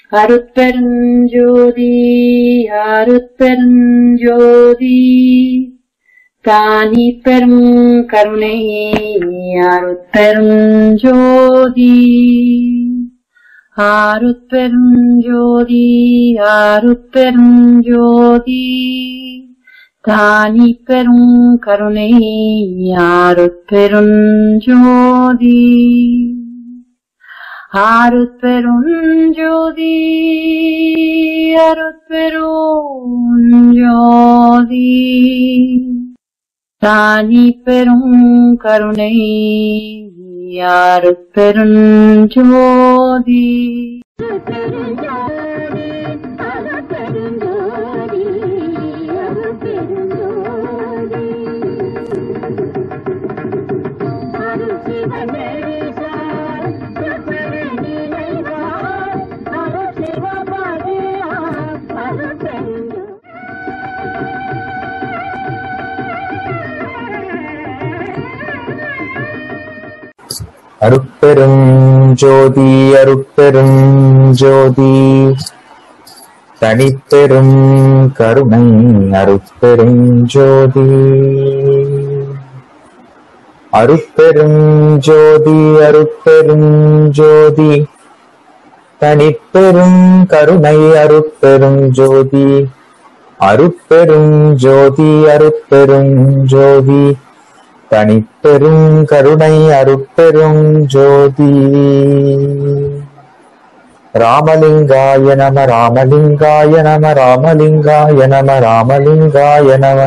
அருட்பெருஞ்சோதி அருட்பெருஞ்சோதி தானி பெரும் கருணை அருட்பெருஞ்சோதி அருட்பெருஞ்சோதி அருட்பெருஞ்சோதி தானி பெரும் கருணை அருட்பெருஞ்சோதி அருட்பெருஞ்சோதி அருட்பெருஞ்சோதி தானி பெரும் கருணை அருட்பெருஞ்சோதி அருட்பெரும் ஜோதி அருட்பெரும் ஜோதி தனிப்பெரும் கருணை அருட்பெரும் ஜோதி அருட்பெரும் ஜோதி அருட்பெரும் ஜோதி தனிப்பெரும் கருணை அருட்பெரும் ஜோதி அருட்பெரும் ஜோதி அருட்பெரும் ஜோதி தனிப்பெரும் கருணை அருட்பெரும் ஜோதி ராமலிங்காய நம ராமலிங்காய நம ராமலிங்காய நம ராமலிங்காய நம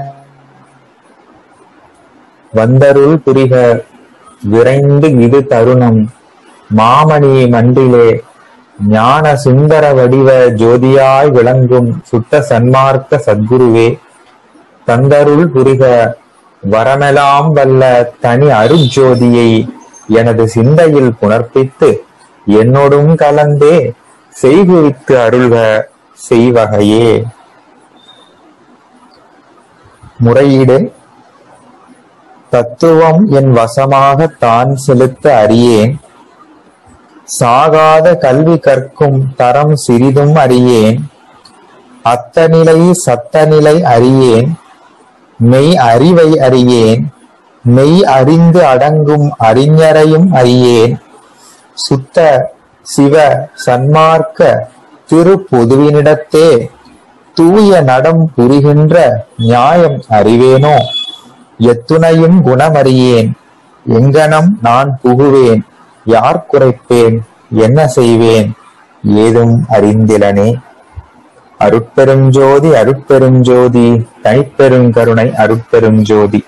வந்தருள் புரிக விரைந்து இது தருணம் மாமணி மண்டிலே ஞான சுந்தர வடிவ ஜோதியாய் விளங்கும் சுத்த சன்மார்க்க சத்குருவே தந்தருள் புரிக வரமெலாம் வல்ல தனி அருட்ஜோதியை எனது சிந்தையில் புணர்ப்பித்து என்னோடும் கலந்தே செய்குவித்து அருள்க செய்வகையே முறையீடு தத்துவம் என் வசமாக தான் செலுத்த அறியேன் சாகாத கல்வி கற்கும் தரம் சிறிதும் அறியேன் அத்தநிலை சத்தநிலை அறியேன் மெய் அறிவை அறியேன் மெய் அறிந்து அடங்கும் அறிஞரையும் அறியேன் சுத்த சிவ சன்மார்க்க திரு பொதுவினிடத்தே தூய நடம் புரிகின்ற நியாயம் அறிவேனோ எத்துணையும் குணமறியேன் எங்கனம் நான் புகுவேன் யார் குறைப்பேன் என்ன செய்வேன் ஏதும் அறிந்திலனே அருட்பெருஞ்சோதி அருட்பெருஞ்சோதி தனிப்பெருங்கருணை அருட்பெருஞ்சோதி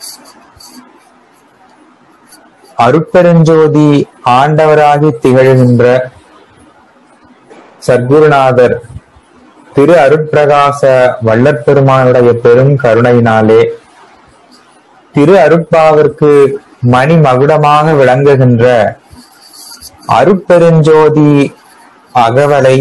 அருட்பெருஞ்சோதி ஆண்டவராகி திகழ்கின்ற சத்குருநாதர் திரு அருட்பிரகாச வள்ளற்பெருமானுடைய பெரும் கருணையினாலே திரு அருட்பாவிற்கு மணி மகுடமாக விளங்குகின்ற அருட்பெருஞ்சோதி அகவலை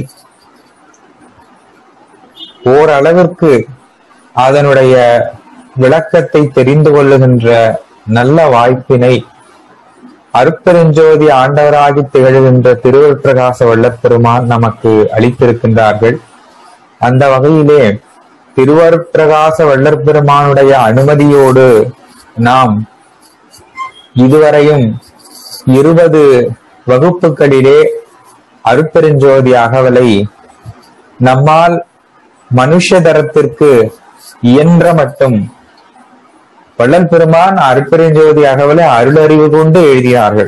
ஓரளவிற்கு அதனுடைய விளக்கத்தை தெரிந்து கொள்ளுகின்ற நல்ல வாய்ப்பினை அருட்பெருஞ்சோதி ஆண்டவராகி திகழ்கின்ற திருவருட்பிரகாச வல்லப்பெருமான் நமக்கு அளித்திருக்கின்றார்கள் அந்த வகையிலே திருவருட்பிரகாச வல்லற்பெருமானுடைய அனுமதியோடு நாம் இதுவரையும் இருபது வகுப்புகளிலே அருட்பெருஞ்சோதி அகவலை நம்மால் மனுஷ தரத்திற்கு இயன்ற மட்டும் வள்ளல் பெருமான் அருட்பெருஞ்சோதி அகவலை அருளறிவு கொண்டு எழுதினார்கள்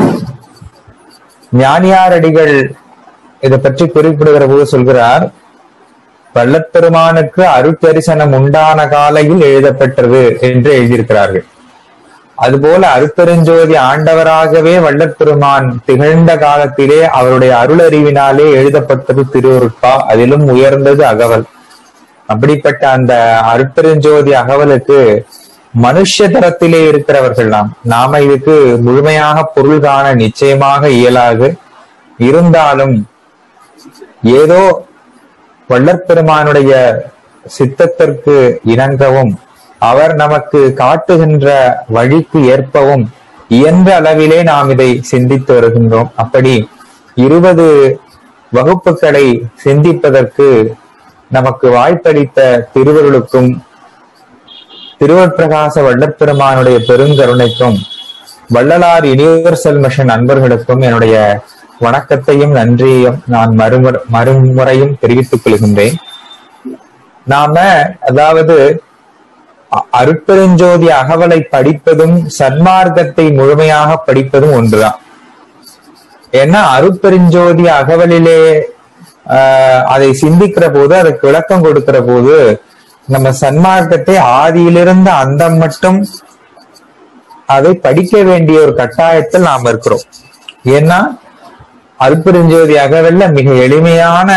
ஞானியாரடிகள் இதை பற்றி குறிப்பிடுகிற போது சொல்கிறார் வள்ளற்பெருமானுக்கு அருட்தரிசனம் உண்டான காலையில் எழுதப்பட்டது என்று எழுதியிருக்கிறார்கள் அதுபோல அருட்பெருஞ்சோதி ஆண்டவராகவே வள்ளற்பெருமான் திகழ்ந்த காலத்திலே அவருடைய அருளறிவினாலே எழுதப்பட்டது திருவருட்பா அதிலும் உயர்ந்தது அகவல் அப்படிப்பட்ட அந்த அருட்பெருஞ்சோதி அகவலுக்கு மனுஷ தரத்திலே இருக்கிறவர்கள் நாம் நாம இதுக்கு முழுமையாக பொருள் காண நிச்சயமாக இயலாது இருந்தாலும் ஏதோ வள்ளற்பெருமானுடைய சித்தத்திற்கு இணங்கவும் அவர் நமக்கு காட்டுகின்ற வழிக்கு ஏற்பவும் இயன்ற அளவிலே நாம் இதை சிந்தித்து வருகின்றோம் அப்படி இருபது வகுப்புகளை சிந்திப்பதற்கு நமக்கு வாய்ப்பளித்த திருவருளுக்கும் திருவற்பிரகாச வள்ளற்பெருமானுடைய பெருங்கருணைக்கும் வள்ளலார் யுனிவர்சல் மிஷன் அன்பர்களுக்கும் என்னுடைய வணக்கத்தையும் நன்றியையும் நான் மறுமுறை மறுமுறையும் தெரிவித்துக் கொள்கின்றேன் நாம அதாவது அ- அருட்பெருஞ்சோதி அகவலை படிப்பதும் சன்மார்க்கத்தை முழுமையாக படிப்பதும் ஒன்றுதான் ஏன்னா அருட்பெருஞ்சோதி அகவலிலே ஆஹ், அதை சிந்திக்கிற போது அதுக்கு விளக்கம் கொடுக்கிற போது நம்ம சன்மார்க்கத்தை ஆதியிலிருந்து அந்தம் மட்டும் அதை படிக்க வேண்டிய ஒரு கட்டாயத்தில் நாம் இருக்கிறோம் ஏன்னா அருட்பெருஞ்சோதி அகவல்ல மிக எளிமையான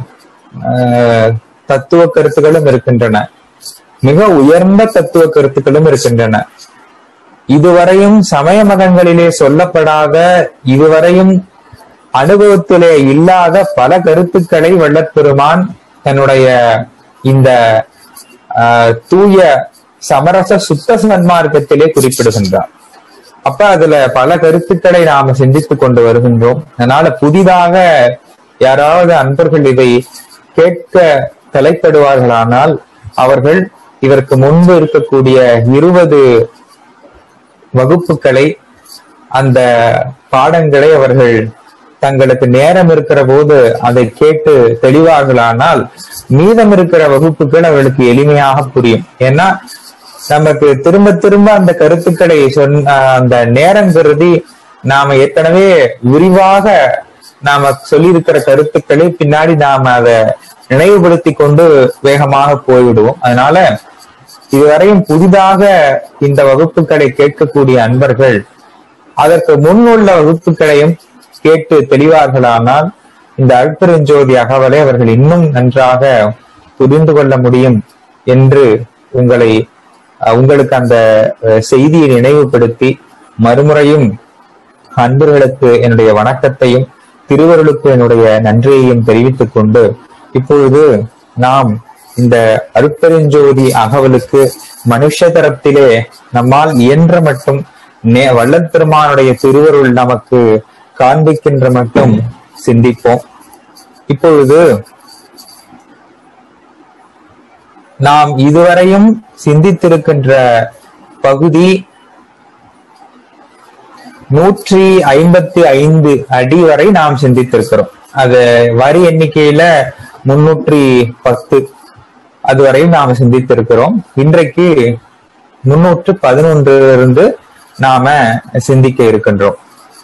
ஆஹ், தத்துவ கருத்துக்களும் இருக்கின்றன மிக உயர்ந்த தத்துவ கருத்துக்களும் இருக்கின்றன இதுவரையும் சமய மதங்களிலே சொல்லப்படாத இதுவரையும் அனுபவத்திலே இல்லாத பல கருத்துக்களை வள்ளற்பெருமான் தன்னுடைய இந்த ஆஹ், தூய சமரச சுத்த சன்மார்க்கத்திலே குறிப்பிடுகின்றார் அப்ப அதுல பல கருத்துக்களை நாம சிந்தித்துக் கொண்டு வருகின்றோம் அதனால புதிதாக யாராவது அன்பர்கள் இதை கேட்க தலைப்படுவார்களானால் அவர்கள் இதற்கு முன்பு இருக்கக்கூடிய இருபது வகுப்புகளை அந்த பாடங்களை அவர்கள் தங்களுக்கு நேரம் இருக்கிற போது அதை கேட்டு தெளிவார்களானால் மீதம் இருக்கிற வகுப்புகள் அவர்களுக்கு எளிமையாக புரியும் ஏன்னா நமக்கு திரும்ப திரும்ப அந்த கருத்துக்களை சொன்ன அந்த நேரம் கருதி நாம ஏற்கனவே விரிவாக நாம சொல்லியிருக்கிற கருத்துக்களை பின்னாடி நாம அதை நினைவுபடுத்தி கொண்டு வேகமாக போய்விடுவோம் அதனால இதுவரையும் புதிதாக இந்த வகுப்புகளை கேட்கக்கூடிய அன்பர்கள் அதற்கு முன் உள்ள வகுப்புகளையும் கேட்டு தெளிவார்களானால் இந்த அல்பெருஞ்சோதி அகவலை அவர்கள் இன்னும் நன்றாக புரிந்து கொள்ள முடியும் என்று உங்களை அஹ், உங்களுக்கு அந்த அஹ், செய்தியை நினைவுபடுத்தி மறுமுறையும் அன்பர்களுக்கு என்னுடைய வணக்கத்தையும் திருவருளுக்கு என்னுடைய நன்றியையும் தெரிவித்துக் கொண்டு இப்பொழுது நாம் இந்த அருட்பெருஞ்சோதி அகவலுக்கு மனுஷ தரத்திலே நம்மால் இயன்ற மட்டும் நே வள்ளல் பெருமானுடைய திருவருள் நமக்கு காண்பிக்கின்ற மட்டும் சிந்திப்போம் இப்பொழுது நாம் இதுவரையும் சிந்தித்திருக்கின்ற பகுதி நூற்றி ஐம்பத்தி ஐந்து அடி வரை நாம் சிந்தித்திருக்கிறோம் அது வரி எண்ணிக்கையில முன்னூற்றி பத்து அதுவரையும் நாம் சிந்தித்திருக்கிறோம் இன்றைக்கு முன்னூற்று பதினொன்றுல இருந்து நாம சிந்திக்க இருக்கின்றோம்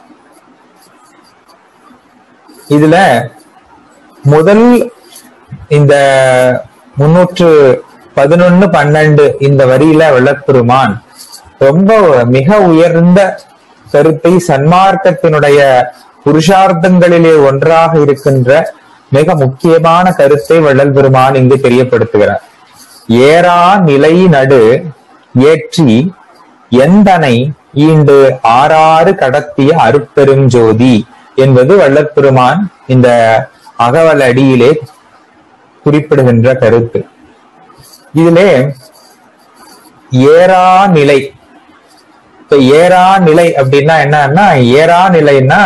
இதுல முதல் இந்த முன்னூற்று பதினொன்னு பன்னெண்டு இந்த வரியில விளக்குருமான் ரொம்ப மிக உயர்ந்த கருத்தை சன்மார்க்கத்தினுடைய புருஷார்த்தங்களிலே ஒன்றாக இருக்கின்ற மிக முக்கியமான கருத்தை வள்ளல் பெருமான் இங்கு தெரியப்படுத்துகிறார் ஏறா நிலை நடு ஏற்றி எந்தனை ஈண்டு ஆறாறு கடத்திய அருட்பெரும் ஜோதி என்பது வள்ளற் பெருமான் இந்த அகவல் அடியிலே குறிப்பிடுகின்ற கருத்து இதிலே ஏறா நிலை இப்ப ஏறா நிலை அப்படின்னா என்னன்னா ஏறா நிலைன்னா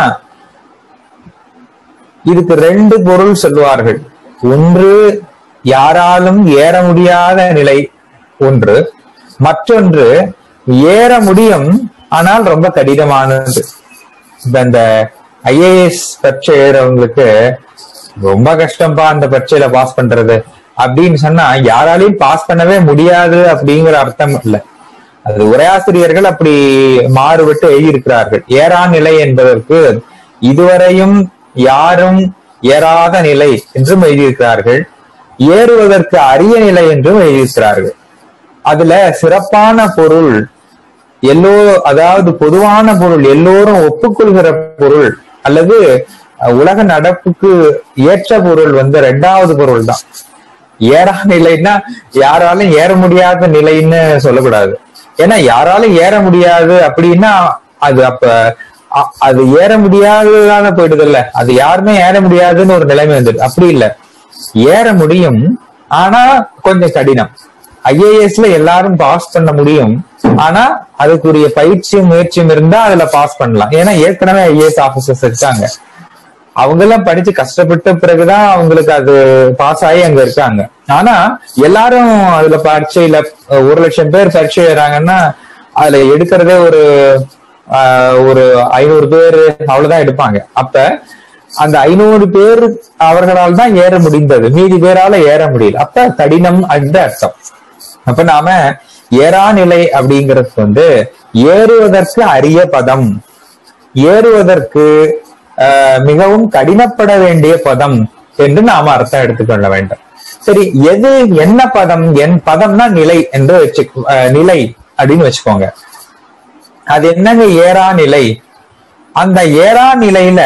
இதுக்கு ரெண்டு பொருள் சொல்லுவார்கள் ஒன்று யாராலும் ஏற முடியாத நிலை ஒன்று மற்றொன்று ஏற முடியும் ஆனால் ரொம்ப கடினமானது இப்ப இந்த ஐஏஎஸ் பரீட்சை எழுதுறவங்களுக்கு ரொம்ப கஷ்டம்பா அந்த பரீட்சையில பாஸ் பண்றது அப்படின்னு சொன்னா யாராலையும் பாஸ் பண்ணவே முடியாது அப்படிங்கிற அர்த்தம் இல்ல அது உரையாசிரியர்கள் அப்படி மாறுபட்டு எழுதியிருக்கிறார்கள் ஏறா நிலை என்பதற்கு இதுவரையும் யாரும் ஏறாத நிலை என்றும் எழுதியிருக்கிறார்கள் ஏறுவதற்கு அரிய நிலை என்றும் எழுதியிருக்கிறார்கள் அதுல சிறப்பான பொருள் எல்லோ அதாவது பொதுவான பொருள் எல்லோரும் ஒப்புக்கொள்கிற பொருள் அல்லது அஹ், உலக நடப்புக்கு ஏற்ற பொருள் வந்து ரெண்டாவது பொருள் தான் ஏறா நிலைன்னா யாராலும் ஏற முடியாத நிலைன்னு சொல்லக்கூடாது ஏன்னா யாராலும் ஏற முடியாது அப்படின்னா அது அப்ப அ- அது ஏற முடியாததான போயிடுது இல்ல அது யாருமே ஏற முடியாதுன்னு ஒரு நிலைமை வந்துடுது அப்படி இல்ல ஏற முடியும் ஆனா கொஞ்சம் கடினம் ஐஏஎஸ்ல எல்லாரும் பாஸ் பண்ண முடியும் ஆனா அதுக்குரிய பயிற்சியும் முயற்சியும் இருந்தா அதுல பாஸ் பண்ணலாம் ஏன்னா ஏற்கனவே ஐஏஎஸ் ஆபீசர்ஸ் இருக்காங்க அவங்க எல்லாம் படிச்சு கஷ்டப்பட்ட பிறகுதான் அவங்களுக்கு அது பாஸ் ஆகி அங்க இருக்காங்க ஆனா எல்லாரும் அதுல பரீட்சையில அஹ், ஒரு லட்சம் பேர் பரீட்சை எழுதுறாங்கன்னா அதுல எடுக்கிறதே ஒரு ஆஹ், ஒரு ஐநூறு பேர் அவ்வளவுதான் எடுப்பாங்க அப்ப அந்த ஐநூறு பேர் அவர்களால் தான் ஏற முடிந்தது மீதி பேரால ஏற முடியல அப்ப கடினம் அந்த அர்த்தம் அப்ப நாம ஏறா நிலை அப்படிங்கிறது வந்து ஏறுவதற்கு அரிய பதம் ஏறுவதற்கு ஆஹ், மிகவும் கடினப்பட வேண்டிய பதம் என்று நாம அர்த்தம் எடுத்துக்கொள்ள வேண்டும் சரி எது என்ன பதம் என் பதம்னா நிலை என்று வச்சு ஆஹ், நிலை அப்படின்னு வச்சுக்கோங்க அது என்னங்க ஏறா நிலை அந்த ஏறா நிலையில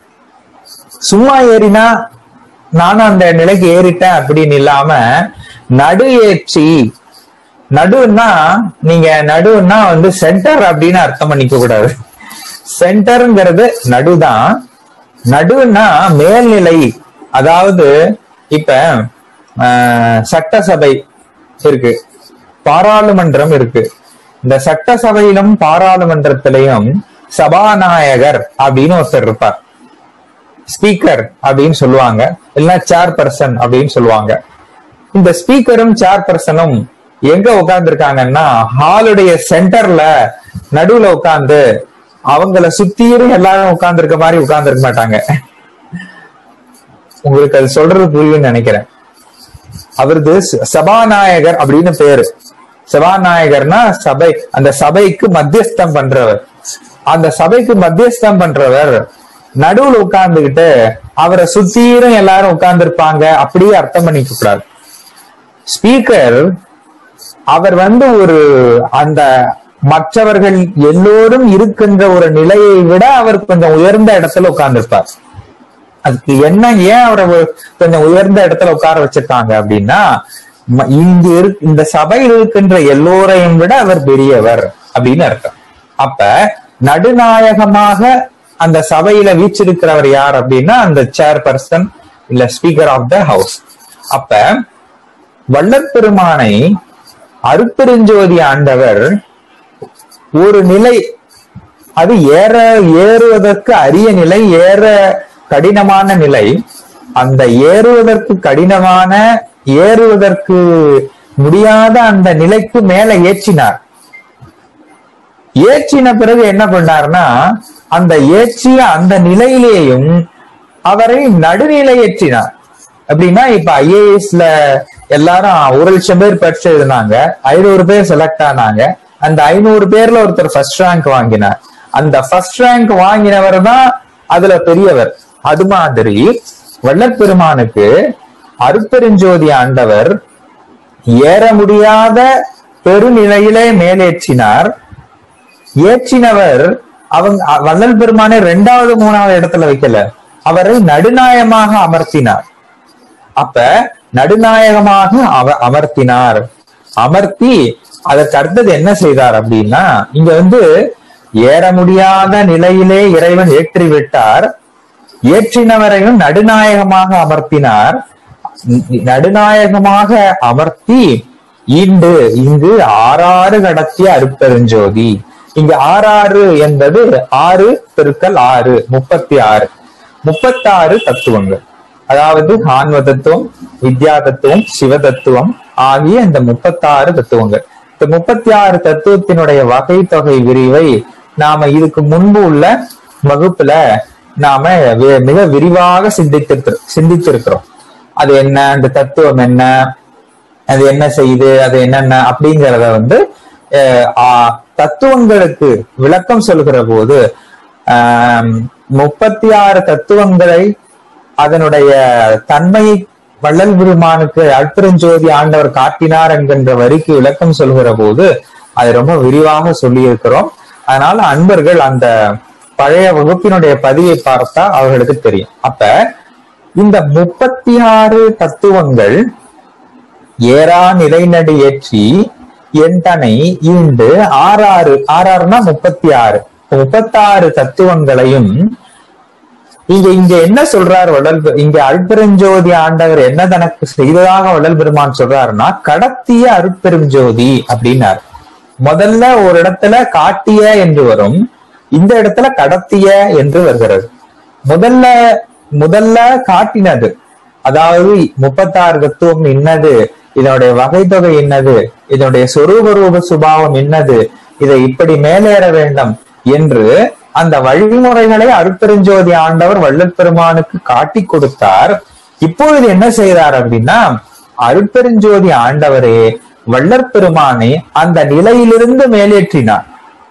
சும்மா ஏறினா நானும் அந்த நிலைக்கு ஏறிட்டேன் அப்படின்னு இல்லாம நடு ஏற்றி நடுன்னா நீங்க நடுன்னா வந்து சென்டர் அப்படின்னு அர்த்தம் பண்ணிக்க கூடாது சென்டர்ங்கிறது நடுதான் நடுன்னா மேல்நிலை அதாவது இப்ப ஆஹ், சட்டசபை இருக்கு பாராளுமன்றம் இருக்கு இந்த சட்டசபையிலும் பாராளுமன்றத்திலையும் சபாநாயகர் அப்படின்னு ஒருத்தர் இருப்பார் ஸ்பீக்கர் அப்படின்னு சொல்லுவாங்க இல்லைன்னா சேர் பர்சன் அப்படின்னு சொல்லுவாங்க இந்த ஸ்பீக்கரும் சேர் பர்சனும் எங்க உட்கார்ந்து இருக்காங்கன்னா ஹாலுடைய சென்டர்ல நடுவுல உட்கார்ந்து அவங்கள சுத்தியும் எல்லாரும் உட்கார்ந்து இருக்க மாதிரி உட்கார்ந்து இருக்க மாட்டாங்க உங்களுக்கு அது சொல்றது புரியும்னு நினைக்கிறேன் அவரது ச- சபாநாயகர் அப்படின்னு பேரு சபாநாயகர்னா சபை அந்த சபைக்கு மத்தியஸ்தம் பண்றவர் அந்த சபைக்கு மத்தியஸ்தம் பண்றவர் நடுவுல உட்கார்ந்துகிட்டு அவரை சுத்தீரும் எல்லாரும் உட்கார்ந்து இருப்பாங்க அப்படியே அர்த்தம் பண்ணிக்க கூடாது ஸ்பீக்கர் அவர் வந்து ஒரு அந்த மற்றவர்கள் எல்லோரும் இருக்கின்ற ஒரு நிலையை விட அவர் கொஞ்சம் உயர்ந்த இடத்துல உட்கார்ந்திருப்பார் அதுக்கு என்ன ஏன் அவரை ஒரு- கொஞ்சம் உயர்ந்த இடத்துல உட்கார வச்சிருக்காங்க அப்படின்னா ம- இங்கு இரு- இந்த சபையில் இருக்கின்ற எல்லோரையும் விட அவர் பெரியவர் அப்படின்னு அர்த்தம் அப்ப நடுநாயகமாக அந்த சபையில வீச்சிருக்கிறவர் யார் அப்படின்னா அந்த சேர் பர்சன் இல்ல ஸ்பீக்கர் ஆஃப் த ஹவுஸ் அப்ப வள்ளற்பெருமானை அருப்பெருஞ்சோதி ஆண்டவர் ஒரு நிலை அது ஏற ஏறுவதற்கு அரிய நிலை ஏற கடினமான நிலை அந்த ஏறுவதற்கு கடினமான ஏறுவதற்கு முடியாத அந்த நிலைக்கு மேல ஏற்றினார் ஏற்றின பிறகு என்ன பண்ணார்னா அந்த ஏற்றிய அந்த நிலையிலேயும் அவரை நடுநிலை ஏற்றினார் அப்படின்னா இப்ப ஐஏஎஸ்ல எல்லாரும் ஒரு லட்சம் பேர் பரீட்சை எழுதினாங்க ஐநூறு பேர் செலக்ட் ஆனாங்க அந்த ஐநூறு பேர்ல ஒருத்தர் ஃபர்ஸ்ட் ரேங்க் வாங்கினார் அந்த ஃபர்ஸ்ட் ரேங்க் வாங்கினவர் தான் அதுல பெரியவர் அது மாதிரி வள்ளற்பெருமானுக்கு அருப்பெருஞ்சோதி ஆண்டவர் ஏற முடியாத பெருநிலையிலே மேலேற்றினார் ஏற்றினவர் அவங்க அ- வள்ளல் பெருமானை ரெண்டாவது மூணாவது இடத்துல வைக்கல அவரை நடுநாயகமாக அமர்த்தினார் அப்ப நடுநாயகமாக அவ அமர்த்தினார் அமர்த்தி அதற்கு அடுத்தது என்ன செய்தார் அப்படின்னா இங்க வந்து ஏற முடியாத நிலையிலே இறைவன் ஏற்றி விட்டார் ஏற்றினவரையும் நடுநாயகமாக அமர்த்தினார் ந- நடுநாயகமாக அமர்த்தி ஈண்டு இங்கு ஆறாறு கடத்திய அருட்பெருஞ்சோதி இங்க ஆறாறு என்பது ஆறு பெருக்கல் ஆறு முப்பத்தி ஆறு முப்பத்தாறு தத்துவங்கள் அதாவது ஆன்ம தத்துவம் வித்யா தத்துவம் சிவ தத்துவம் ஆகிய இந்த முப்பத்தாறு தத்துவங்கள் இந்த முப்பத்தி ஆறு தத்துவத்தினுடைய வகை தொகை விரிவை நாம இதுக்கு முன்பு உள்ள வகுப்புல நாம வி- மிக விரிவாக சிந்தித்து சிந்தித்திருக்கிறோம் அது என்ன அந்த தத்துவம் என்ன அது என்ன செய்யுது அது என்னென்ன அப்படிங்கிறத வந்து அஹ், ஆ, தத்துவங்களுக்கு விளக்கம் சொல்கிற போது ஆம், முப்பத்தி ஆறு தத்துவங்களை அதனுடைய தன்மையை வள்ளல் பெருமானுக்கு அற்பெருஞ்சோதி ஆண்டவர் காட்டினார் என்கின்ற வரிக்கு விளக்கம் சொல்கிற போது அதை ரொம்ப விரிவாக சொல்லியிருக்கிறோம் அதனால அன்பர்கள் அந்த பழைய வகுப்பினுடைய பதிவை பார்த்தா அவர்களுக்கு தெரியும் அப்ப இந்த முப்பத்தி ஆறு தத்துவங்கள் ஏறா நிலைநடு ஏற்றி எண்டனை ஈண்டு ஆறாறு ஆறாறுனா முப்பத்தி ஆறு முப்பத்தாறு தத்துவங்களையும் இங்க இங்க என்ன சொல்றாரு வள்ளல் பெ- இங்க அருட்பெருஞ்சோதி ஆண்டவர் என்ன தனக்கு செய்ததாக வள்ளல் பெருமான் சொல்றாருன்னா கடத்திய அருட்பெருஞ்சோதி அப்படின்னாரு முதல்ல ஒரு இடத்துல காட்டிய என்று வரும் இந்த இடத்துல கடத்திய என்று வருகிறது முதல்ல முதல்ல காட்டினது அதாவது முப்பத்தாறு தத்துவம் என்னது இதனுடைய வகைத்தொகை என்னது இதனுடைய சொரூப ரூப சுபாவம் என்னது இதை இப்படி மேலேற வேண்டும் என்று அந்த வழிமுறைகளை அருட்பெருஞ்சோதி ஆண்டவர் வள்ளல் பெருமானுக்கு காட்டி கொடுத்தார் இப்பொழுது என்ன செய்தார் அப்படின்னா அருட்பெருஞ்சோதி ஆண்டவரே வள்ளற் பெருமானை அந்த நிலையிலிருந்து மேலேற்றினார்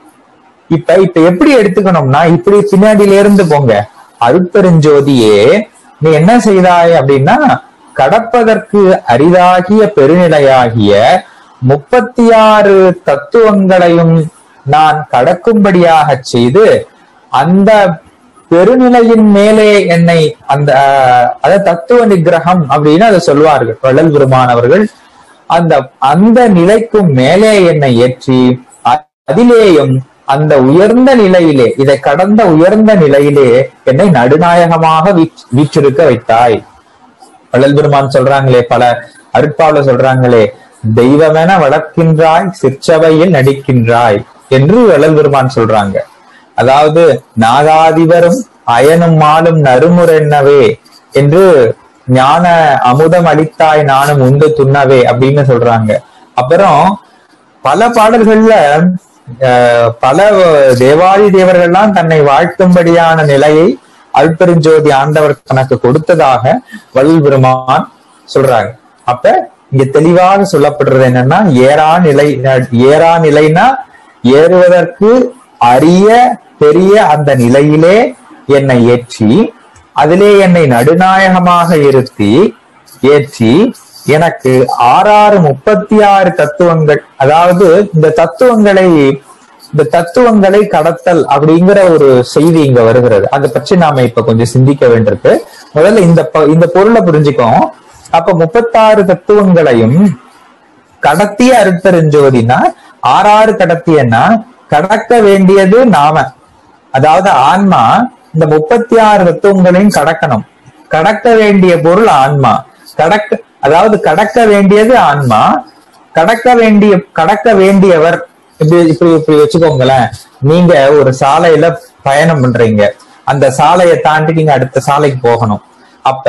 இப்ப இப்ப எப்படி எடுத்துக்கணும்னா இப்படி பின்னாடியில இருந்து போங்க அருட்பெருஞ்சோதியே நீ என்ன செய்தாய் அப்படின்னா கடப்பதற்கு அரிதாகிய பெருநிலையாகிய முப்பத்தி ஆறு தத்துவங்களையும் நான் கடக்கும்படியாக செய்து அந்த பெருநிலையின் மேலே என்னை அந்த அஹ், அதாவது தத்துவ நிகிரகம் அப்படின்னு அதை சொல்வார்கள் வள்ளல் பெருமானவர்கள் அந்த அந்த நிலைக்கும் மேலே என்னை ஏற்றி அ- அதிலேயும் அந்த உயர்ந்த நிலையிலே இதை கடந்த உயர்ந்த நிலையிலே என்னை நடுநாயகமாக வீச்- வீற்றிருக்க வைத்தாய் வள்ளல் பெருமான் சொல்றாங்களே பல அருட்பாவுல சொல்றாங்களே தெய்வமென வளர்க்கின்றாய் சிற்சபையில் நடிக்கின்றாய் என்று வள்ளல் பெருமான் சொல்றாங்க அதாவது நாகாதிபரும் அயனும் மாலும் நறுமுறைன்னவே என்று ஞான அமுதம் அளித்தாய் நானும் உண்டு துண்ணவே அப்படின்னு சொல்றாங்க அப்புறம் பல பாடல்கள்ல அஹ், பல தேவாதி தேவர்கள்லாம் தன்னை வாழ்த்தும்படியான நிலையை அல்பெருஞ்சோதி ஆண்டவர் தனக்கு கொடுத்ததாக வள்ளல் பெருமான் சொல்றாங்க அப்ப இங்க தெளிவாக சொல்லப்படுறது என்னன்னா ஏறா நிலை ஏறா நிலைனா ஏறுவதற்கு அரிய பெரிய அந்த நிலையிலே என்னை ஏற்றி அதிலே என்னை நடுநாயகமாக இருத்தி ஏற்றி எனக்கு ஆறாறு முப்பத்தி ஆறு தத்துவங்கள் அதாவது இந்த தத்துவங்களை இந்த தத்துவங்களை கடத்தல் அப்படிங்கிற ஒரு செய்தி இங்க வருகிறது அதை பற்றி நாம இப்ப கொஞ்சம் சிந்திக்க வேண்டியிருக்கு முதல்ல இந்த ப- இந்த பொருளை புரிஞ்சுக்கோம் அப்ப முப்பத்தாறு தத்துவங்களையும் கடத்திய அருட்பெருஞ்சோதினா ஆறாறு கடத்தியன்னா கடக்க வேண்டியது நாம அதாவது ஆன்மா இந்த முப்பத்தி ஆறு தத்துவங்களையும் கடக்கணும் கடக்க வேண்டிய பொருள் ஆன்மா கடக்க அதாவது கடக்க வேண்டியது ஆன்மா கடக்க வேண்டிய கடக்க வேண்டியவர் இப்படி இப்படி இப்படி வச்சுக்கோங்களேன் நீங்க ஒரு சாலையில பயணம் பண்றீங்க அந்த சாலையை தாண்டி நீங்க அடுத்த சாலைக்கு போகணும் அப்ப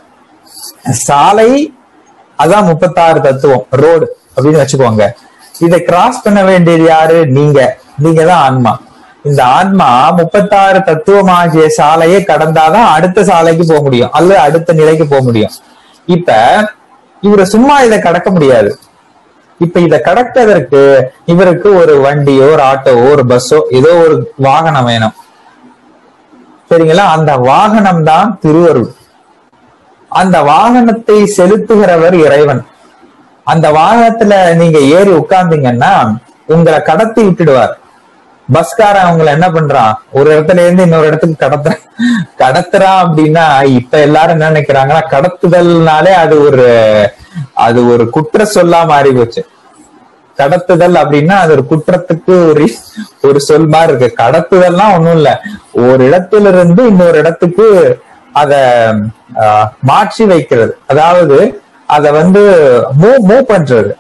சாலை அதான் முப்பத்தாறு தத்துவம் ரோடு அப்படின்னு வச்சுக்கோங்க இதை கிராஸ் பண்ண வேண்டியது யாரு நீங்க நீங்க தான் ஆன்மா இந்த ஆன்மா முப்பத்தாறு தத்துவமாகிய சாலையை கடந்தாதான் அடுத்த சாலைக்கு போக முடியும் அல்லது அடுத்த நிலைக்கு போக முடியும் இப்ப இவரு சும்மா இதை கடக்க முடியாது இப்ப இதை கடப்பதற்கு இவருக்கு ஒரு வண்டியோ ஒரு ஆட்டோவோ ஒரு பஸ்ஸோ ஏதோ ஒரு வாகனம் வேணும் சரிங்களா அந்த வாகனம் தான் திருவருள் அந்த வாகனத்தை செலுத்துகிறவர் இறைவன் அந்த வாகனத்துல நீங்க ஏறி உட்கார்ந்தீங்கன்னா உங்களை கடத்தி விட்டுடுவார் பஸ்காரன் அவங்களை என்ன பண்றான் ஒரு இடத்துல இருந்து இன்னொரு இடத்துக்கு கடத்த கடத்துறான் அப்படின்னா இப்ப எல்லாரும் என்ன நினைக்கிறாங்கன்னா கடத்துதல்னாலே அது ஒரு அது ஒரு குற்ற சொல்லா மாறி போச்சு கடத்துதல் அப்படின்னா அது ஒரு குற்றத்துக்கு ஒரு ஒரு சொல் மாதிரி இருக்கு கடத்துதல்னா ஒண்ணும் இல்ல ஒரு இடத்துல இருந்து இன்னொரு இடத்துக்கு அத ஆஹ், மாற்றி வைக்கிறது அதாவது அத வந்து மூவ் மூவ் பண்றது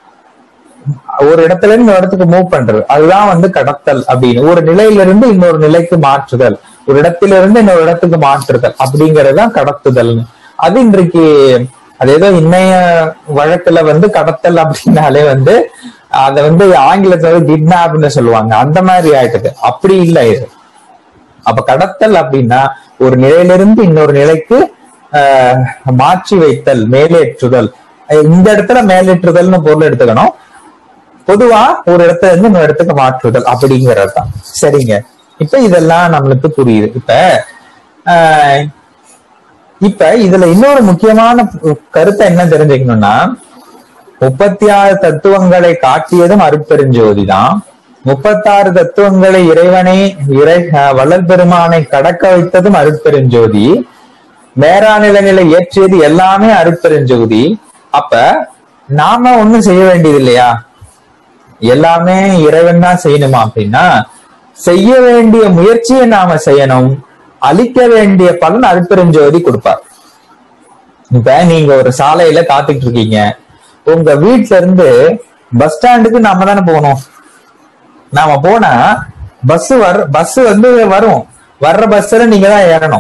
ஒரு இடத்துல இருந்து இன்னொரு இடத்துக்கு மூவ் பண்றது அதுதான் வந்து கடத்தல் அப்படின்னு ஒரு நிலையில இருந்து இன்னொரு நிலைக்கு மாற்றுதல் ஒரு இடத்துல இருந்து இன்னொரு இடத்துக்கு மாற்றுதல் அப்படிங்கிறது தான் கடத்துதல் அது இன்றைக்கு அது ஏதோ இன்னைய வழக்குல வந்து கடத்தல் அப்படின்னாலே வந்து அத வந்து ஆங்கிலத்துல வந்து கிட்னாப்னு சொல்லுவாங்க அந்த மாதிரி ஆயிட்டது அப்படி இல்லை இது அப்ப கடத்தல் அப்படின்னா ஒரு நிலையிலிருந்து இன்னொரு நிலைக்கு ஆஹ், மாற்றி வைத்தல் மேலேற்றுதல் அஹ் இந்த இடத்துல மேலேற்றுதல்னு பொருள் எடுத்துக்கணும் பொதுவா ஒரு இடத்துல இருந்து இன்னொரு இடத்துக்கு மாற்றுதல் அப்படிங்கிறது தான் சரிங்க இப்ப இதெல்லாம் நம்மளுக்கு புரியுது இப்ப ஆஹ், இப்ப இதுல இன்னொரு முக்கியமான கருத்தை என்ன தெரிஞ்சுக்கணும்னா முப்பத்தி ஆறு தத்துவங்களை காட்டியதும் அருட்பெருஞ்சோதி தான் முப்பத்தாறு தத்துவங்களை இறைவனை இறை அஹ் வள்ளல் பெருமானை கடக்க வைத்ததும் அருட்பெருஞ்சோதி மேராநில நிலை ஏற்றியது எல்லாமே அருட்பெருஞ்சோதி அப்ப நாம ஒண்ணும் செய்ய வேண்டியது இல்லையா எல்லாமே இறைவன் தான் செய்யணுமா அப்படின்னா செய்ய வேண்டிய முயற்சியை நாம செய்யணும் அளிக்க வேண்டிய பலன் அருட்பெருஞ்சோதி கொடுப்பார் இப்ப நீங்க ஒரு சாலையில காத்துக்கிட்டு இருக்கீங்க உங்க வீட்ல இருந்து பஸ் ஸ்டாண்டுக்கு நாம தானே போகணும் நாம போனா பஸ் வர பஸ் வந்து வரும் வர்ற பஸ்ல நீங்க தான் ஏறணும்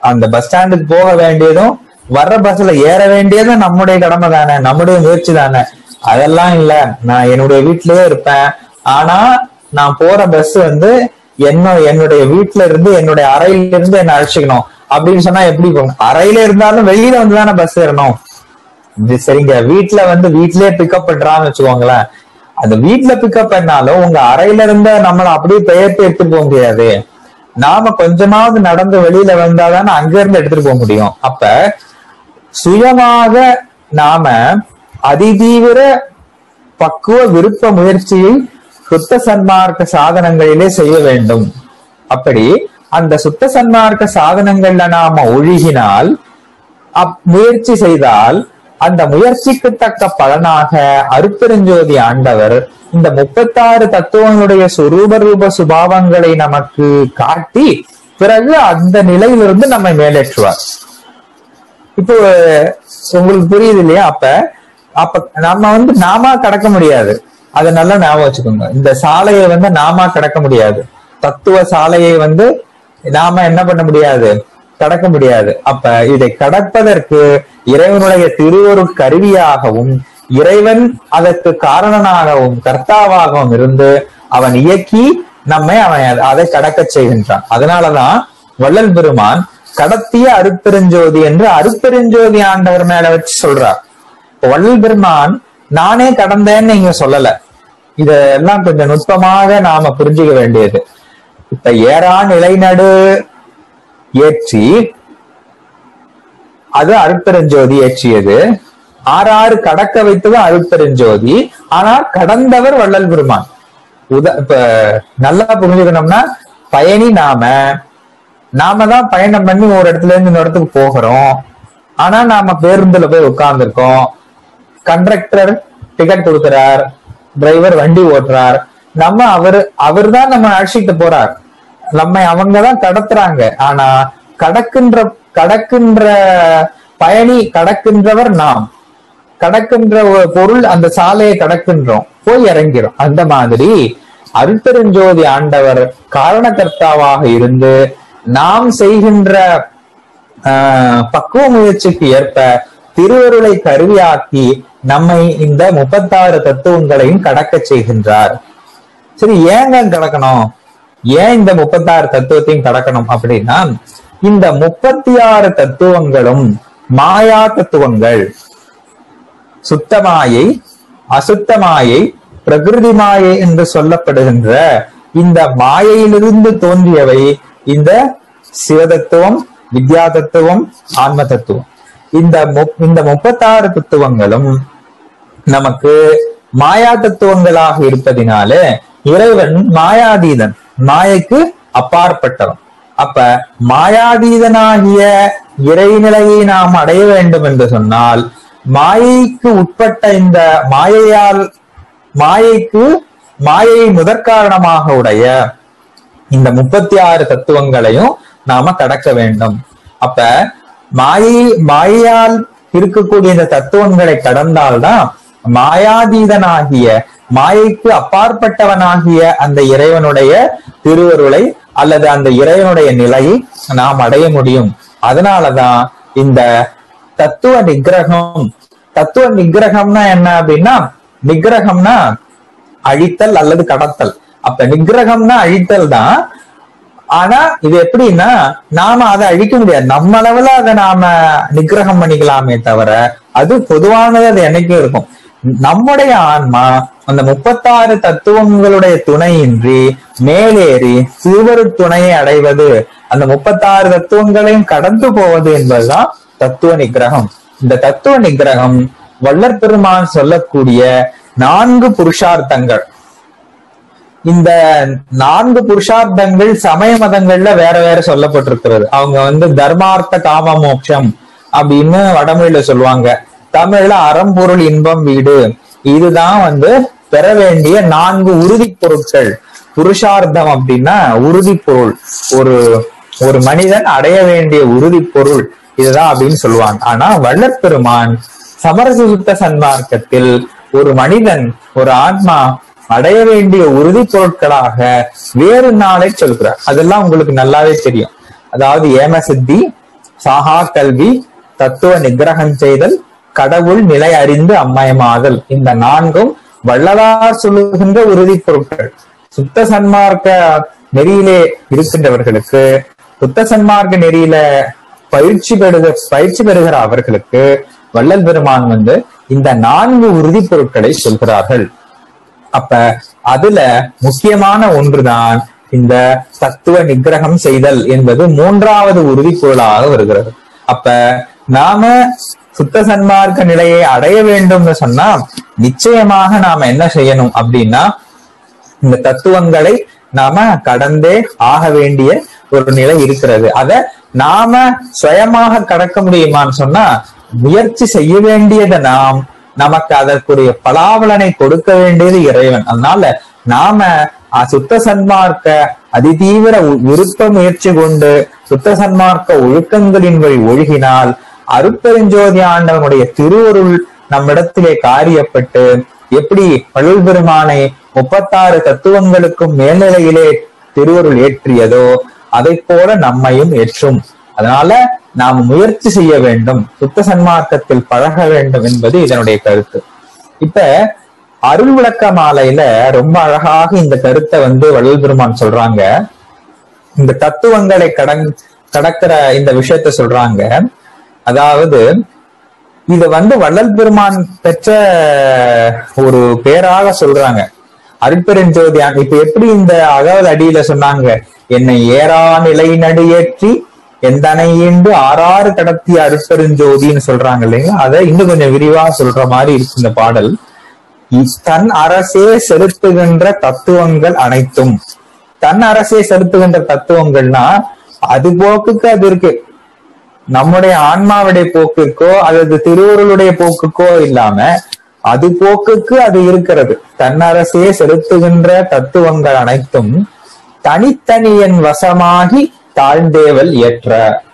அந்த பஸ் ஸ்டாண்டுக்கு போக வேண்டியதும் வர்ற பஸ்ல ஏற வேண்டியதும் நம்முடைய கடமை தானே நம்முடைய முயற்சி தானே அதெல்லாம் இல்ல நான் என்னுடைய வீட்டிலேயே இருப்பேன் ஆனா நான் போற பஸ் வந்து என்ன என்னுடைய வீட்டுல இருந்து என்னுடைய அறையில இருந்து என்ன அழைச்சிக்கணும் அப்படின்னு சொன்னா எப்படி போகும் அறையில இருந்தாலும் வெளியில வந்து தானே பஸ் ஏறணும் இது சரிங்க வீட்டுல வந்து வீட்லயே பிக்கப் பண்றான்னு வச்சுக்கோங்களேன் அந்த வீட்டுல பிக்கப் பண்ணாலும் உங்க அறையில இருந்த நம்மள அப்படியே பெயர்த்து எடுத்துட்டு போக முடியாது நாம கொஞ்சமாவது நடந்து வெளியில வந்தாதானே அங்க இருந்து எடுத்துட்டு போக முடியும் அப்ப சுயமாக நாம அதிதீவிர பக்குவ விருப்ப முயற்சியை சுத்த சன்மார்க்க சாதனங்களிலே செய்ய வேண்டும் அப்படி அந்த சுத்த சன்மார்க்க சாதனங்கள்ல நாம ஒழுகினால் அப் முயற்சி செய்தால் அந்த முயற்சிக்கு தக்க பலனாக அருப்பெருஞ்சோதி ஆண்டவர் இந்த முப்பத்தாறு தத்துவங்களுடைய சுரூப ரூப சுபாவங்களை நமக்கு காட்டி பிறகு அந்த நிலையிலிருந்து நம்மை மேலேற்றுவார் இப்போ உங்களுக்கு புரியுது இல்லையா அப்ப அப்ப நம்ம வந்து நாமா கடக்க முடியாது அதை நல்லா ஞாபகம் வச்சுக்கோங்க இந்த சாலையை வந்து நாமா கடக்க முடியாது தத்துவ சாலையை வந்து நாம என்ன பண்ண முடியாது கடக்க முடியாது அப்ப இதை கடப்பதற்கு இறைவனுடைய திருவருட் கருவியாகவும் இறைவன் அதற்கு காரணனாகவும் கர்த்தாவாகவும் இருந்து அவன் இயக்கி நம்மை அவன் அதை கடக்க செய்கின்றான் அதனாலதான் வள்ளல் பெருமான் கடத்திய அருப்பெருஞ்சோதி என்று அருப்பெருஞ்சோதி ஆண்டவர் மேல வச்சு சொல்றார் இப்ப வள்ளல் பெருமான் நானே கடந்தேன்னு இங்க சொல்லல இதெல்லாம் கொஞ்சம் நுட்பமாக நாம புரிஞ்சுக்க வேண்டியது இப்ப ஏறா நிலைநடு ஏற்றி அது அருட்பெருஞ்சோதி ஏற்றியது ஆறாறு கடக்க வைத்தது அருட்பெருஞ்சோதி ஆனால் கடந்தவர் வள்ளல் பெருமான் உத இப்ப நல்லா புரிஞ்சுக்கணும்னா பயணி நாம நாம தான் பயணம் பண்ணி ஒரு இடத்துல இருந்து இன்னொரு இடத்துக்கு போகிறோம் ஆனா நாம பேருந்துல போய் உட்கார்ந்துருக்கோம் கண்டக்டர் டிக்கெட் கொடுக்கிறார் டிரைவர் வண்டி ஓட்டுறார் நம்ம அவரு அவர் தான் நம்ம அழைச்சிட்டு போறார் நம்ம அவங்க தான் கடத்துறாங்க ஆனா கடக்கின்ற கடக்கின்ற பயணி கடக்கின்றவர் நாம் கடக்கின்ற ஒரு பொருள் அந்த சாலையை கடக்கின்றோம் போய் இறங்கிறோம் அந்த மாதிரி அருட்பெருஞ்சோதி ஆண்டவர் காரணகர்த்தாவாக இருந்து நாம் செய்கின்ற ஆஹ், பக்குவ முயற்சிக்கு ஏற்ப திருவருளை கருவியாக்கி நம்மை இந்த முப்பத்தாறு தத்துவங்களையும் கடக்க செய்கின்றார் சரி ஏங்க கடக்கணும் ஏன் இந்த முப்பத்தாறு தத்துவத்தையும் கடக்கணும் அப்படின்னா இந்த முப்பத்தி ஆறு தத்துவங்களும் மாயா தத்துவங்கள் சுத்தமாயை அசுத்தமாயை பிரகிருதி மாயை என்று சொல்லப்படுகின்ற இந்த மாயையிலிருந்து தோன்றியவை இந்த சிவதத்துவம் வித்யா தத்துவம் ஆன்ம தத்துவம் இந்த முப்- இந்த முப்பத்தாறு தத்துவங்களும் நமக்கு மாயா தத்துவங்களாக இருப்பதினாலே இறைவன் மாயாதீதன் மாயைக்கு அப்பாற்பட்டவன் அப்ப மாயாதீதனாகிய இறைநிலையை நாம் அடைய வேண்டும் என்று சொன்னால் மாயைக்கு உட்பட்ட இந்த மாயையால் மாயைக்கு மாயை முதற்காரணமாக உடைய இந்த முப்பத்தி ஆறு தத்துவங்களையும் நாம கடக்க வேண்டும் அப்ப மாயை மாயையால் இருக்கக்கூடிய இந்த தத்துவங்களை கடந்தால்தான் மாயாதீதனாகிய மாயைக்கு அப்பாற்பட்டவனாகிய அந்த இறைவனுடைய திருவருளை அல்லது அந்த இறைவனுடைய நிலையை நாம் அடைய முடியும் அதனாலதான் இந்த தத்துவ நிக்கிரகம் தத்துவ நிக்கிரகம்னா என்ன அப்படின்னா நிக்கிரகம்னா அழித்தல் அல்லது கடத்தல் அப்ப நிக்கிரகம்னா அழித்தல் தான் ஆனா இது எப்படின்னா நாம அதை அழிக்க முடியாது நம்ம அளவுல அதை நாம நிக்கிரகம் பண்ணிக்கலாமே தவிர அது பொதுவானது அது என்னைக்கும் இருக்கும் நம்முடைய ஆன்மா அந்த முப்பத்தாறு தத்துவங்களுடைய துணையின்றி மேலேறி சிறுவரு துணையை அடைவது அந்த முப்பத்தாறு தத்துவங்களையும் கடந்து போவது என்பதுதான் தத்துவ நிக்கிரகம் இந்த தத்துவ நிக்கிரகம் வள்ளற் பெருமான் சொல்லக்கூடிய நான்கு புருஷார்த்தங்கள் இந்த நான்கு புருஷார்த்தங்கள் சமய மதங்கள்ல வேற வேற சொல்லப்பட்டிருக்கிறது அவங்க வந்து தர்மார்த்த காம மோட்சம் அப்படின்னு வடமொழியில சொல்லுவாங்க தமிழ்ல அறம்பொருள் இன்பம் வீடு இதுதான் வந்து பெற வேண்டிய நான்கு உறுதி பொருட்கள் புருஷார்த்தம் அப்படின்னா உறுதி பொருள் ஒரு ஒரு மனிதன் அடைய வேண்டிய உறுதி பொருள் இதுதான் அப்படின்னு சொல்லுவாங்க ஆனா வள்ளற் பெருமான் சமரச சுத்த சன்மார்க்கத்தில் ஒரு மனிதன் ஒரு ஆத்மா அடைய வேண்டிய உறுதி பொருட்களாக வேறு நாளை சொல்கிறார் அதெல்லாம் உங்களுக்கு நல்லாவே தெரியும் அதாவது ஏம சித்தி சாகா கல்வி தத்துவ நிகிரகம் செய்தல் கடவுள் நிலை அறிந்து அம்மயமாதல் இந்த நான்கும் வள்ளலார் சொல்லுகின்ற உறுதிப் பொருட்கள் சுத்த சன்மார்க்க நெறியிலே இருக்கின்றவர்களுக்கு சுத்த சன்மார்க்க நெறியில பயிற்சி பெறுக பயிற்சி பெறுகிற அவர்களுக்கு வள்ளல் பெருமான் வந்து இந்த நான்கு உறுதிப் பொருட்களை சொல்கிறார்கள் அப்ப அதுல முக்கியமான ஒன்றுதான் இந்த தத்துவ நிகிரகம் செய்தல் என்பது மூன்றாவது உறுதிப்பொருளாக வருகிறது அப்ப நாம சுத்த சன்மார்க்க நிலையை அடைய வேண்டும்னு சொன்னா நிச்சயமாக நாம என்ன செய்யணும் அப்படின்னா இந்த தத்துவங்களை நாம கடந்தே ஆக வேண்டிய ஒரு நிலை இருக்கிறது அத நாம சுயமாக கடக்க முடியுமான்னு சொன்னா முயற்சி செய்ய வேண்டியதை நாம் நமக்கு அதற்குரிய பலாபலனை கொடுக்க வேண்டியது இறைவன் அதனால நாம அஹ், சுத்த சன்மார்க்க அதிதீவிர உ- விருப்ப முயற்சி கொண்டு சுத்த சன்மார்க்க ஒழுக்கங்களின் வழி ஒழுகினால் அருட்பெருஞ்சோதி ஆண்டவனுடைய திருவருள் நம்மிடத்திலே காரியப்பட்டு எப்படி பழுல் பெருமானை முப்பத்தாறு தத்துவங்களுக்கும் மேல்நிலையிலே திருவருள் ஏற்றியதோ அதைப் போல நம்மையும் ஏற்றும் அதனால நாம் முயற்சி செய்ய வேண்டும் சுத்த சன்மார்க்கத்தில் பழக வேண்டும் என்பது இதனுடைய கருத்து இப்ப அருள் விளக்க மாலையில ரொம்ப அழகாக இந்த கருத்தை வந்து வள்ளல் பெருமான் சொல்றாங்க இந்த தத்துவங்களை கடங் கடக்கிற இந்த விஷயத்த சொல்றாங்க அதாவது இது வந்து வள்ளல் பெருமான் பெற்ற ஒரு பேராக சொல்றாங்க அருட்பெருஞ்சோதி ஆ- இப்ப எப்படி இந்த அகவல் அடியில சொன்னாங்க என்னை ஏறா நிலை நடுயேற்றி எந்தனை ஈண்டு ஆறாறு கடத்திய அருட்பெருஞ்சோதின்னு சொல்றாங்க இல்லைங்களா அதை இன்னும் கொஞ்சம் விரிவா சொல்ற மாதிரி இருக்கு இந்த பாடல் தன் அரசே செலுத்துகின்ற தத்துவங்கள் அனைத்தும் தன் அரசே செலுத்துகின்ற தத்துவங்கள்னா அது போக்குக்கு அது இருக்கு நம்முடைய ஆன்மாவுடைய போக்குக்கோ அல்லது திருவருளுடைய போக்குக்கோ இல்லாம அது போக்குக்கு அது இருக்கிறது தன்னரசே செலுத்துகின்ற தத்துவங்கள் அனைத்தும் தனித்தனியன் வசமாகி தாழ்ந்தேவல் ஏற்ற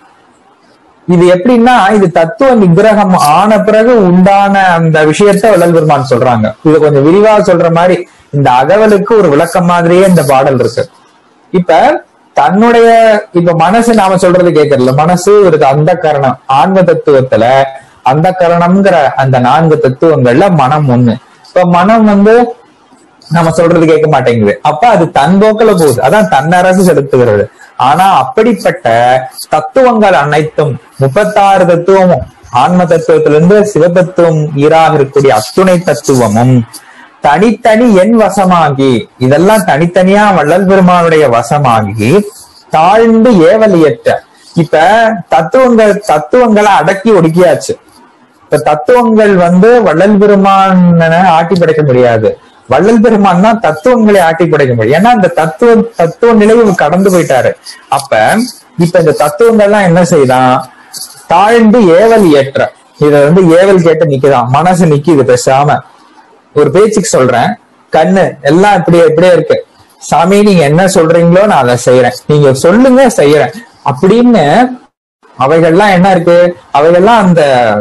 இது எப்படின்னா இது தத்துவ நிகிரகம் ஆன பிறகு உண்டான அந்த விஷயத்த வள்ளல் பெருமான் சொல்றாங்க இது கொஞ்சம் விரிவா சொல்ற மாதிரி இந்த அகவலுக்கு ஒரு விளக்கம் மாதிரியே இந்த பாடல் இருக்கு இப்ப தன்னுடைய இப்ப மனசு நாம சொல்றது கேட்கறல மனசு ஒரு அந்த கரணம் ஆன்ம தத்துவத்துல அந்த கரணம்ங்கிற அந்த நான்கு தத்துவங்கள்ல மனம் ஒண்ணு இப்ப மனம் வந்து நம்ம சொல்றது கேட்க மாட்டேங்குது அப்ப அது தன் போக்கில போகுது அதான் தன்னரசு செலுத்துகிறது ஆனா அப்படிப்பட்ட தத்துவங்கள் அனைத்தும் முப்பத்தாறு தத்துவமும் ஆன்ம தத்துவத்திலிருந்து சிவதத்துவம் ஈராக இருக்கக்கூடிய அத்துணை தத்துவமும் தனித்தனி என் வசமாகி இதெல்லாம் தனித்தனியா வள்ளல் பெருமானுடைய வசமாகி தாழ்ந்து ஏவலியற்ற இப்ப தத்துவங்கள் தத்துவங்களை அடக்கி ஒடுக்கியாச்சு இப்ப தத்துவங்கள் வந்து வள்ளல் பெருமான ஆட்டி படைக்க முடியாது வள்ளல் பெருமான் தான் தத்துவங்களை ஆட்டி படைக்க முடியும் ஏன்னா இந்த தத்துவ தத்துவ நிலையை கடந்து போயிட்டாரு அப்ப இப்ப இந்த தத்துவங்கள்லாம் என்ன செய்யலாம் தாழ்ந்து ஏவல் ஏற்ற இத வந்து ஏவல் கேட்டு நிக்குதான் மனசு நிக்குது பேசாம ஒரு பேச்சுக்கு சொல்றேன் கண்ணு எல்லாம் இப்படியே இப்படியே இருக்கு சாமி நீங்க என்ன சொல்றீங்களோ நான் அதை செய்யறேன் நீங்க சொல்லுங்க செய்யறேன் அப்படின்னு அவைகள்லாம் என்ன இருக்கு அவைகள்லாம் அந்த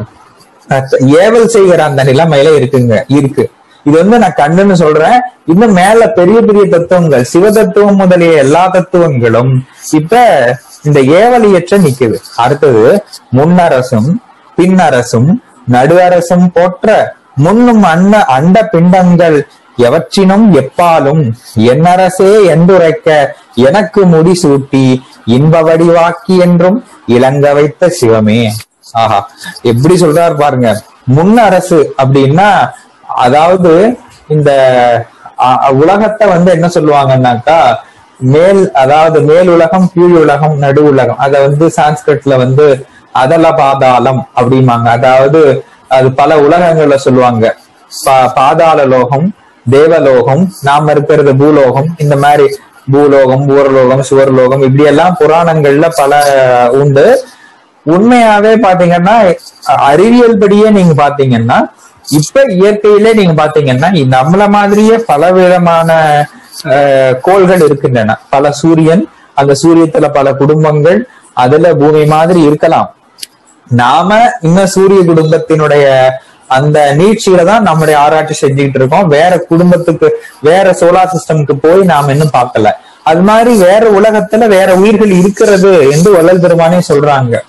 அஹ், ஏவல் செய்கிற அந்த நிலைமையில இருக்குங்க இருக்கு இது வந்து நான் கண்ணுன்னு சொல்றேன் இன்னும் மேல பெரிய பெரிய தத்துவங்கள் சிவ தத்துவம் முதலிய எல்லா தத்துவங்களும் இப்ப இந்த ஏவலியற்ற நிக்குது அடுத்தது முன்னரசும் பின்னரசும் நடு அரசும் போற்ற முன்னும் அன்ன அண்ட பிண்டங்கள் எவற்றினும் எப்பாலும் என்னரசே என்றுரைக்க எனக்கு முடி சூட்டி இன்ப வடிவாக்கி என்றும் இளங்க வைத்த சிவமே ஆஹா எப்படி சொல்றாரு பாருங்க முன் அரசு அப்படின்னா அதாவது இந்த அ- அ- உலகத்தை வந்து என்ன சொல்லுவாங்கன்னாக்கா மேல் அதாவது மேல் உலகம் கீழ் உலகம் நடு உலகம் அத வந்து சான்ஸ்கிரிட்ல வந்து அதல பாதாளம் அப்படிம்பாங்க அதாவது அது பல உலகங்கள்ல சொல்லுவாங்க பா- பாதாள லோகம் தேவலோகம் நாம இருக்கிறது பூலோகம் இந்த மாதிரி பூலோகம் ஊரலோகம் சுவர்லோகம் இப்படி எல்லாம் புராணங்கள்ல பல உண்டு உண்மையாவே பாத்தீங்கன்னா அ- அறிவியல் படியே நீங்க பாத்தீங்கன்னா இப்ப இயற்கையிலே நீங்க பாத்தீங்கன்னா இ- நம்மள மாதிரியே பல விதமான அஹ், கோள்கள் இருக்கின்றன பல சூரியன் அந்த சூரியத்துல பல குடும்பங்கள் அதுல பூமி மாதிரி இருக்கலாம் நாம இன்னும் சூரிய குடும்பத்தினுடைய அந்த நீட்சியில தான் நம்முடைய ஆராய்ச்சி செஞ்சுக்கிட்டு இருக்கோம் வேற குடும்பத்துக்கு வேற சோலார் சிஸ்டம்க்கு போய் நாம இன்னும் பார்க்கல அது மாதிரி வேற உலகத்துல வேற உயிர்கள் இருக்கிறது என்று வள்ளல் பெருமானே சொல்றாங்க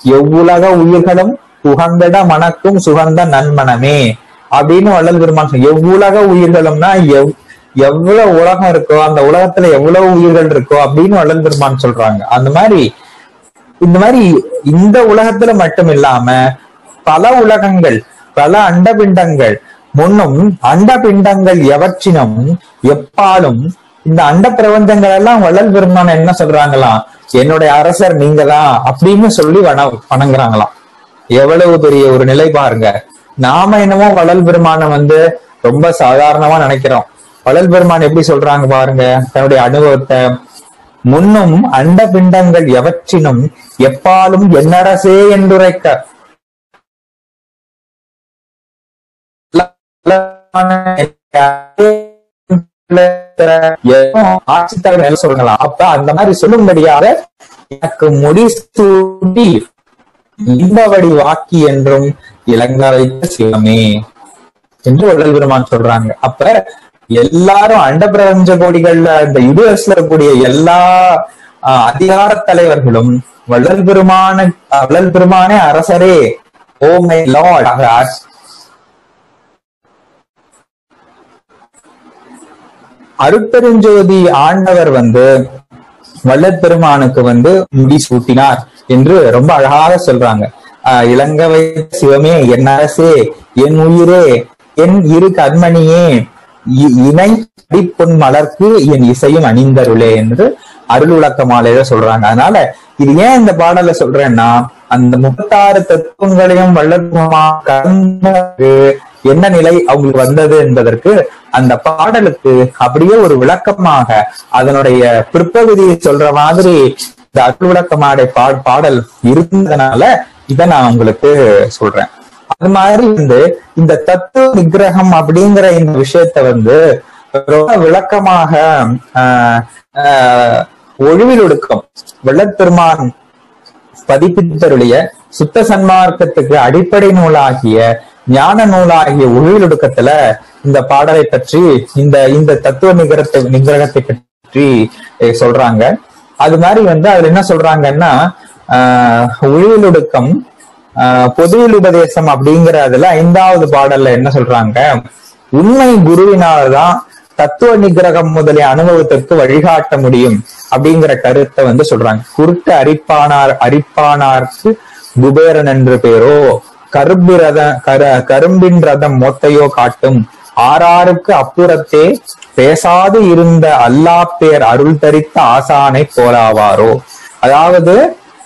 எவ்வுலக உயிர்களும் உகந்திட மணக்கும் சுகந்த நன்மனமே அப்படின்னு வள்ளல் பெருமான் சொல் எவ்வுலக உயிர்களும்னா எவ் எவ்வளவு உலகம் இருக்கோ அந்த உலகத்துல எவ்வளவு உயிர்கள் இருக்கோ அப்படின்னு வள்ளல் பெருமான் சொல்றாங்க அந்த மாதிரி இந்த மாதிரி இந்த உலகத்துல மட்டும் இல்லாம பல உலகங்கள் பல அண்டபிண்டங்கள் முன்னும் அண்டபிண்டங்கள் எவற்றினும் எப்பாலும் இந்த அண்ட பிரபஞ்சங்கள் எல்லாம் வள்ளல் பெருமான் என்ன சொல்றாங்களாம் என்னுடைய அரசர் நீங்க தான் அப்படின்னு சொல்லி வண வணங்குறாங்களாம் எவ்வளவு பெரிய ஒரு நிலை பாருங்க நாம என்னமோ வள்ளல் பெருமானை வந்து ரொம்ப சாதாரணமா நினைக்கிறோம் வள்ளல் பெருமான் எப்படி சொல்றாங்க பாருங்க தன்னுடைய அனுபவத்தை முன்னும் அண்ட பிண்டங்கள் எவற்றினும் எப்பாலும் என்னரசே என்றுரைக்க ஆட்சித்தலைவர் சொல்லலாம் அப்ப அந்த மாதிரி சொல்லும்படியாக எனக்கு முடிசூடி இன்பவடி வாக்கி என்றும் இளங்க வைத்த சிவமே என்று வள்ளல் பெருமான் சொல்றாங்க அப்ப எல்லாரும் அண்ட பிரபஞ்ச கோடிகள்ல இந்த யூனிவர்ஸ்ல இருக்கக்கூடிய எல்லா ஆஹ், அதிகார தலைவர்களும் வள்ளல் பெருமான வள்ளல் பெருமானே அரசரே ஓ மை லார்ட் அருட்பெருஞ்சோதி ஆண்டவர் வந்து வள்ளற் பெருமானுக்கு வந்து முடி சூட்டினார் என்று ரொம்ப அழகாக சொல்றாங்க ஆஹ் இளங்கவை சிவமே என் அரசே என் உயிரே என் இரு கண்மணியே இ- இணை பொன் மலர்க்கு என் இசையும் அணிந்தருளே என்று அருள் விளக்க மாலையில சொல்றாங்க அதனால இது ஏன் இந்த பாடல சொல்றேன்னா அந்த முப்பத்தாறு தத்துவங்களையும் வள்ளற் பெருமான் கடந்து என்ன நிலை அவங்களுக்கு வந்தது என்பதற்கு அந்த பாடலுக்கு அப்படியே ஒரு விளக்கமாக அதனுடைய பிற்பகுதியை சொல்ற மாதிரி இந்த அருள் விளக்கமாடை பா பாடல் இருந்ததுனால இதை நான் உங்களுக்கு சொல்றேன் அது மாதிரி வந்து இந்த தத்துவ நிகிரகம் அப்படிங்கிற இந்த விஷயத்த வந்து ரொம்ப விளக்கமாக ஆஹ் ஆஹ் ஒழிவில் ஒடுக்கம் வெள்ளப்பெருமான் பதிப்பித்தருடைய சுத்த சன்மார்க்கத்துக்கு அடிப்படை நூலாகிய ஞான நூலாகிய ஒழியலொடுக்கத்துல இந்த பாடலை பற்றி இந்த இந்த தத்துவ நிகரத்தை நிகிரகத்தை பற்றி அஹ், சொல்றாங்க அது மாதிரி வந்து அதுல என்ன சொல்றாங்கன்னா ஆஹ் ஒழியலொடுக்கம் ஆஹ் பொதுவில் உபதேசம் அப்படிங்கிற அதுல ஐந்தாவது பாடல்ல என்ன சொல்றாங்க உண்மை குருவினால்தான் தத்துவ நிகிரகம் முதலிய அனுபவத்திற்கு வழிகாட்ட முடியும் அப்படிங்கிற கருத்தை வந்து சொல்றாங்க குருட்டு அரிப்பானார் அரிப்பானார்க்கு குபேரன் என்று பேரோ கரும்பு ரத கர கரும்பின் ரதம் மொத்தையோ காட்டும் ஆறாருக்கு அப்புறத்தே பேசாது இருந்த அல்லாப்பேர் அருள் தரித்த ஆசானை போலாவாரோ அதாவது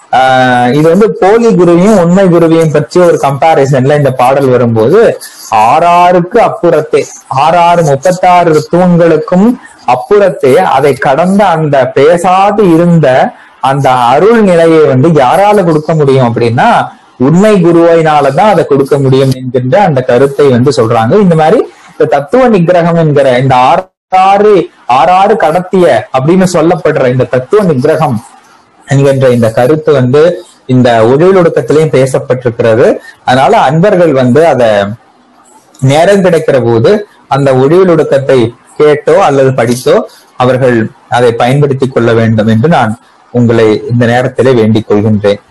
ஆஹ் இது வந்து போலி குருவியும் உண்மை குருவியும் பற்றி ஒரு கம்பாரிசன்ல இந்த பாடல் வரும்போது ஆறாருக்கு அப்புறத்தே ஆறாறு முப்பத்தாறு தூண்களுக்கும் அப்புறத்தே அதை கடந்த அந்த பேசாது இருந்த அந்த அருள் நிலையை வந்து யாரால கொடுக்க முடியும் அப்படின்னா உண்மை குருவினாலதான் அதை கொடுக்க முடியும் என்கின்ற அந்த கருத்தை வந்து சொல்றாங்க இந்த மாதிரி இந்த தத்துவ நிகிரகம் என்கிற இந்த ஆறாறு ஆறாறு கடத்திய அப்படின்னு சொல்லப்படுற இந்த தத்துவ நிகிரகம் என்கின்ற இந்த கருத்து வந்து இந்த ஒழியலொடுக்கத்திலையும் பேசப்பட்டிருக்கிறது அதனால அன்பர்கள் வந்து அத நேரம் கிடைக்கிற போது அந்த ஒழியலொடுக்கத்தை கேட்டோ அல்லது படித்தோ அவர்கள் அதை பயன்படுத்திக் கொள்ள வேண்டும் என்று நான் உங்களை இந்த நேரத்திலே வேண்டிக் கொள்கின்றேன்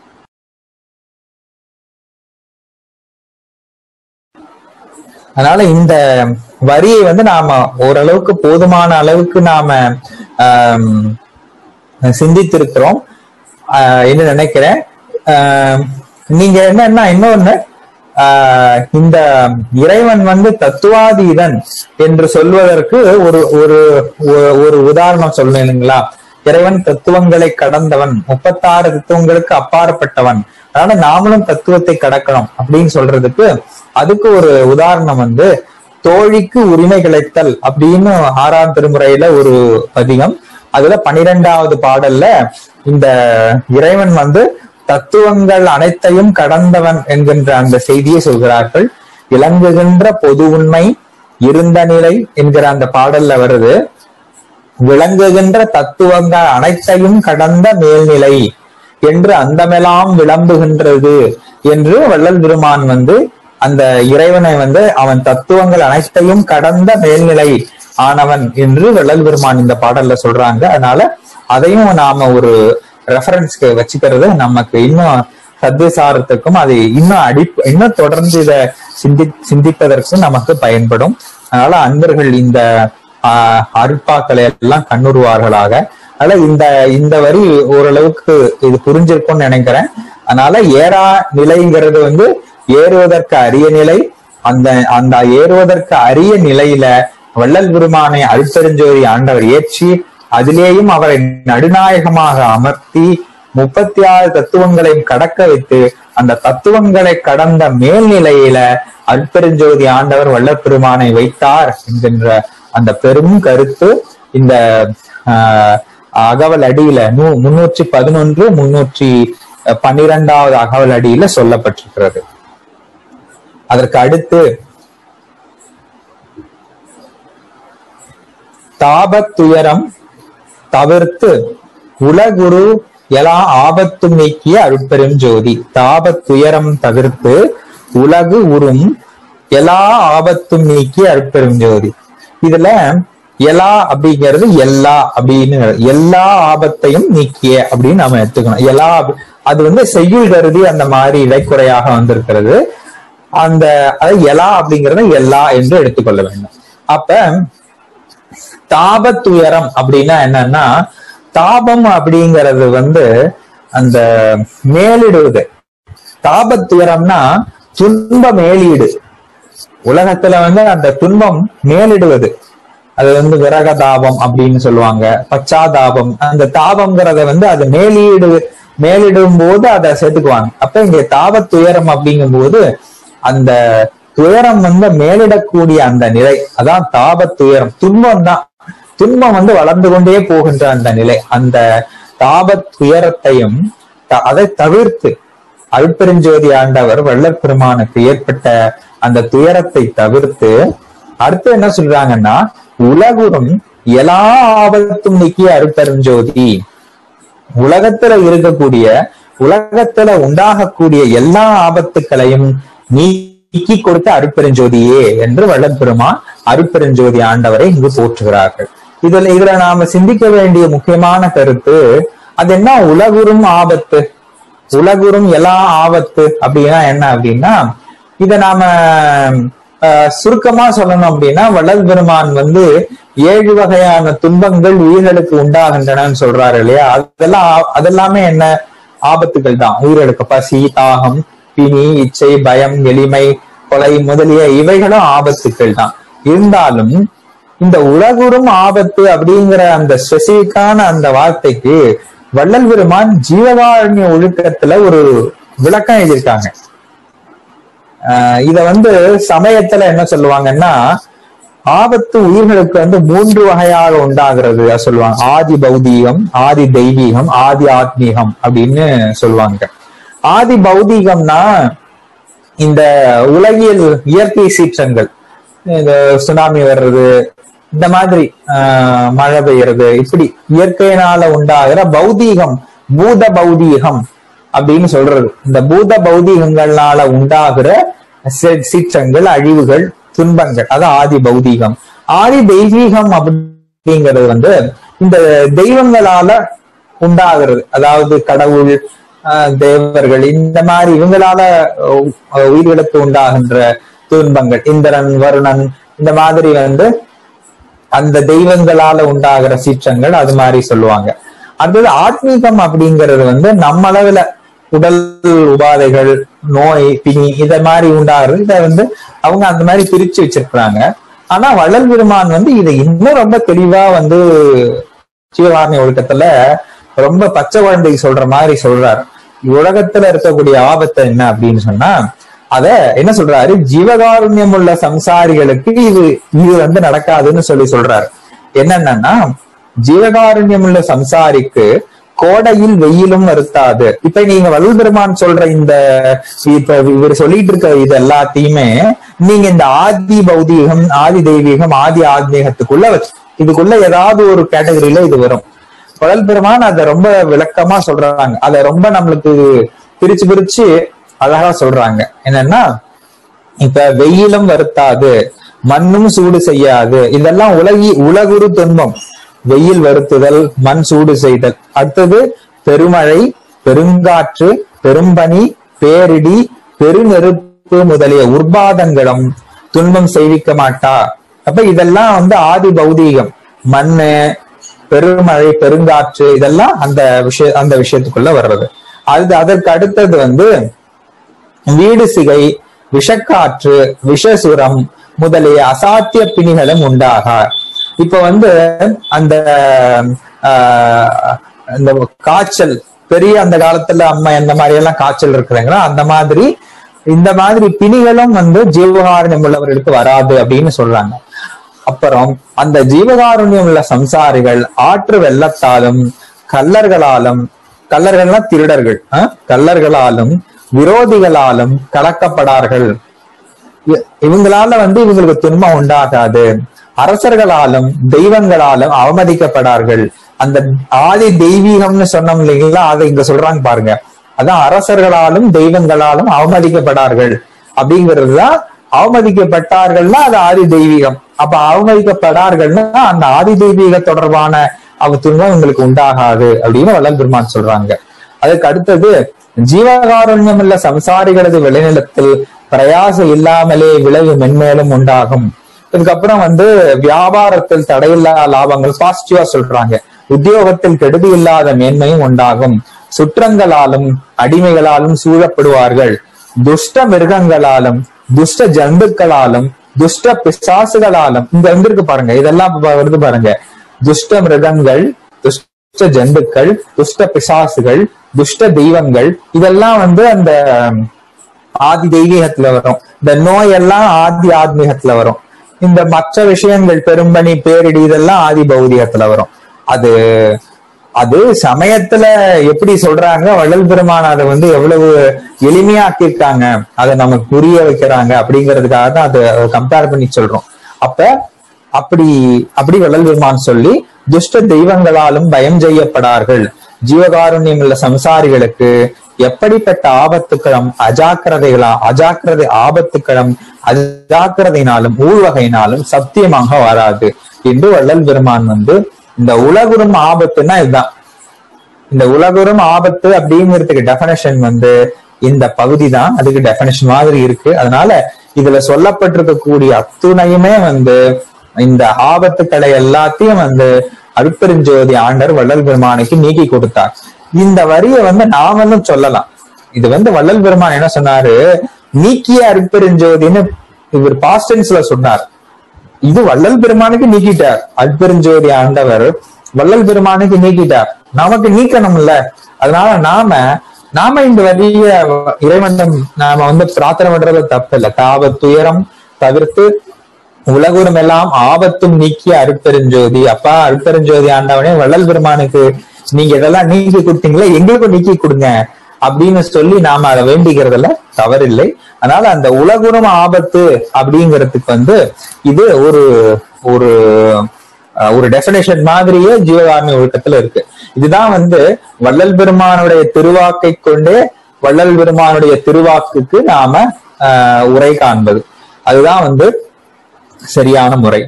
அதனால இந்த வரியை வந்து நாம ஓரளவுக்கு போதுமான அளவுக்கு நாம ஆம், சிந்தித்திருக்கிறோம் ஆஹ் என்று நினைக்கிறேன் ஆஹ் நீங்க என்னன்னா இன்னொன்னு ஆஹ் இந்த இறைவன் வந்து தத்துவாதீதன் என்று சொல்வதற்கு ஒரு ஒரு ஒரு- ஒரு உதாரணம் சொல்லணுங்களா இறைவன் தத்துவங்களை கடந்தவன் முப்பத்தாறு தத்துவங்களுக்கு அப்பாற்பட்டவன் அதனால நாமளும் தத்துவத்தை கடக்கணும் அப்படின்னு சொல்றதுக்கு அதுக்கு ஒரு உதாரணம் வந்து தோழிக்கு உரிமை கிடைத்தல் அப்படின்னு ஆறாம் திருமுறையில ஒரு பதிகம் அதுல பனிரெண்டாவது பாடல்ல இந்த இறைவன் வந்து தத்துவங்கள் அனைத்தையும் கடந்தவன் என்கின்ற அந்த செய்தியை சொல்கிறார்கள் விளங்குகின்ற பொது உண்மை இருந்த நிலை என்கிற அந்த பாடல்ல வருது விளங்குகின்ற தத்துவங்கள் அனைத்தையும் கடந்த மேல்நிலை என்று அந்தமெல்லாம் விளம்புகின்றது என்று வள்ளல் பெருமான் வந்து அந்த இறைவனை வந்து அவன் தத்துவங்கள் அனைத்தையும் கடந்த மேல்நிலை ஆனவன் என்று வள்ளல் பெருமான் இந்த பாடல்ல சொல்றாங்க அதனால அதையும் நாம ஒரு ரெஃபரன்ஸ்க்கு வச்சுக்கிறது நமக்கு இன்னும் சத்விசாரத்துக்கும் அது இன்னும் அடி இன்னும் தொடர்ந்து இத சிந்தி சிந்திப்பதற்கும் நமக்கு பயன்படும் அதனால அன்பர்கள் இந்த ஆஹ், அருட்பாக்களை எல்லாம் கண்ணுறுவார்களாக அதனால இந்த இந்த வரி ஓரளவுக்கு இது புரிஞ்சிருக்கும்னு நினைக்கிறேன் அதனால ஏறா நிலைங்கிறது வந்து ஏறுவதற்கு அரிய நிலை அந்த அந்த ஏறுவதற்கு அரிய நிலையில வள்ளல் பெருமானை அருட்பெருஞ்சோதி ஆண்டவர் ஏற்றி அதிலேயும் அவரை நடுநாயகமாக அமர்த்தி முப்பத்தி ஆறு தத்துவங்களையும் கடக்க வைத்து அந்த தத்துவங்களை கடந்த மேல்நிலையில அருட்பெருஞ்சோதி ஆண்டவர் வள்ளல் பெருமானை வைத்தார் என்கின்ற அந்த பெரும் கருத்து இந்த ஆஹ், அகவல் அடியில நூ முன்னூற்றி பதினொன்று முன்னூற்றி பன்னிரெண்டாவது அகவல் அடியில சொல்லப்பட்டிருக்கிறது அதற்கு அடுத்து தாபத்துயரம் தவிர்த்து உலகுரு எலா ஆபத்தும் நீக்கிய அருட்பெரும் ஜோதி தாபத்துயரம் தவிர்த்து உலகு உறும் எல்லா ஆபத்தும் நீக்கிய அருட்பெரும் ஜோதி இதுல எல்லா அப்படிங்கிறது எல்லா அப்படின்னு எல்லா ஆபத்தையும் நீக்கிய அப்படின்னு நாம எடுத்துக்கணும் எல்லா அப்படி- அது வந்து செய்யுள் கருதி அந்த மாதிரி இடைக்குறையாக வந்திருக்கிறது அந்த அது எலா அப்படிங்கறத எல்லா என்று எடுத்துக்கொள்ள வேண்டும் அப்ப தாபத்துயரம் அப்படின்னா என்னன்னா தாபம் அப்படிங்கிறது வந்து அந்த மேலிடுவது தாபத்துயரம்னா துன்ப மேலீடு உலகத்துல வந்து அந்த துன்பம் மேலிடுவது அது வந்து விரக தாபம் அப்படின்னு சொல்லுவாங்க பச்சாதாபம் அந்த தாபம்ங்கிறத வந்து அது மேலீடு மேலிடும் போது அதை சேர்த்துக்குவாங்க அப்ப இங்க தாபத் துயரம் அப்படிங்கும் போது அந்த துயரம் வந்து மேலிடக்கூடிய அந்த நிலை அதான் தாபத் துயரம் துன்பம் தான் துன்பம் வந்து வளர்ந்து கொண்டே போகின்ற அந்த நிலை அந்த தாபத் துயரத்தையும் த- அதை தவிர்த்து அருட்பெருஞ்சோதி ஆண்டவர் வள்ளற் பெருமானுக்கு ஏற்பட்ட அந்த துயரத்தை தவிர்த்து அடுத்து என்ன சொல்றாங்கன்னா உலகுறும் எல்லா ஆபத்தும் நீக்கிய அருட்பெருஞ்சோதி உலகத்துல இருக்கக்கூடிய உலகத்துல உண்டாகக்கூடிய எல்லா ஆபத்துக்களையும் நீக்கி கொடுத்த அருட்பெருஞ்சோதியே என்று வள்ளல் பெருமான் அருட்பெருஞ்சோதி ஆண்டவரை இங்கு போற்றுகிறார்கள் இதுல இதுல நாம சிந்திக்க வேண்டிய முக்கியமான கருத்து அது என்ன உலகுறும் ஆபத்து உலகுறும் எல்லா ஆபத்து அப்படின்னா என்ன அப்படின்னா இத நாம அஹ், சுருக்கமா சொல்லணும் அப்படின்னா வள்ளல் பெருமான் வந்து ஏழு வகையான துன்பங்கள் உயிர்களுக்கு உண்டாகின்றனன்னு சொல்றாரு இல்லையா அதெல்லாம் ஆ- அதெல்லாமே என்ன ஆபத்துகள் தான் உயிர்களுக்கு பசி தாகம் பிணி இச்சை பயம் எளிமை கொலை முதலிய இவைகளும் ஆபத்துக்கள் தான் இருந்தாலும் இந்த உலகுறும் ஆபத்து அப்படிங்கிற அந்த ஸ்பெசிபிக்கான அந்த வார்த்தைக்கு வள்ளல் பெருமான் ஜீவகாருண்ய ஒழுக்கத்துல ஒரு விளக்கம் எழுதியிருக்காங்க ஆஹ் இத வந்து சமயத்துல என்ன சொல்லுவாங்கன்னா ஆபத்து உயிர்களுக்கு வந்து மூன்று வகையாக உண்டாகிறது அத சொல்லுவாங்க ஆதி பௌதீகம் ஆதி தெய்வீகம் ஆதி ஆத்மீகம் அப்படின்னு சொல்லுவாங்க ஆதி பௌதீகம்னா இந்த உலகியல் இயற்கை சீற்றங்கள் இந்த சுனாமி வர்றது இந்த மாதிரி ஆஹ், மழை பெய்யறது இப்படி இயற்கையினால உண்டாகிற பௌதீகம் பூத பௌதீகம் அப்படின்னு சொல்றது இந்த பூத பௌதீகங்கள்னால உண்டாகிற சீ- சீற்றங்கள் அழிவுகள் துன்பங்கள் அது ஆதி பௌதீகம் ஆதி தெய்வீகம் அப்படிங்கிறது வந்து இந்த தெய்வங்களால உண்டாகிறது அதாவது கடவுள் ஆஹ், தேவர்கள் இந்த மாதிரி இவங்களால அஹ், உயிர்களுக்கு உண்டாகின்ற துன்பங்கள் இந்திரன் வருணன் இந்த மாதிரி வந்து அந்த தெய்வங்களால உண்டாகிற சீற்றங்கள் அது மாதிரி சொல்லுவாங்க அடுத்தது ஆத்மீகம் அப்படிங்கிறது வந்து நம்ம அளவுல உடல் உபாதைகள் நோய் பிணி இத மாதிரி உண்டாகிறது இத வந்து அவங்க அந்த மாதிரி பிரிச்சு வச்சிருக்கிறாங்க ஆனா வள்ளல் பெருமான் வந்து இதை இன்னும் ரொம்ப தெளிவா வந்து ஜீவகாரணி ஒழுக்கத்துல ரொம்ப பச்சை குழந்தைக்கு சொல்ற மாதிரி சொல்றாரு உலகத்துல இருக்கக்கூடிய ஆபத்து என்ன அப்படின்னு சொன்னா அத என்ன சொல்றாரு ஜீவகாருண்யம் உள்ள சம்சாரிகளுக்கு இது இது வந்து நடக்காதுன்னு சொல்லி சொல்றாரு என்னன்னா ஜீவகாருண்யம் உள்ள சம்சாரிக்கு கோடையில் வெயிலும் வருத்தாது இப்ப நீங்க வள்ளல் பெருமான் சொல்ற இந்த இப்ப இவர் சொல்லிட்டு இருக்க இது எல்லாத்தையுமே நீங்க இந்த ஆதி பௌதீகம் ஆதி தெய்வீகம் ஆதி ஆத்மீகத்துக்குள்ள வச்சு இதுக்குள்ள ஏதாவது ஒரு கேட்டகரியில இது வரும் வள்ளல் பெருமான் அதை ரொம்ப விளக்கமா சொல்றாங்க அதை ரொம்ப நம்மளுக்கு பிரிச்சு பிரிச்சு அழகா சொல்றாங்க என்னன்னா இப்ப வெயிலும் வருத்தாது மண்ணும் சூடு செய்யாது இதெல்லாம் உலகி உலகுரு துன்பம் வெயில் வருத்துதல் மண் சூடு செய்தல் அடுத்தது பெருமழை பெருங்காற்று பெரும்பனி பேரிடி பெருநெருப்பு முதலிய உற்பாதங்களும் துன்பம் செய்விக்க மாட்டா அப்ப இதெல்லாம் வந்து ஆதி பௌதீகம் மண்ணு பெருமழை பெருங்காற்று இதெல்லாம் அந்த விஷய அந்த விஷயத்துக்குள்ள வர்றது அது அதற்கு அடுத்தது வந்து வீடு சிகை விஷக்காற்று விஷசுரம் முதலிய அசாத்திய பிணிகளும் உண்டாக இப்ப வந்து அந்த ஆஹ், இந்த காய்ச்சல் பெரிய அந்த காலத்துல அம்மா இந்த மாதிரி எல்லாம் காய்ச்சல் இருக்கிறாங்களா அந்த மாதிரி இந்த மாதிரி பிணிகளும் வந்து ஜீவகாருண்யம் உள்ளவர்களுக்கு வராது அப்படின்னு சொல்றாங்க அப்புறம் அந்த ஜீவகாருண்யம் உள்ள சம்சாரிகள் ஆற்று வெள்ளத்தாலும் கல்லர்களாலும் கல்லர்கள்னா திருடர்கள் ஆ? கல்லர்களாலும் விரோதிகளாலும் கலக்கப்படார்கள் இ- இவங்களால வந்து இவங்களுக்கு துன்பம் உண்டாகாது அரசர்களாலும் தெய்வங்களாலும் அவமதிக்கப்படார்கள் அந்த ஆதி தெய்வீகம்னு சொன்னோம் இல்லைங்களா அதை இங்க சொல்றாங்க பாருங்க அதான் அரசர்களாலும் தெய்வங்களாலும் அவமதிக்கப்படார்கள் அப்படிங்கிறதுதான் அவமதிக்கப்பட்டார்கள்னா அது ஆதி தெய்வீகம் அப்ப அவமதிக்கப்படார்கள்னா அந்த ஆதி தெய்வீக தொடர்பான அவ துன்பம் உங்களுக்கு உண்டாகாது அப்படின்னு வள்ளல் பெருமான் சொல்றாங்க அதுக்கு அடுத்தது ஜீவகாருண்யம் உள்ள சம்சாரிகளது விளைநிலத்தில் பிரயாசம் இல்லாமலே விளைவு மென்மேலும் உண்டாகும் இதுக்கப்புறம் வந்து வியாபாரத்தில் தடையில்லா லாபங்கள் பாசிட்டிவா சொல்றாங்க உத்தியோகத்தில் கெடுதி இல்லாத மேன்மையும் உண்டாகும் சுற்றங்களாலும் அடிமைகளாலும் சூழப்படுவார்கள் துஷ்ட மிருகங்களாலும் துஷ்ட ஜந்துக்களாலும் துஷ்ட பிசாசுகளாலும் இங்க வந்திருக்கு பாருங்க இதெல்லாம் இப்ப வருது பாருங்க துஷ்ட மிருகங்கள் துஷ்ட ஜந்துக்கள் துஷ்ட பிசாசுகள் துஷ்ட தெய்வங்கள் இதெல்லாம் வந்து அந்த ஆதி தெய்வீகத்துல வரும் இந்த நோய் எல்லாம் ஆதி ஆத்மீகத்துல வரும் இந்த மற்ற விஷயங்கள் பெரும்பணி பேரிடி இதெல்லாம் ஆதி பௌதிகத்துல வரும் அது அது சமயத்துல எப்படி சொல்றாங்க வள்ளல் பெருமான் அதை வந்து எவ்வளவு எளிமையாக்கியிருக்காங்க அதை நமக்கு புரிய வைக்கிறாங்க அப்படிங்கிறதுக்காக தான் அதை கம்பேர் பண்ணி சொல்றோம் அப்ப அப்படி அப்படி வள்ளல் பெருமான் சொல்லி துஷ்ட தெய்வங்களாலும் பயம் செய்யப்படார்கள் ஜீவகாருண்யம் உள்ள சம்சாரிகளுக்கு எப்படிப்பட்ட ஆபத்துக்களும் அஜாக்கிரதைகளா அஜாக்கிரதை ஆபத்துக்களும் அஜாக்கிரதையினாலும் ஊழ்வகையினாலும் சத்தியமாக வராது என்று வள்ளல் பெருமான் வந்து இந்த உலகுறும் ஆபத்துன்னா இதுதான் இந்த உலகுறும் ஆபத்து அப்படிங்கிறதுக்கு டெபனேஷன் வந்து இந்த பகுதி தான் அதுக்கு டெபனேஷன் மாதிரி இருக்கு அதனால இதுல சொல்லப்பட்டிருக்கக்கூடிய அத்துணையுமே வந்து இந்த ஆபத்துக்களை எல்லாத்தையும் வந்து அருட்பெருஞ்சோதி ஆண்டர் வள்ளல் பெருமானுக்கு நீக்கி கொடுத்தார் இந்த வரியை வந்து நாமளும் சொல்லலாம் இது வந்து வள்ளல் பெருமான் என்ன சொன்னாரு நீக்கிய அருட்பெருஞ்சோதின்னு இவர் பாஸ்டன்ஸ்ல சொன்னார் இது வள்ளல் பெருமானுக்கு நீக்கிட்டார் அற்பெருஞ்சோதி ஆண்டவர் வள்ளல் பெருமானுக்கு நீக்கிட்டார் நமக்கு நீக்கணும்ல அதனால நாம நாம இந்த வழிய இறைவனம் நாம வந்து பிரார்த்தனை பண்றது தப்பு இல்ல தாபத் துயரம் தவிர்த்து உலகுரம் எல்லாம் ஆபத்தும் நீக்கிய அருட்பெருஞ்சோதி அப்பா அருட்பெருஞ்சோதி ஆண்டவனே வள்ளல் பெருமானுக்கு நீங்க இதெல்லாம் நீக்கி கொடுத்தீங்களே எங்களுக்கும் நீக்கி கொடுங்க அப்படின்னு சொல்லி நாம அதை வேண்டிக்கிறதுல தவறில்லை அதனால அந்த உலகுரம் ஆபத்து அப்படிங்கிறதுக்கு வந்து இது ஒரு ஒரு அஹ், ஒரு டெபினேஷன் மாதிரியே ஜீவகாருண்ய ஒழுக்கத்துல இருக்கு இதுதான் வந்து வள்ளல் பெருமானுடைய திருவாக்கை கொண்டே வள்ளல் பெருமானுடைய திருவாக்குக்கு நாம ஆஹ், உரை காண்பது அதுதான் வந்து சரியான முறை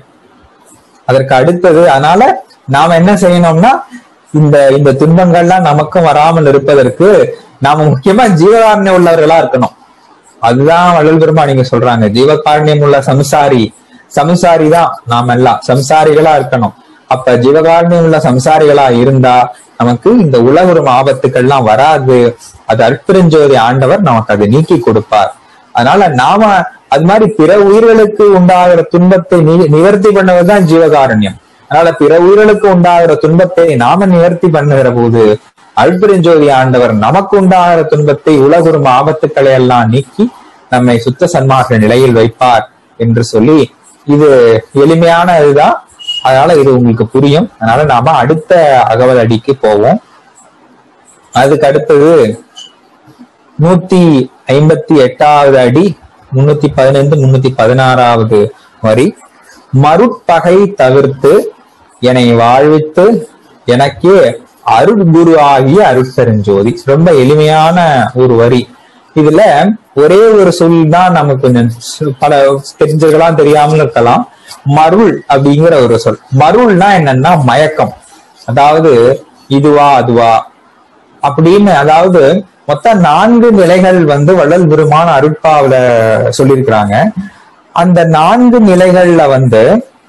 அதற்கு அடுத்தது அதனால நாம என்ன செய்யணும்னா இந்த இந்த துன்பங்கள்லாம் நமக்கும் வராமல் இருப்பதற்கு நாம முக்கியமா ஜீவகாருண்யம் உள்ளவர்களா இருக்கணும் அதுதான் வள்ளல் பெருமா நீங்க சொல்றாங்க ஜீவகாருண்யம் உள்ள சம்சாரி சம்சாரி தான் நாம எல்லாம் சம்சாரிகளா இருக்கணும் அப்ப ஜீவகாருண்யம் உள்ள சம்சாரிகளா இருந்தா நமக்கு இந்த உலகுறும் ஆபத்துக்கள்லாம் வராது அது அற்பெருஞ்சோதி ஆண்டவர் நமக்கு அதை நீக்கி கொடுப்பார் அதனால நாம அது மாதிரி பிற உயிர்களுக்கு உண்டாகிற துன்பத்தை நி- நிவர்த்தி பண்ணுவதுதான் ஜீவகாருண்யம் அதனால பிற உயிர்களுக்கு உண்டாகிற துன்பத்தை நாம நிவர்த்தி பண்ணுகிற போது அல்பெருஞ்சோதி ஆண்டவர் நமக்கு உண்டாகிற துன்பத்தை உலகுறும் ஆபத்துக்களை எல்லாம் நீக்கி நம்மை சுத்த சன்மார்க்க நிலையில் வைப்பார் என்று சொல்லி இது எளிமையான இதுதான் அதனால இது உங்களுக்கு புரியும் அதனால நாம அடுத்த அகவல் அடிக்கு போவோம் அதுக்கு அடுத்தது நூத்தி ஐம்பத்தி எட்டாவது அடி முன்னூத்தி பதினைந்து முன்னூத்தி பதினாறாவது வரி மருட்பகை தவிர்த்து என்னை வாழ்வித்து எனக்கே அருட்குரு ஆகிய அருட்பெருஞ்சோதி ரொம்ப எளிமையான ஒரு வரி இதுல ஒரே ஒரு சொல் தான் நமக்கு கொஞ்சம் சு- பல தெரிஞ்சதெல்லாம் தெரியாமல் இருக்கலாம் மருள் அப்படிங்கிற ஒரு சொல் மருள்னா என்னன்னா மயக்கம் அதாவது இதுவா அதுவா அப்படின்னு அதாவது மொத்தம் நான்கு நிலைகள் வந்து வள்ளல் பெருமான அருட்பாவுல சொல்லியிருக்கிறாங்க அந்த நான்கு நிலைகள்ல வந்து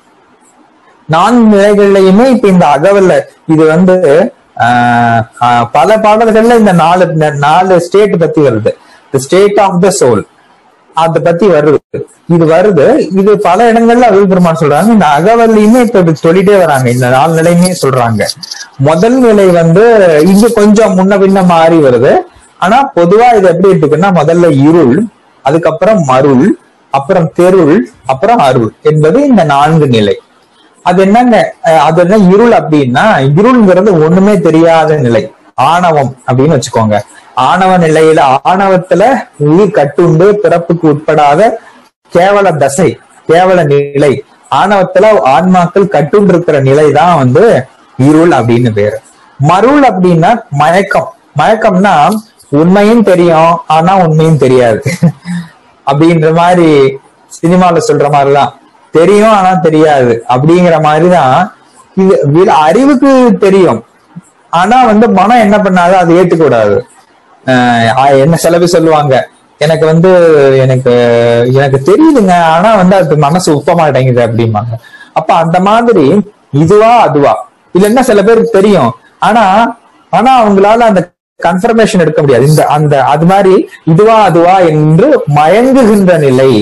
நான்கு நிலைகள்லயுமே இப்ப இந்த அகவல்ல இது வந்து ஆஹ், ஆஹ், பல பாடல்கள்ல இந்த நாலு இந்த நாலு ஸ்டேட் பத்தி வருது the state of the soul அத பத்தி வருது இது வருது இது பல இடங்கள்ல அருள் பெருமான் சொல்றாங்க இந்த அகவல்லையுமே இப்ப இப்படி சொல்லிட்டே வராங்க இந்த நாலு நிலையுமே சொல்றாங்க முதல் நிலை வந்து இங்க கொஞ்சம் முன்ன பின்ன மாறி வருது ஆனா பொதுவா இது எப்படி இருக்குன்னா முதல்ல இருள் அதுக்கப்புறம் மருள் அப்புறம் தெருள் அப்புறம் அருள் என்பது இந்த நான்கு நிலை அது என்னங்க அஹ் அது என்ன இருள் அப்படின்னா இருள்ங்கிறது ஒண்ணுமே தெரியாத நிலை ஆணவம் அப்படின்னு வச்சுக்கோங்க ஆணவ நிலையில ஆணவத்துல உயிர் கட்டுண்டு பிறப்புக்கு உட்படாத கேவல தசை கேவல நிலை ஆணவத்துல ஆன்மாக்கள் கட்டுண்டு இருக்கிற நிலை தான் வந்து இருள் அப்படின்னு பேரு மருள் அப்படின்னா மயக்கம் மயக்கம்னா உண்மையும் தெரியும் ஆனா உண்மையும் தெரியாது அப்படின்ற மாதிரி சினிமால சொல்ற மாதிரிதான் தெரியும் ஆனா தெரியாது அப்படிங்கிற மாதிரிதான் இது வி- அறிவுக்கு தெரியும் ஆனா வந்து மனம் என்ன பண்ணாது அதை ஏத்துக்கூடாது ஆஹ் என்ன சில பேர் சொல்லுவாங்க எனக்கு வந்து எனக்கு எனக்கு தெரியுதுங்க ஆனா வந்து அது மனசு ஒப்ப மாட்டேங்குது அப்படிம்பாங்க அப்ப அந்த மாதிரி இதுவா அதுவா இல்லைன்னா சில பேருக்கு தெரியும் ஆனா ஆனா அவங்களால அந்த கன்ஃபர்மேஷன் எடுக்க முடியாது இந்த அந்த அது மாதிரி இதுவா அதுவா என்று மயங்குகின்ற நிலை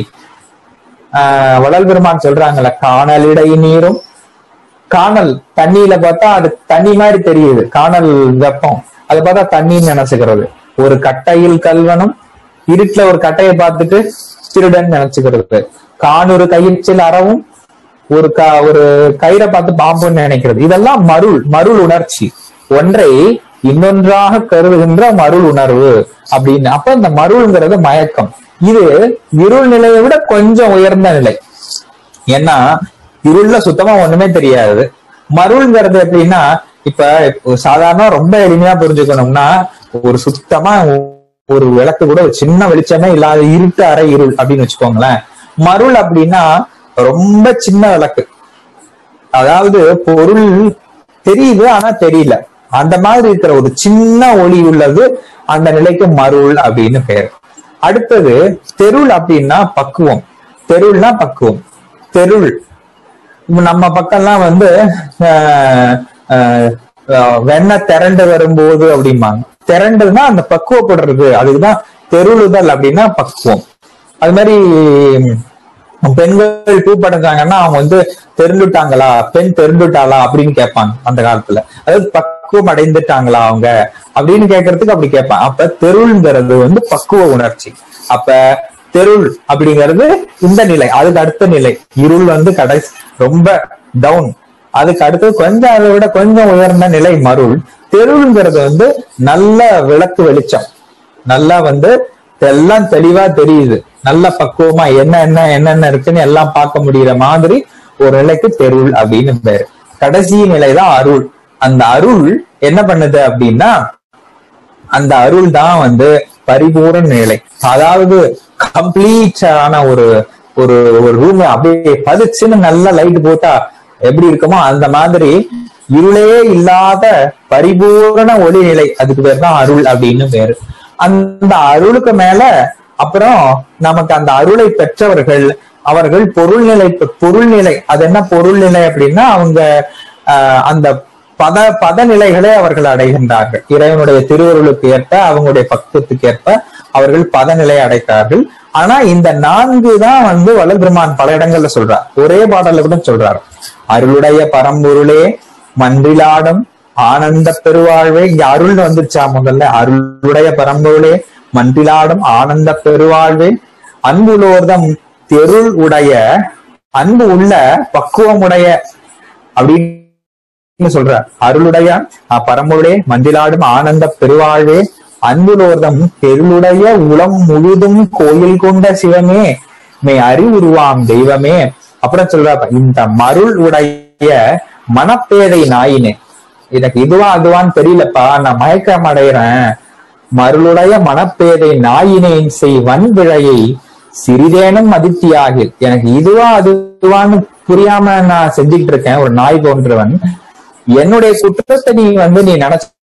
ஆஹ் வள்ளல் பெருமான் சொல்றாங்கல்ல காணலிடை நீரும் காணல் தண்ணியில பார்த்தா அது தண்ணி மாதிரி தெரியுது காணல் வெப்பம் அதை பார்த்தா தண்ணின்னு நினைச்சுக்கிறது ஒரு கட்டையில் கல்வனும் இருட்டுல ஒரு கட்டையை பார்த்துட்டு திருடன் நினைச்சுக்கிறது காணொரு கயிற்றில் அறவும் ஒரு க ஒரு கயிறை பார்த்து பாம்புன்னு நினைக்கிறது இதெல்லாம் மருள் மருள் உணர்ச்சி ஒன்றை இன்னொன்றாக கருதுகின்ற மருள் உணர்வு அப்படின்னு அப்ப இந்த மருள்ங்கிறது மயக்கம் இது இருள் நிலையை விட கொஞ்சம் உயர்ந்த நிலை ஏன்னா இருள்ல சுத்தமா ஒண்ணுமே தெரியாது மருள்ங்கிறது எப்படின்னா இப்ப சாதாரண ரொம்ப எளிமையா புரிஞ்சுக்கணும்னா ஒரு சுத்தமா ஒரு விளக்கு கூட ஒரு சின்ன வெளிச்சமே இல்லாத இருட்டு அறை இருள் அப்படின்னு வச்சுக்கோங்களேன் மருள் அப்படின்னா ரொம்ப சின்ன விளக்கு அதாவது பொருள் தெரியுது ஆனா தெரியல அந்த மாதிரி இருக்கிற ஒரு சின்ன ஒளி உள்ளது அந்த நிலைக்கு மருள் அப்படின்னு பெயர் அடுத்தது தெருள் அப்படின்னா பக்குவம் தெருள்னா பக்குவம் தெருள் இப்ப நம்ம பக்கம்லாம் வந்து ஆஹ், ஆஹ், ஆஹ், வெண்ணெய் திரண்டு வரும்போது அப்படிம்பாங்க திரண்டுன்னா அந்த பக்குவப்படுறது அதுக்குதான் தெருளுதல் அப்படின்னா பக்குவம் அது மாதிரி உம், பெண்கள் பூ படைஞ்சாங்கன்னா அவங்க வந்து தெரிந்துட்டாங்களா பெண் தெரிந்துட்டாளா அப்படின்னு கேட்பாங்க அந்த காலத்துல அதாவது பக்குவம் அடைந்துட்டாங்களா அவங்க அப்படின்னு கேட்கறதுக்கு அப்படி கேட்பாங்க அப்ப தெருள்ங்கிறது வந்து பக்குவ உணர்ச்சி அப்ப தெருள் அப்படிங்கிறது இந்த நிலை அதுக்கு அடுத்த நிலை இருள் வந்து கடைசி ரொம்ப டவுன் அதுக்கு அடுத்து கொஞ்சம் அதை விட கொஞ்சம் உயர்ந்த நிலை மருள் தெருள்ங்கிறது வந்து நல்ல விளக்கு வெளிச்சம் நல்லா வந்து எல்லாம் தெளிவா தெரியுது நல்ல பக்குவமா என்ன என்ன என்னென்ன இருக்குன்னு எல்லாம் பார்க்க முடியற மாதிரி ஒரு நிலைக்கு தெருள் அப்படின்னு பேரு கடைசி நிலைதான் அருள் அந்த அருள் என்ன பண்ணுது அப்படின்னா அந்த அருள் தான் வந்து பரிபூரண நிலை அதாவது கம்ப்ளீட் ஆன ஒரு ஒரு ஒரு ரூம் அப்படியே பதிச்சுன்னு நல்ல லைட் போட்டா எப்படி இருக்குமோ அந்த மாதிரி இருளே இல்லாத பரிபூரண ஒளி நிலை அதுக்கு பேர் தான் அருள் அப்படின்னு பேரு அந்த அருளுக்கு மேல அப்புறம் நமக்கு அந்த அருளை பெற்றவர்கள் அவர்கள் பொருள்நிலை பொருள்நிலை அது என்ன பொருள்நிலை அப்படின்னா அவங்க ஆஹ், அந்த பத பதநிலைகளை அவர்கள் அடைகின்றார்கள் இறைவனுடைய திருவருளுக்கு ஏற்ப அவங்களுடைய பக்குவத்துக்கு ஏற்ப அவர்கள் பதநிலை அடைத்தார்கள் ஆனா இந்த நான்கு தான் வந்து வள்ளல் பெருமான் பல இடங்கள்ல சொல்றார் ஒரே பாடல்ல கூட சொல்றார் அருளுடைய பரம்பொருளே மன்றிலாடும் ஆனந்த பெருவாழ்வே இங்க அருள்னு வந்துருச்சா முதல்ல அருளுடைய பரம்பொருளே மன்றிலாடும் ஆனந்த பெருவாழ்வே அன்புலோர்தம் தெருள் உடைய அன்பு உள்ள பக்குவமுடைய அப்படின்னு சொல்றார் அருளுடையான் பரம்பொருளே மந்திலாடும் ஆனந்த பெருவாழ்வே அன்புலோர்தம் தெருளுடைய உளம் முழுதும் கோயில் கொண்ட சிவமே மே அறிவுருவாம் தெய்வமே அப்புறம் சொல்றார் இந்த மருள் உடைய மனப்பேதை நாயினே எனக்கு இதுவா அதுவான்னு தெரியலப்பா நான் மயக்கம் அடைகிறேன் மருளுடைய மனப்பேதை நாயினேன் செய் வன்பிழையை சிறிதேனும் மதித்தியாகில் எனக்கு இதுவா அதுவான்னு புரியாம நான் செஞ்சுட்டு இருக்கேன் ஒரு நாய் போன்றவன் என்னுடைய குற்றத்தை நீ வந்து நீ நினைச்ச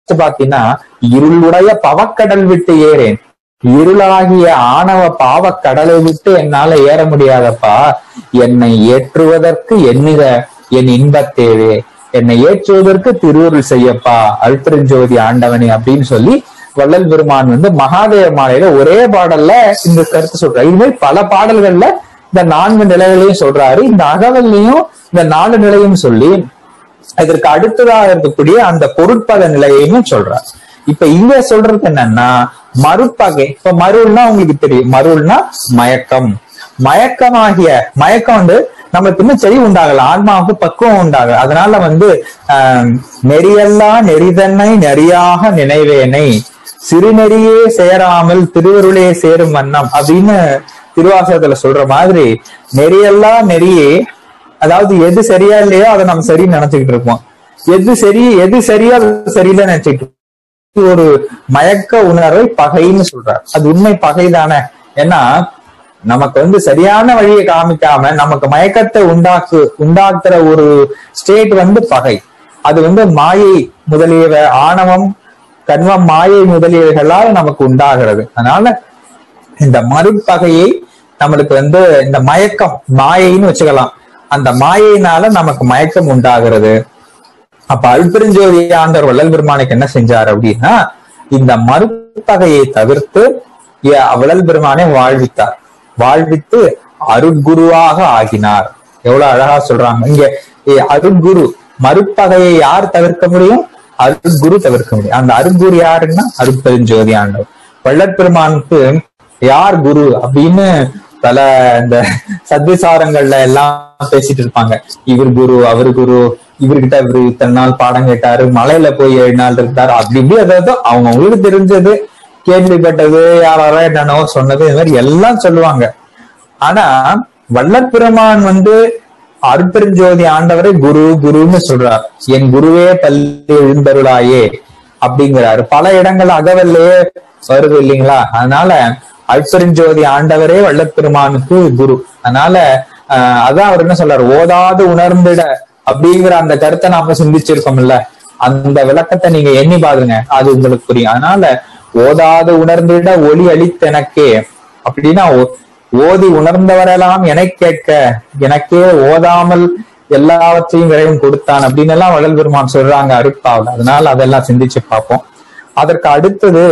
அடுத்து பாத்தீங்கன்னா இருளுடைய பவக்கடல் விட்டு ஏறேன் இருளாகிய ஆணவ பாவக் கடலை விட்டு என்னால ஏற முடியாதப்பா என்னை ஏற்றுவதற்கு எண்ணுக என் இன்பத்தேவே என்னை ஏற்றுவதற்கு திருவுருள் செய்யப்பா அல்பெருஞ்சோதி ஆண்டவனே அப்படின்னு சொல்லி வள்ளல் பெருமான் வந்து மகாதேவ மாலையில ஒரே பாடல்ல இந்த கருத்து சொல்றாரு இது மாதிரி பல பாடல்கள்ல இந்த நான்கு நிலைகளையும் சொல்றாரு இந்த அகவல்லையும் இந்த நாலு நிலையும் சொல்லி இதற்கு அடுத்ததாக இருக்கக்கூடிய அந்த பொருட்பத நிலையையும் சொல்றார் இப்ப இங்க சொல்றது என்னன்னா மறுப்பகை இப்ப மருள்னா உங்களுக்கு தெரியும் மருள்னா மயக்கம் மயக்கமாகிய மயக்கம் வந்து நமக்கு இன்னும் செறி உண்டாகல ஆன்மாவுக்கு பக்குவம் உண்டாகல அதனால வந்து ஆஹ் நெறியெல்லாம் நெறிதன்னை நெறியாக நினைவேனை சிறுநெறியே சேராமல் திருவருளே சேரும் வண்ணம் அப்படின்னு திருவாசகத்துல சொல்ற மாதிரி நெறியெல்லாம் நெறியே அதாவது எது சரியா இல்லையோ அதை நம்ம சரின்னு நினைச்சுக்கிட்டு இருப்போம் எது சரி எது சரியா அது சரியில்லை நினைச்சுக்கிட்டு இருப்போம். இது ஒரு மயக்க உணர்வை பகைன்னு சொல்றார் அது உண்மை பகைதானே ஏன்னா நமக்கு வந்து சரியான வழியை காமிக்காம நமக்கு மயக்கத்தை உண்டாக்கு உண்டாக்குற ஒரு ஸ்டேட் வந்து பகை அது வந்து மாயை முதலியவ ஆணவம் கண்வம் மாயை முதலியவைகளால் நமக்கு உண்டாகிறது அதனால இந்த மறுப்பகையை நம்மளுக்கு வந்து இந்த மயக்கம் மாயைன்னு வச்சுக்கலாம் அந்த மாயையினால நமக்கு மயக்கம் உண்டாகிறது அப்ப அல்பெருஞ்சோதி ஆண்டவர் வள்ளல் பெருமானுக்கு என்ன செஞ்சார் அப்படின்னா இந்த மறுப்பகையை தவிர்த்து ஏ- வள்ளல் பெருமானை வாழ்வித்தார் வாழ்வித்து அருட்குருவாக ஆகினார் எவ்வளவு அழகா சொல்றாங்க இங்க ஏ, அருட்குரு மறுப்பகையை யார் தவிர்க்க முடியும் அருட்குரு தவிர்க்க முடியும் அந்த அருட்குரு யாருன்னா அருட்பெருஞ்சோதி ஆண்டவர் வள்ளல் பெருமானுக்கு யார் குரு அப்படின்னு பல இந்த சத்விசாரங்கள்ல எல்லாம் பேசிட்டு இருப்பாங்க இவர் குரு அவர் குரு இவர்கிட்ட இவரு இத்தனை நாள் பாடம் கேட்டாரு மலையில போய் ஏழு நாள் இருந்தாரு அப்படி இப்படி அதாவது அவங்க அவங்களுக்கு தெரிஞ்சது கேள்விப்பட்டது யாராரோ என்னன்னோ சொன்னது இது மாதிரி எல்லாம் சொல்லுவாங்க ஆனா வல்லப்பெருமான் வந்து அருட்பெருஞ்சோதி ஆண்டவரை குரு குருன்னு சொல்றார் என் குருவே பள்ளி எழுந்தருளாயே அப்படிங்கிறாரு பல இடங்கள் அகவல்லையே வருது இல்லைங்களா அதனால அருட்பெருஞ்சோதி ஆண்டவரே வல்லப்பெருமானுக்கு குரு அதனால ஆஹ் அதான் அவர் என்ன சொல்றாரு ஓதாது உணர்ந்திட அப்படிங்கிற அந்த கருத்தை நாம சிந்திச்சிருக்கோம்ல அந்த விளக்கத்தை நீங்க எண்ணி பாருங்க அது உங்களுக்கு புரியும் அதனால ஓதாது உணர்ந்திட ஒளி அளித்தெனக்கே அப்படின்னா ஓ- ஓதி உணர்ந்தவரெல்லாம் எனை கேட்க எனக்கே ஓதாமல் எல்லாவற்றையும் இறைவன் கொடுத்தான் அப்படின்னு எல்லாம் வள்ளல் பெருமான் சொல்றாங்க அருட்பாவில் அதனால அதெல்லாம் சிந்திச்சு பார்ப்போம் அதற்கு அடுத்தது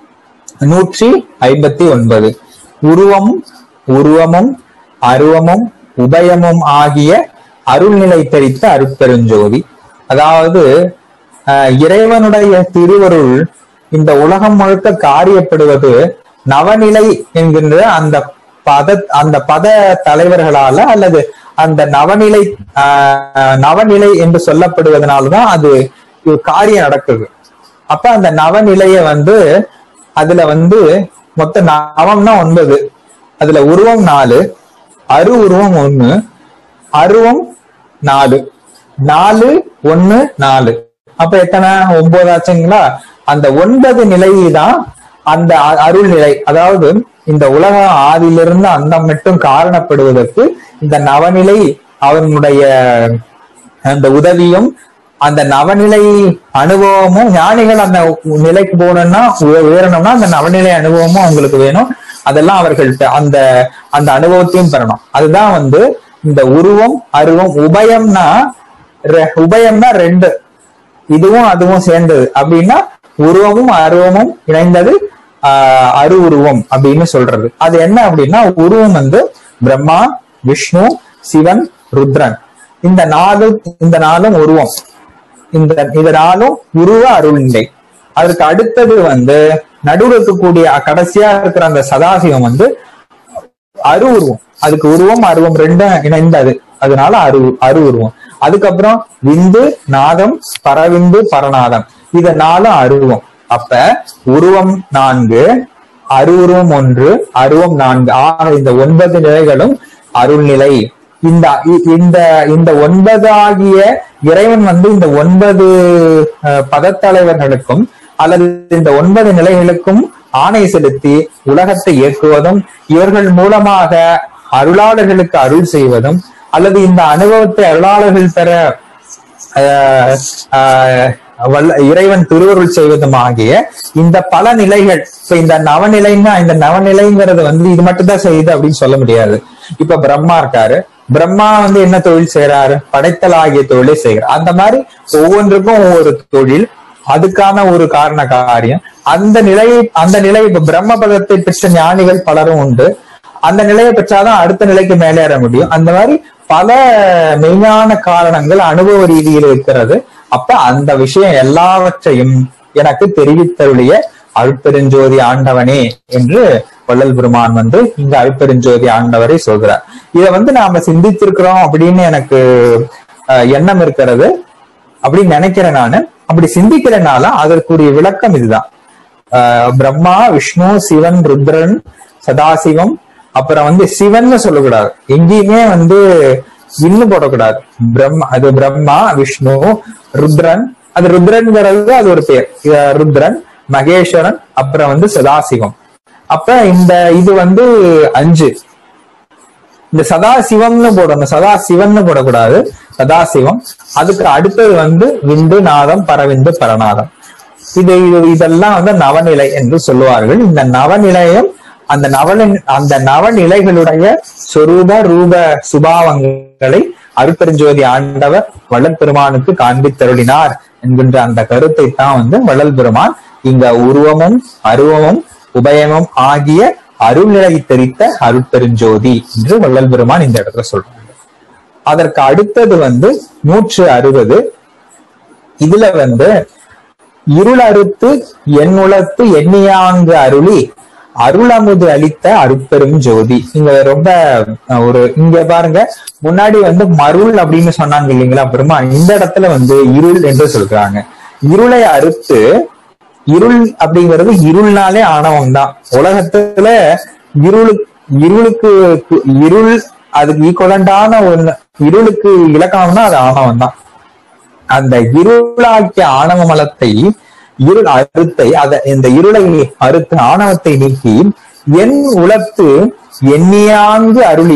நூற்றி ஐம்பத்தி ஒன்பது உருவம் உருவமும் அருவமும் உபயமும் ஆகிய அருள்நிலை தெரித்த அருட்பெருஞ்சோதி அதாவது ஆஹ், இறைவனுடைய திருவருள் இந்த உலகம் முழுக்க காரியப்படுவது நவநிலை என்கின்ற அந்த பத அந்த பத தலைவர்களால அல்லது அந்த நவநிலை ஆஹ், நவநிலை என்று சொல்லப்படுவதனாலதான் அது ஒரு காரியம் நடக்குது அப்ப அந்த நவநிலைய வந்து அதுல வந்து மொத்த நவம்னா ஒன்பது அதுல உருவம் நாலு அரு உருவம் ஒண்ணு அருவம் நாலு நாலு ஒண்ணு நாலு அப்ப எத்தனை ஒன்பது ஆச்சுங்களா அந்த ஒன்பது நிலை தான் அந்த அ- அருள் நிலை அதாவது இந்த உலகம் ஆதியிலிருந்து அந்தம் மட்டும் காரணப்படுவதற்கு இந்த நவநிலை அவனுடைய அந்த உதவியும் அந்த நவநிலை அனுபவமும் ஞானிகள் அந்த நிலைக்கு போகணும்னா உய- உயரணும்னா அந்த நவநிலை அனுபவமும் அவங்களுக்கு வேணும் அதெல்லாம் அவர்கள்ட்ட அந்த அந்த அனுபவத்தையும் பெறணும் அதுதான் வந்து இந்த உருவம் அருவம் உபயம்னா ரெ- உபயம்னா ரெண்டு இதுவும் அதுவும் சேர்ந்தது அப்படின்னா உருவமும் அருவமும் இணைந்தது ஆஹ் அரு உருவம் அப்படின்னு சொல்றது அது என்ன அப்படின்னா உருவம் வந்து பிரம்மா விஷ்ணு சிவன் ருத்ரன் இந்த நாலு இந்த நாளும் உருவம் இந்த இந்த நாளும் உருவ அருள்நிலை அதுக்கு அடுத்தது வந்து நடுவுல இருக்கக்கூடிய கடைசியா இருக்கிற அந்த சதாசிவம் வந்து அரு உருவம் அதுக்கு உருவம் அருவம் ரெண்டும் இணைந்தது அதனால அரு அரு உருவம் அதுக்கப்புறம் விந்து நாதம் பரவிந்து பரநாதம் இது நாலும் அருவம் அப்ப உருவம் நான்கு அரு உருவம் ஒன்று அருவம் நான்கு ஆக இந்த ஒன்பது நிலைகளும் அருள்நிலை இந்த இ- இந்த இந்த ஒன்பது ஆகிய இறைவன் வந்து இந்த ஒன்பது அஹ், பதத்தலைவர்களுக்கும் அல்லது இந்த ஒன்பது நிலைகளுக்கும் ஆணை செலுத்தி உலகத்தை இயக்குவதும் இவர்கள் மூலமாக அருளாளர்களுக்கு அருள் செய்வதும் அல்லது இந்த அனுபவத்தை அருளாளர்கள் பெற ஆஹ், ஆஹ், வல்ல இறைவன் திருவருள் செய்வதும் ஆகிய இந்த பல நிலைகள் இப்ப இந்த நவநிலைன்னா இந்த நவநிலைங்கிறது வந்து இது மட்டும் தான் செய்யுது அப்படின்னு சொல்ல முடியாது இப்ப பிரம்மா இருக்காரு பிரம்மா வந்து என்ன தொழில் செய்யறாரு படைத்தல் ஆகிய தொழிலை செய்கிறார் அந்த மாதிரி ஒவ்வொன்றுக்கும் ஒவ்வொரு தொழில் அதுக்கான ஒரு காரண காரியம் அந்த நிலையை அந்த நிலை இப்ப பிரம்ம பதத்தை பெற்ற ஞானிகள் பலரும் உண்டு அந்த நிலையை பெற்றாதான் அடுத்த நிலைக்கு மேலேற முடியும் அந்த மாதிரி பல மெய்ஞான காரணங்கள் அனுபவ ரீதியில் இருக்கிறது அப்ப அந்த விஷயம் எல்லாவற்றையும் எனக்கு தெரிவித்தருளிய அருட்பெருஞ்சோதி ஆண்டவனே என்று வள்ளல் பெருமான் வந்து இங்க அருட்பெருஞ்சோதி ஆண்டவரை சொல்கிறார் இத வந்து நாம சிந்தித்திருக்கிறோம் அப்படின்னு எனக்கு அஹ், எண்ணம் இருக்கிறது அப்படின்னு நினைக்கிறேன் நானு அப்படி சிந்திக்கிறனால அதற்குரிய விளக்கம் இதுதான் ஆஹ் பிரம்மா விஷ்ணு சிவன் ருத்ரன் சதாசிவம் அப்புறம் வந்து சிவன்னு சொல்லக்கூடாது எங்கேயுமே வந்து இன்னும் போடக்கூடாது பிரம்மா அது பிரம்மா விஷ்ணு ருத்ரன் அது ருத்ரன்ங்கிறது அது ஒரு பேர் இத ருத்ரன் மகேஸ்வரன் அப்புறம் வந்து சதாசிவம் அப்ப இந்த இது வந்து அஞ்சு இந்த சதாசிவம்னு போடணும் சதாசிவம்னு போடக்கூடாது சதாசிவம் அதுக்கு அடுத்தது வந்து விந்து நாதம் பரவிந்து பரநாதம் இது இது- இதெல்லாம் வந்து நவநிலை என்று சொல்லுவார்கள் இந்த நவநிலையம் அந்த நவ அந்த நவநிலைகளுடைய சொரூப ரூப சுபாவங்களை அருட்பெருஞ்சோதி ஆண்டவர் வள்ளல் பெருமானுக்கு காண்பித்தருளினார் என்கின்ற அந்த கருத்தை தான் வந்து வள்ளல் பெருமான் இங்க உருவமும் அருவமும் உபயமும் ஆகிய அருள்நிலை தெரித்த அருட்பெருஞ்சோதி என்று வள்ளல் பெருமான் இந்த இடத்துல சொல்றாங்க அதற்கு அடுத்தது வந்து நூற்று அறுபது இதுல வந்து இருள் அறுத்து என் உளத்து எண்ணியாங்கு அருளி அருளமுது அளித்த அருட்பெரும் ஜோதி இங்க ரொம்ப அஹ், ஒரு இங்க பாருங்க முன்னாடி வந்து மருள் அப்படின்னு சொன்னாங்க இல்லைங்களா பெருமா இந்த இடத்துல வந்து இருள் என்று சொல்றாங்க இருளை அறுத்து இருள் அப்படிங்கிறது இருள்னாலே ஆணவம் தான் உலகத்துல இருளு இருளுக்கு கு- இருள் அதுக்கு ஈக்குவலண்டான ஒண்ணு இருளுக்கு இலக்கணம்னா அது ஆணவம் தான் அந்த இருளாக்கிய ஆணவ மலத்தை இருள் அறுத்தை அத இந்த இருளை அறுத்து ஆணவத்தை நீக்கி என் உளத்து எண்ணியாங்கு அருளி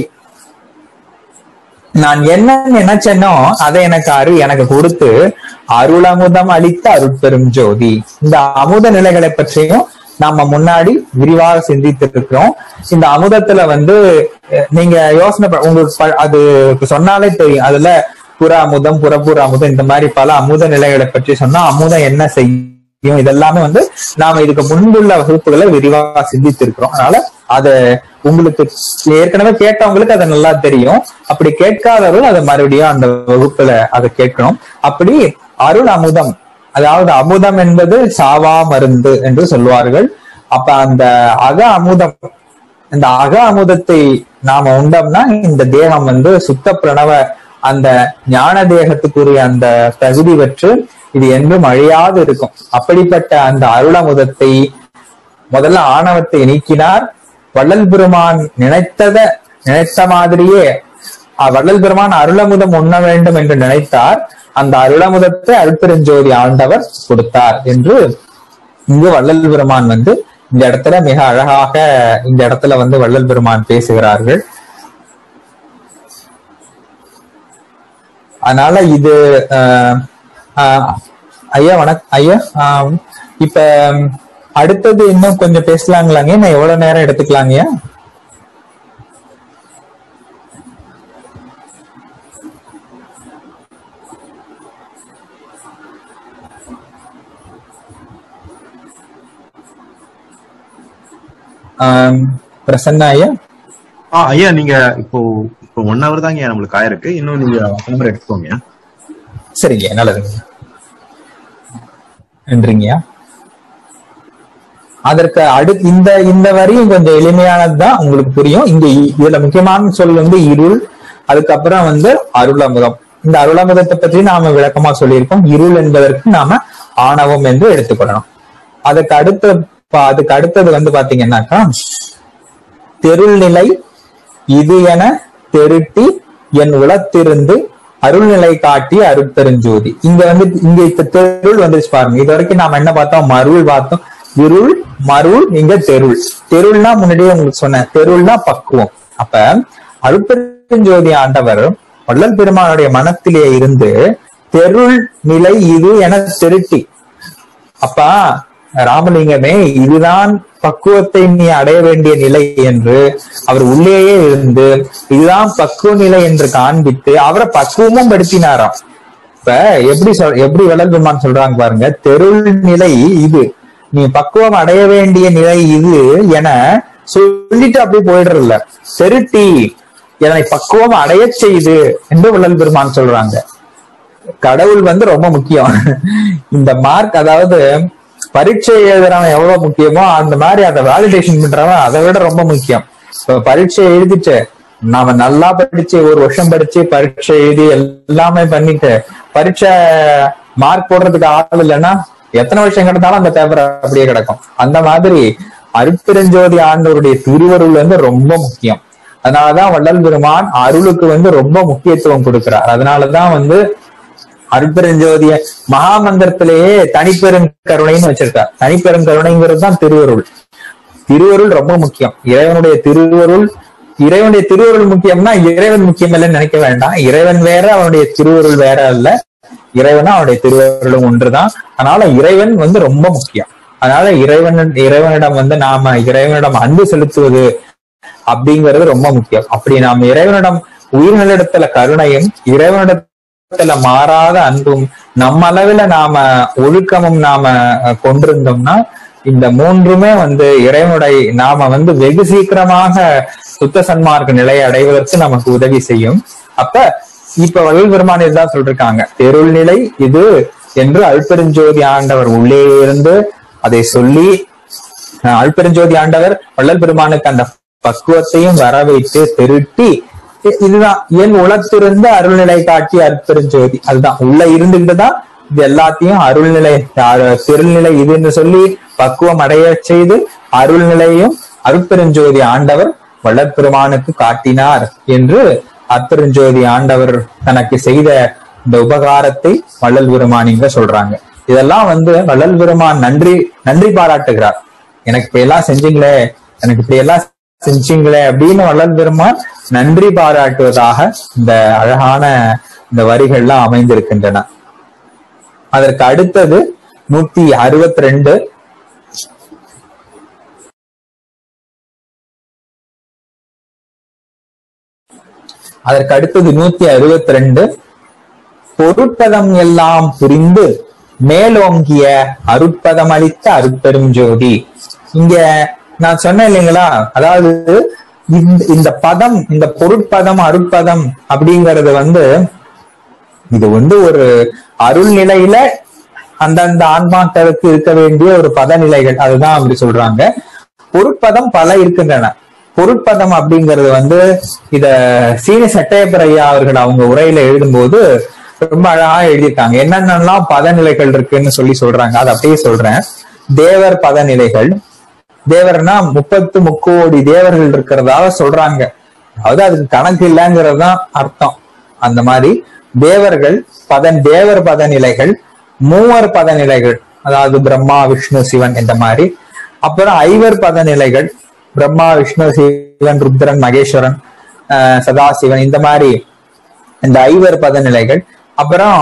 நான் என்ன நினைச்சேனோ அதை எனக்கு அரு எனக்கு கொடுத்து அருளமுதம் அளித்த அருட்பெரும் ஜோதி இந்த அமுத நிலைகளை பற்றியும் நாம முன்னாடி விரிவாக சிந்தித்து இருக்கிறோம் இந்த அமுதத்துல வந்து அஹ், நீங்க யோசனை ப- உங்களுக்கு ப- அது சொன்னாலே தெரியும் அதுல புற அமுதம் புறப்புற அமுதம் இந்த மாதிரி பல அமுத நிலைகளை பற்றி சொன்னா அமுதம் என்ன செய்யும் இதெல்லாமே வந்து நாம இதுக்கு முன்புள்ள வகுப்புகளை விரிவாக சிந்தித்திருக்கிறோம் அதனால அத உங்களுக்கு ஏற்கனவே கேட்டவங்களுக்கு அது நல்லா தெரியும் அப்படி கேட்காதவர்கள் அதை மறுபடியும் அந்த வகுப்புல அதை கேட்கணும் அப்படி அருள் அமுதம் அதாவது அமுதம் என்பது சாவா மருந்து என்று சொல்வார்கள் அப்ப அந்த அக அமுதம் இந்த அக அமுதத்தை நாம உண்டோம்னா இந்த தேகம் வந்து சுத்த பிரணவ அந்த ஞான தேகத்துக்குரிய அந்த தகுதி பெற்று இது என்றும் அழியாது இருக்கும் அப்படிப்பட்ட அந்த அருளமுதத்தை முதல்ல ஆணவத்தை நீக்கினார் வள்ளல் பெருமான் நினைத்தத நினைத்த மாதிரியே அஹ், வள்ளல் பெருமான் அருளமுதம் உண்ண வேண்டும் என்று நினைத்தார் அந்த அருளமுதத்தை அருட்பெருஞ்சோதி ஆண்டவர் கொடுத்தார் என்று இங்கு வள்ளல் பெருமான் வந்து இந்த இடத்துல மிக அழகாக இந்த இடத்துல வந்து வள்ளல் பெருமான் பேசுகிறார்கள் அதனால இது ஆஹ், ஆஹ், ஐயா வணக் ஐயா ஆஹ், இப்ப அடுத்தது இன்னும் கொஞ்சம் பேசலாங்களாங்க நான் எவ்வளவு நேரம் எடுத்துக்கலாங்கய்யா ஆஹ், பிரசன்னா ஐயா ஆ ஐயா நீங்க இப்போ இப்போ ஒன் ஹவர் தாங்க நம்மளுக்கு ஆயிருக்கு இன்னும் நீங்க நம்பர் எடுத்துக்கோங்க சரிங்க நல்லதுங்க நன்றிங்கய்யா அதற்கு அடுத்து இந்த இந்த வரியும் கொஞ்சம் எளிமையானதுதான் உங்களுக்கு புரியும் இங்க இ- இதுல முக்கியமான சொல் வந்து இருள் அதுக்கப்புறம் வந்து அருளமுதம் இந்த அருளமுதத்தை பற்றி நாம விளக்கமா சொல்லியிருக்கோம் இருள் என்பதற்கு நாம ஆணவம் என்று எடுத்துக்கொள்ளணும் அதுக்கு அடுத்த ப- அதுக்கு அடுத்தது வந்து பாத்தீங்கன்னாக்கா தெருள்நிலை இது என தெருட்டி என் உளத்திருந்து அருள்நிலை காட்டி அருட்பெருஞ்சோதி இங்க வந்து இங்க இப்ப தெருள் வந்துருச்சு பாருங்க இது வரைக்கும் நாம என்ன பார்த்தோம் மருள் பார்த்தோம் இருள் மருள் இங்க தெருள் தெருள்னா முன்னாடியே உங்களுக்கு சொன்னேன் தெருள்னா பக்குவம் அப்ப அருட்பெருஞ்சோதி ஆண்டவர் வள்ளல் பெருமானுடைய மனத்திலே இருந்து தெருள் நிலை இது என திருட்டி அப்பா ராமலிங்கமே இதுதான் பக்குவத்தை நீ அடைய வேண்டிய நிலை என்று அவர் உள்ளேயே இருந்து இதுதான் பக்குவ நிலை என்று காண்பித்து அவரை பக்குவமும் படுத்தினாராம் இப்ப எப்படி சொல் எப்படி வள்ளல் பெருமான் சொல்றாங்க பாருங்க தெருள் நிலை இது நீ பக்குவம் அடைய வேண்டிய நிலை இது என சொல்லிட்டு அப்படி போயிடுறதில்ல செருட்டி என்னை பக்குவம் அடைய செய்து என்று வள்ளல் பெருமான் சொல்றாங்க கடவுள் வந்து ரொம்ப முக்கியம் இந்த மார்க் அதாவது பரீட்சை எழுதுறவன் எவ்வளவு முக்கியமோ அந்த மாதிரி அதை வேலிடேஷன் பண்றவன் அதை விட ரொம்ப முக்கியம் இப்ப பரீட்சை எழுதிட்டு நாம நல்லா படிச்சு ஒரு வருஷம் படிச்சு பரீட்சை எழுதி எல்லாமே பண்ணிட்டு பரீட்சை மார்க் போடுறதுக்கு ஆள் இல்லைன்னா எத்தனை வருஷம் கிடந்தாலும் அந்த பேப்பர் அப்படியே கிடக்கும் அந்த மாதிரி அருட்பெருஞ்சோதி ஆண்டவருடைய திருவருள் வந்து ரொம்ப முக்கியம் அதனாலதான் வள்ளல் பெருமான் அருளுக்கு வந்து ரொம்ப முக்கியத்துவம் கொடுக்கிறார் அதனாலதான் வந்து அருட்பெருஞ்சோதிய மகாமந்திரத்திலேயே தனிப்பெரும் கருணைன்னு வச்சிருக்கார் தனிப்பெரும் கருணைங்கிறது தான் திருவருள் திருவருள் ரொம்ப முக்கியம் இறைவனுடைய திருவருள் இறைவனுடைய திருவருள் முக்கியம்னா இறைவன் முக்கியம் இல்லைன்னு நினைக்க வேண்டாம் இறைவன் வேற அவனுடைய திருவருள் வேற அல்ல இறைவனா அவனுடைய திருவருளும் ஒன்றுதான் அதனால இறைவன் வந்து ரொம்ப முக்கியம் அதனால இறைவன் இறைவனிடம் வந்து நாம இறைவனிடம் அன்பு செலுத்துவது அப்படிங்கிறது ரொம்ப முக்கியம் அப்படி நாம் இறைவனிடம் உயிர்களிடத்துல கருணையும் இறைவனிடத்துல மாறாத அன்பும் நம்ம அளவுல நாம ஒழுக்கமும் நாம அஹ், கொண்டிருந்தோம்னா இந்த மூன்றுமே வந்து இறைவனுடைய நாம வந்து வெகு சீக்கிரமாக சுத்த சன்மார்க்க நிலையை அடைவதற்கு நமக்கு உதவி செய்யும் அப்ப இப்ப வள்ளல் பெருமான் இதுதான் சொல்லிருக்காங்க தெருள் நிலை இது என்று அல்பெருஞ்சோதி ஆண்டவர் உள்ளே இருந்து அதை சொல்லி அஹ், அல்பெருஞ்சோதி ஆண்டவர் வள்ளல் பெருமானுக்கு அந்த பக்குவத்தையும் வர வைத்து திருட்டி இ- இதுதான் என் உளத்திருந்த அருள்நிலை காட்டி அற்பெருஞ்சோதி அதுதான் உள்ள இருந்துகிட்டு தான் இது எல்லாத்தையும் அருள்நிலை அஹ், திருநிலை இதுன்னு சொல்லி பக்குவம் அடைய செய்து அருள்நிலையும் அருட்பெருஞ்சோதி ஆண்டவர் வள்ளல் பெருமானுக்கு காட்டினார் என்று அற்பெருஞ்சோதி ஆண்டவர் தனக்கு செய்த இந்த உபகாரத்தை வள்ளல் பெருமான் இங்க சொல்றாங்க இதெல்லாம் வந்து வள்ளல் பெருமான் நன்றி நன்றி பாராட்டுகிறார் எனக்கு இப்படி எல்லாம் செஞ்சீங்களே எனக்கு இப்படி எல்லாம் செஞ்சீங்களே அப்படின்னு வள்ளல் பெருமான் நன்றி பாராட்டுவதாக இந்த அழகான இந்த வரிகள்லாம் அமைந்திருக்கின்றன அதற்கு அடுத்தது நூத்தி அறுபத்தி ரெண்டு அதற்கு அடுத்தது நூத்தி அறுபத்தி ரெண்டு பொருட்பதம் எல்லாம் புரிந்து மேலோங்கிய அருட்பதம் அளித்த அருட்பெரும் ஜோதி இங்க நான் சொன்னேன் இல்லைங்களா அதாவது இந்த இந்த பதம் இந்த பொருட்பதம் அருட்பதம் அப்படிங்கறது வந்து இது வந்து ஒரு அருள் நிலையில அந்தந்த ஆன்மாக்களுக்கு இருக்க வேண்டிய ஒரு பதநிலைகள் அதுதான் அப்படி சொல்றாங்க பொருட்பதம் பல இருக்கின்றன பொருட்பதம் அப்படிங்கிறது வந்து இத சீனி சட்டையப்பரையா அவர்கள் அவங்க உரையில எழுதும்போது ரொம்ப அழகா எழுதியிருக்காங்க என்னென்னலாம் பதநிலைகள் இருக்குன்னு சொல்லி சொல்றாங்க அதை அப்படியே சொல்றேன் தேவர் பதநிலைகள் தேவர்னா முப்பத்து முக்கோடி தேவர்கள் இருக்கிறதாக சொல்றாங்க அதாவது அதுக்கு கணக்கு இல்லைங்கிறது தான் அர்த்தம் அந்த மாதிரி தேவர்கள் பதன் தேவர் பதநிலைகள் மூவர் பதநிலைகள் அதாவது பிரம்மா விஷ்ணு சிவன் இந்த மாதிரி அப்புறம் ஐவர் பதநிலைகள் பிரம்மா விஷ்ணு சிவன் ருத்ரன் மகேஸ்வரன் ஆஹ் சதாசிவன் இந்த மாதிரி இந்த ஐவர் பதநிலைகள் அப்புறம்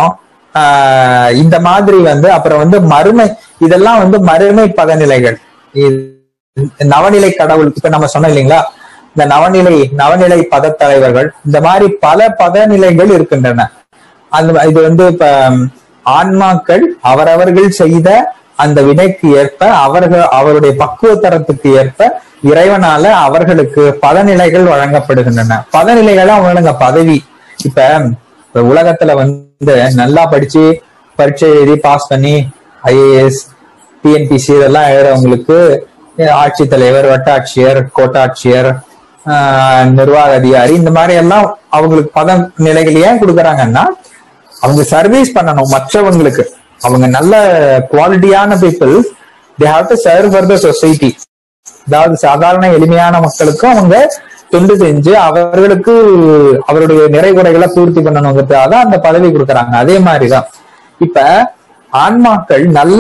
ஆஹ் இந்த மாதிரி வந்து அப்புறம் வந்து மறுமை இதெல்லாம் வந்து மறுமை பதநிலைகள் இது நவநிலை கடவுள் இப்ப நம்ம சொன்னோம் இல்லைங்களா இந்த நவநிலை நவநிலை பதத்தலைவர்கள் இந்த மாதிரி பல பதநிலைகள் இருக்கின்றன அந்த இது வந்து இப்ப ம், ஆன்மாக்கள் அவரவர்கள் செய்த அந்த வினைக்கு ஏற்ப அவர்கள் அவருடைய பக்குவ தரத்துக்கு ஏற்ப இறைவனால அவர்களுக்கு பதநிலைகள் வழங்கப்படுகின்றன பதநிலைகள் அவங்களுங்க பதவி இப்ப இப்ப உலகத்துல வந்து நல்லா படிச்சு பரீட்சை எழுதி பாஸ் பண்ணி ஐஏஎஸ் டிஎன்பிசி இதெல்லாம் எழுதுறவங்களுக்கு ஆட்சித்தலைவர் வட்டாட்சியர் கோட்டாட்சியர் ஆஹ் நிர்வாக அதிகாரி இந்த மாதிரி எல்லாம் அவங்களுக்கு பத நிலைகள் ஏன் கொடுக்குறாங்கன்னா அவங்க சர்வீஸ் பண்ணணும் மற்றவங்களுக்கு அவங்க நல்ல குவாலிட்டியான people they have to serve for the society அதாவது சாதாரண எளிமையான மக்களுக்கும் அவங்க தொண்டு செஞ்சு அவர்களுக்கு அவருடைய நிறைகுறைகளை பூர்த்தி பண்ணணுங்கிறதுக்காக தான் அந்த பதவி கொடுக்கறாங்க அதே மாதிரிதான் இப்ப ஆன்மாக்கள் நல்ல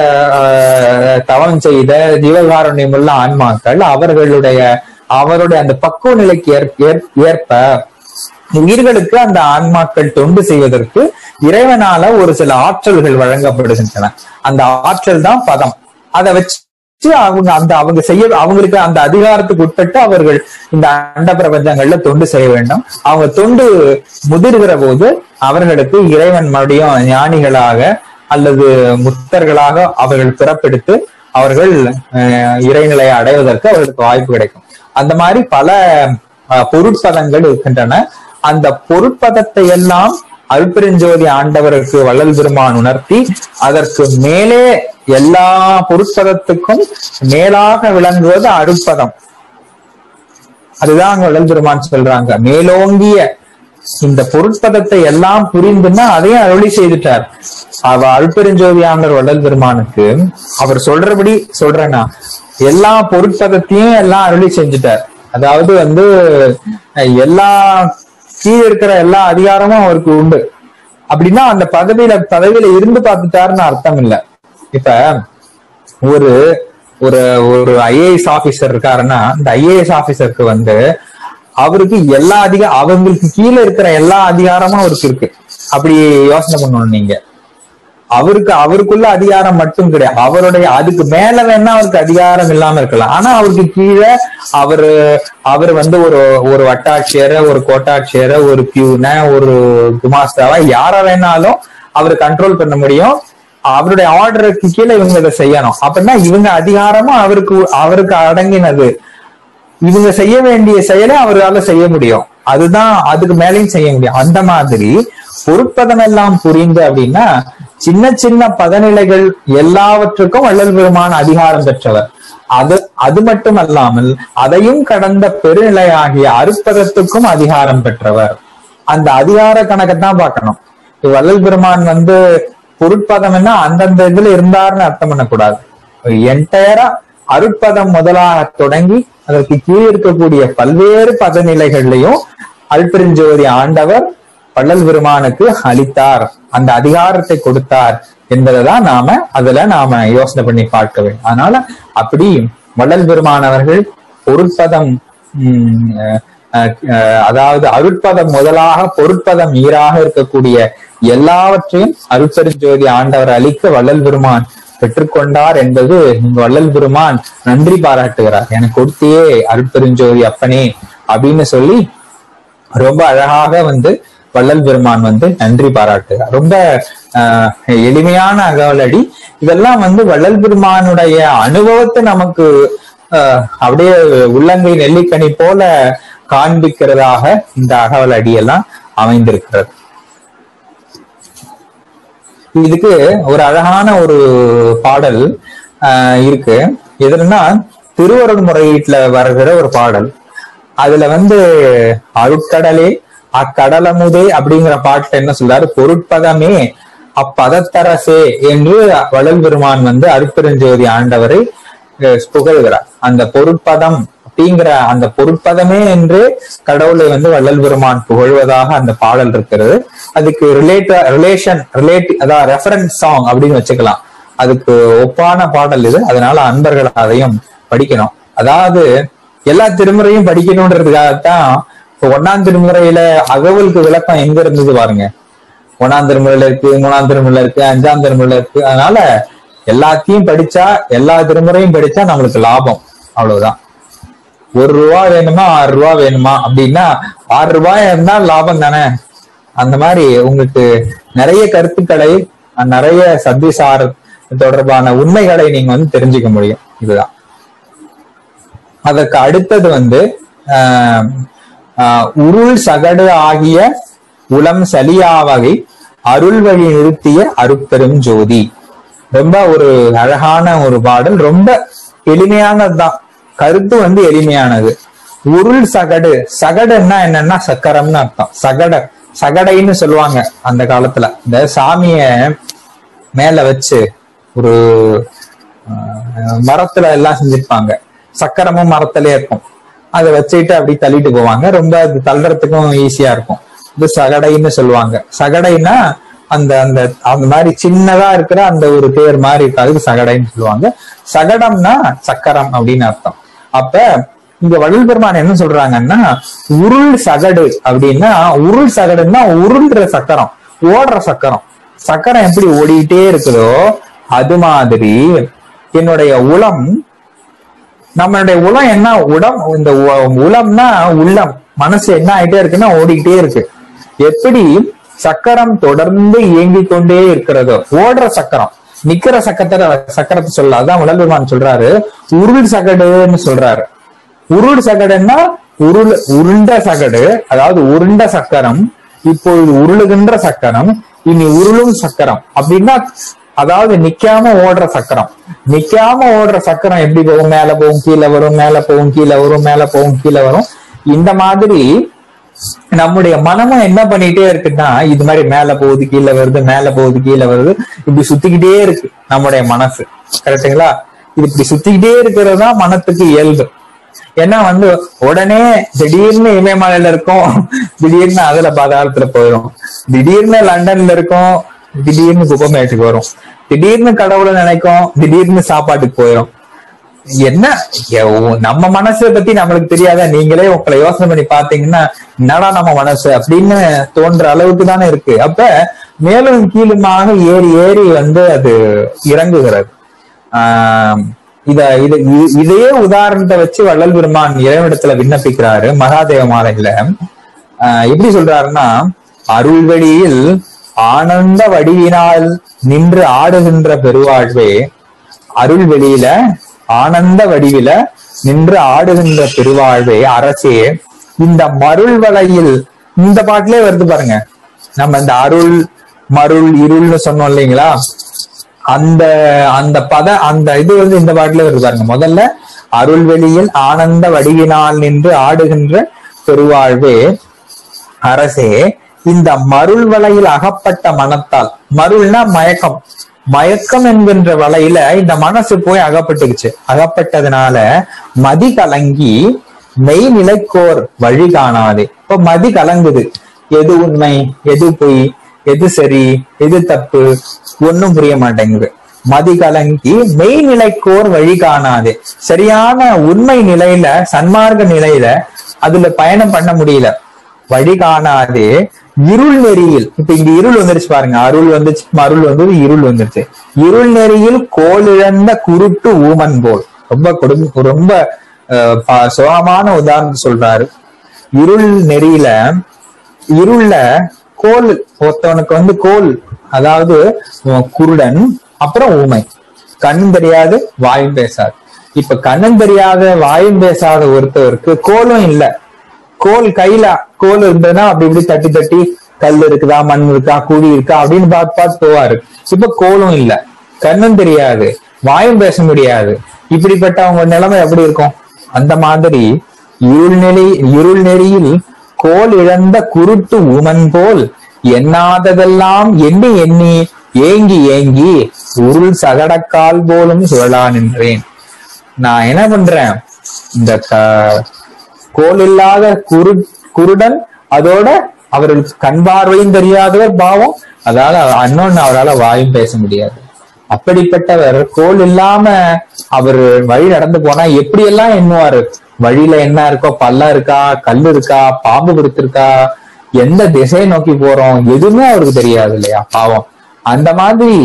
ஆஹ், தவம் செய்த ஜீவகாருண்யம் உள்ள ஆன்மாக்கள் அவர்களுடைய அவருடைய அந்த பக்குவ நிலைக்கு ஏற்- ஏற்- ஏற்ப உயிர்களுக்கு அந்த ஆன்மாக்கள் தொண்டு செய்வதற்கு இறைவனால ஒரு சில ஆற்றல்கள் வழங்கப்படுகின்றன அந்த ஆற்றல் தான் பதம் அதை வச்சு அவங்க அந்த அவங்க செய்ய அவங்களுக்கு அந்த அதிகாரத்துக்கு உட்பட்டு அவர்கள் இந்த அண்ட பிரபஞ்சங்கள்ல தொண்டு செய்ய வேண்டும் அவங்க தொண்டு முதிர்கிற போது அவர்களுக்கு இறைவன் மறுபடியும் ஞானிகளாக அல்லது முத்தர்களாக அவர்கள் பிறப்பெடுத்து அவர்கள் அஹ், இறைநிலையை அடைவதற்கு அவர்களுக்கு வாய்ப்பு கிடைக்கும் அந்த மாதிரி பல அஹ், பொருட்பதங்கள் இருக்கின்றன அந்த பொருட்பதத்தை எல்லாம் அருட்பெருஞ்சோதி ஆண்டவருக்கு வள்ளல் பெருமான் உணர்த்தி அதற்கு மேலே எல்லா பொருட்பதத்துக்கும் மேலாக விளங்குவது அருட்பதம் அதுதான் அங்க வள்ளல் பெருமான் சொல்றாங்க மேலோங்கிய இந்த பொருட்பதத்தை எல்லாம் புரிந்துன்னா அதையும் அருளி செய்துட்டார் அவ அருட்பெருஞ்சோதி ஆண்டவர் வள்ளல் பெருமானுக்கு அவர் சொல்றபடி சொல்றேன்னா எல்லா பொருட்பதத்தையும் எல்லாம் அருளி செஞ்சுட்டார் அதாவது வந்து அஹ், எல்லா கீழே இருக்கிற எல்லா அதிகாரமும் அவருக்கு உண்டு அப்படின்னா அந்த பதவியில பதவியில இருந்து பார்த்துட்டாருன்னு அர்த்தம் இல்ல இப்ப ஒரு ஒரு ஒரு ஐஏஎஸ் ஆபீசர் இருக்காருன்னா இந்த ஐஏஎஸ் ஆபீசருக்கு வந்து அவருக்கு எல்லா அதிக அவங்களுக்கு கீழே இருக்கிற எல்லா அதிகாரமும் அவருக்கு இருக்கு அப்படி யோசனை பண்ணணும் நீங்க அவருக்கு அவருக்குள்ள அதிகாரம் மட்டும் கிடையாது அவருடைய அதுக்கு மேல வேணா அவருக்கு அதிகாரம் இல்லாம இருக்கலாம் ஆனா அவருக்கு கீழே அவரு அவர் வந்து ஒரு ஒரு வட்டாட்சியரை ஒரு கோட்டாட்சியரை ஒரு பியூனை ஒரு குமாஸ்தாவா யார வேணாலும் அவர் கண்ட்ரோல் பண்ண முடியும் அவருடைய ஆர்டருக்கு கீழே இவங்க இதை செய்யணும் அப்படின்னா இவங்க அதிகாரமும் அவருக்கு அவருக்கு அடங்கினது இவங்க செய்ய வேண்டிய செயலை அவரால செய்ய முடியும் அதுதான் அதுக்கு மேலேயும் செய்ய முடியும் அந்த மாதிரி பொருட்பதம் எல்லாம் புரிந்து அப்படின்னா சின்ன சின்ன பதநிலைகள் எல்லாவற்றுக்கும் வள்ளல் பெருமான் அதிகாரம் பெற்றவர் அது அது மட்டும் அல்லாமல் அதையும் கடந்த பெருநிலையாகிய அருட்பதத்துக்கும் அதிகாரம் பெற்றவர் அந்த அதிகார கணக்கைத்தான் பார்க்கணும் இப்ப வள்ளல் பெருமான் வந்து பொருட்பதம்னா அந்தந்த இதுல இருந்தாருன்னு அர்த்தம் பண்ணக்கூடாது என்டையரா அருட்பதம் முதலாக தொடங்கி அதற்கு கீழ் இருக்கக்கூடிய பல்வேறு பதநிலைகள்லையும் அல்பெருஞ்சோதி ஆண்டவர் வள்ளல் பெருமானுக்கு அளித்தார் அந்த அதிகாரத்தை கொடுத்தார் என்பதைதான் நாம அதுல நாம யோசனை பண்ணி பார்க்க வேண்டும் அதனால அப்படி வள்ளல் பெருமானவர்கள் பொருட்பதம் உம், அஹ், அஹ், அதாவது அருட்பதம் முதலாக பொருட்பதம் ஈராக இருக்கக்கூடிய எல்லாவற்றையும் அருட்பெருஞ்சோதி ஆண்டவர் அளிக்க வள்ளல் பெருமான் பெற்றுக்கொண்டார் என்பது இங்கு வள்ளல் பெருமான் நன்றி பாராட்டுகிறார் எனக்கு கொடுத்தியே அருட்பெருஞ்சோதி அப்பனே அப்படின்னு சொல்லி ரொம்ப அழகாக வந்து வள்ளல் பெருமான் வந்து நன்றி பாராட்டுகிறார் ரொம்ப ஆஹ், எளிமையான அகவலடி இதெல்லாம் வந்து வள்ளல் பெருமானுடைய அனுபவத்தை நமக்கு ஆஹ், அப்படியே உள்ளங்கை நெல்லிக்கனி போல காண்பிக்கிறதாக இந்த அகவல் அடியெல்லாம் அமைந்திருக்கிறது இதுக்கு ஒரு அழகான ஒரு பாடல் ஆஹ், இருக்கு எதுன்னா திருவருள் முறையீட்டுல வருகிற ஒரு பாடல் அதுல வந்து அருட்கடலே அக்கடலமுதே அப்படிங்கிற பாட்டுல என்ன சொல்றாரு பொருட்பதமே அப்பதத்தரசே என்று வள்ளல் பெருமான் வந்து அருட்பெருஞ்சோதி ஆண்டவரை அஹ், புகழ்கிறார் அந்த பொருட்பதம் அப்படிங்கிற அந்த பொருட்பதமே என்று கடவுளை வந்து வள்ளல் பெருமான் புகழ்வதாக அந்த பாடல் இருக்கிறது அதுக்கு ரிலேட்ட ரிலேஷன் ரிலேட் அதாவது ரெஃபரன்ஸ் சாங் அப்படின்னு வச்சுக்கலாம் அதுக்கு ஒப்பான பாடல் இது அதனால அன்பர்கள் அதையும் படிக்கணும் அதாவது எல்லா திருமுறையும் படிக்கணுன்றதுக்காகத்தான் இப்போ ஒன்னாம் திருமுறையில அகவலுக்கு விளக்கம் எங்க இருந்தது பாருங்க ஒன்னாம் திருமுறையில இருக்கு மூணாம் திருமுறையில இருக்கு அஞ்சாம் திருமுறையில இருக்கு அதனால எல்லாத்தையும் படிச்சா எல்லா திருமுறையும் படிச்சா நம்மளுக்கு லாபம் அவ்வளவுதான் ஒரு ரூபா வேணுமா ஆறு ரூபா வேணுமா அப்படின்னா ஆறு ரூபாய் இருந்தா லாபம் தானே அந்த மாதிரி உங்களுக்கு நிறைய கருத்துக்களை நிறைய சத்திசார் தொடர்பான உண்மைகளை நீங்க வந்து தெரிஞ்சுக்க முடியும் இதுதான் அதற்கு அடுத்தது வந்து ஆஹ், ஆஹ், உருள் சகடு ஆகிய உளம் சலியாவகை அருள் வழி நிறுத்திய அருட்பெரும் ஜோதி ரொம்ப ஒரு அழகான ஒரு பாடல் ரொம்ப எளிமையானதுதான் கருத்து வந்து எளிமையானது உருள் சகடு சகடுன்னா என்னன்னா சக்கரம்னு அர்த்தம் சகட சகடைன்னு சொல்லுவாங்க அந்த காலத்துல இந்த சாமிய மேல வச்சு ஒரு ஆஹ், மரத்துல எல்லாம் செஞ்சிருப்பாங்க சக்கரமும் மரத்திலே இருக்கும் அதை வச்சுட்டு அப்படி தள்ளிட்டு போவாங்க ரொம்ப அது தள்ளுறதுக்கும் ஈஸியா இருக்கும் இது சகடைன்னு சொல்லுவாங்க சகடைன்னா அந்த அந்த அந்த மாதிரி சின்னதா இருக்கிற அந்த ஒரு தேர் மாதிரி இருக்கு அதுக்கு சகடைன்னு சொல்லுவாங்க சகடம்னா சக்கரம் அப்படின்னு அர்த்தம் அப்ப இங்க வள்ளல் பெருமான் என்ன சொல்றாங்கன்னா உருள் சகடு அப்படின்னா உருள் சகடுன்னா உருள்ற சக்கரம் ஓடுற சக்கரம் சக்கரம் எப்படி ஓடிக்கிட்டே இருக்குதோ அது மாதிரி என்னுடைய உளம் நம்மளுடைய உளம் என்ன உடம் இந்த உ- உளம்னா உள்ளம் மனசு என்ன ஆயிட்டே இருக்குன்னா ஓடிக்கிட்டே இருக்கு எப்படி சக்கரம் தொடர்ந்து இயங்கிக் கொண்டே இருக்கிறதோ ஓடுற சக்கரம் நிக்கிற சக்கரத்தை சக்கரத்தை சொல்ல அதான் உடல்பெருமான் சொல்றாரு உருள் சகடுன்னு சொல்றாரு உருள் சகடுன்னா உருள் உருண்ட சகடு அதாவது உருண்ட சக்கரம் இப்பொழுது உருளுகின்ற சக்கரம் இனி உருளும் சக்கரம் அப்படின்னா அதாவது நிக்காம ஓடுற சக்கரம் நிக்காம ஓடுற சக்கரம் எப்படி போகும் மேல போகும் கீழே வரும் மேல போகும் கீழே வரும் மேல போகும் கீழே வரும் இந்த மாதிரி நம்முடைய மனமும் என்ன பண்ணிட்டே இருக்குன்னா இது மாதிரி மேல போகுது கீழே வருது மேல போகுது கீழே வருது இப்படி சுத்திக்கிட்டே இருக்கு நம்முடைய மனசு கரெக்ட்டுங்களா இது இப்படி சுத்திக்கிட்டே இருக்கிறது தான் மனத்துக்கு இயல்பு ஏன்னா வந்து உடனே திடீர்னு இமயமலையில இருக்கோம் திடீர்னு அதுல பாதாளத்துல போயிடும் திடீர்னு லண்டன்ல இருக்கோம் திடீர்னு குப்பமேட்டுக்கு வரும் திடீர்னு கடவுளை நினைக்கும் திடீர்னு சாப்பாட்டுக்கு போயிடும் என்ன எ- நம்ம மனசை பத்தி நம்மளுக்கு தெரியாத நீங்களே உங்களை யோசனை பண்ணி பாத்தீங்கன்னா என்னடா நம்ம மனசு அப்படின்னு தோன்ற அளவுக்கு தானே இருக்கு அப்ப மேலும் கீழுமாக ஏறி ஏறி வந்து அது இறங்குகிறது ஆஹ் இத இது இ- இதையே உதாரணத்தை வச்சு வள்ளல் பெருமான் இறைவனிடத்துல விண்ணப்பிக்கிறாரு மகாதேவ மாலையில ஆஹ் எப்படி சொல்றாருன்னா அருள்வெளியில் ஆனந்த வடிவினால் நின்று ஆடுகின்ற பெருவாழ்வே அருள் வெளியில ஆனந்த வடிவில நின்று ஆடுகின்ற பெருவாழ்வே அரசே இந்த மருள் வலையில் இந்த பாட்டிலே வருது பாருங்க நம்ம இந்த அருள் மருள் இருள்னு சொன்னோம் இல்லைங்களா அந்த அந்த பத அந்த இது வந்து இந்த பாட்டிலே வருது பாருங்க முதல்ல அருள் வெளியில் ஆனந்த வடிவினால் நின்று ஆடுகின்ற பெருவாழ்வே அரசே இந்த மருள் வலையில் அகப்பட்ட மனத்தால் மருள்னா மயக்கம் மயக்கம் என்கின்ற வலையில இந்த மனசு போய் அகப்பட்டுக்குச்சு அகப்பட்டதுனால மதி கலங்கி மெய் நிலைக்கோர் வழி காணாது இப்ப மதி கலங்குது எது உண்மை எது பொய் எது சரி எது தப்பு ஒண்ணும் புரிய மாட்டேங்குது மதி கலங்கி மெய்நிலைக்கோர் வழி காணாது சரியான உண்மை நிலையில சன்மார்க்க நிலையில அதுல பயணம் பண்ண முடியல வழி காணாது இருள் நெறியில் இப்ப இங்க இருள் வந்துருச்சு பாருங்க அருள் வந்துச்சு அருள் வந்தது இருள் வந்துருச்சு இருள் நெறியில் கோலிழந்த குருட்டு ஊமன் போல் ரொம்ப குடும்ப ரொம்ப அஹ், ப- சுகமான உதாரணம் சொல்றாரு இருள் நெறியில இருள்ல கோல் ஒருத்தவனுக்கு வந்து கோல் அதாவது உம், குருடன் அப்புறம் ஊமை கண்ணும் தெரியாது வாயும் பேசாது இப்ப கண்ணும் தெரியாத வாயும் பேசாத ஒருத்தவருக்கு கோலும் இல்ல கோல் கையில கோல் இருந்ததுன்னா அப்படி இப்படி தட்டி தட்டி கல் இருக்குதா மண் இருக்கா குழி இருக்கா அப்படின்னு பார்த்து பார்த்து போவாரு இப்ப கோலும் இல்ல கண்ணும் தெரியாது வாயும் பேச முடியாது இப்படிப்பட்ட அவங்க நிலைமை எப்படி இருக்கும் அந்த மாதிரி இருள் நெறி இருள் நெறியில் கோல் இழந்த குருட்டு உமன் போல் எண்ணாததெல்லாம் எண்ணி எண்ணி ஏங்கி ஏங்கி உருள் சகடக்கால் போலும் சுழலா நின்றேன் நான் என்ன பண்றேன் இந்த க- கோல் இல்லாத குரு குருடன் அதோட அவருக்கு கண் பார்வையும் தெரியாதவர் பாவம் அதால அன்னொன்னு அவரால வாயும் பேச முடியாது அப்படிப்பட்டவர் கோல் இல்லாம அவர் வழி நடந்து போனா எப்படி எல்லாம் எண்ணுவாரு வழியில என்ன இருக்கோ பள்ளம் இருக்கா கல் இருக்கா பாம்பு பிடித்திருக்கா எந்த திசையை நோக்கி போறோம் எதுவுமே அவருக்கு தெரியாது இல்லையா பாவம் அந்த மாதிரி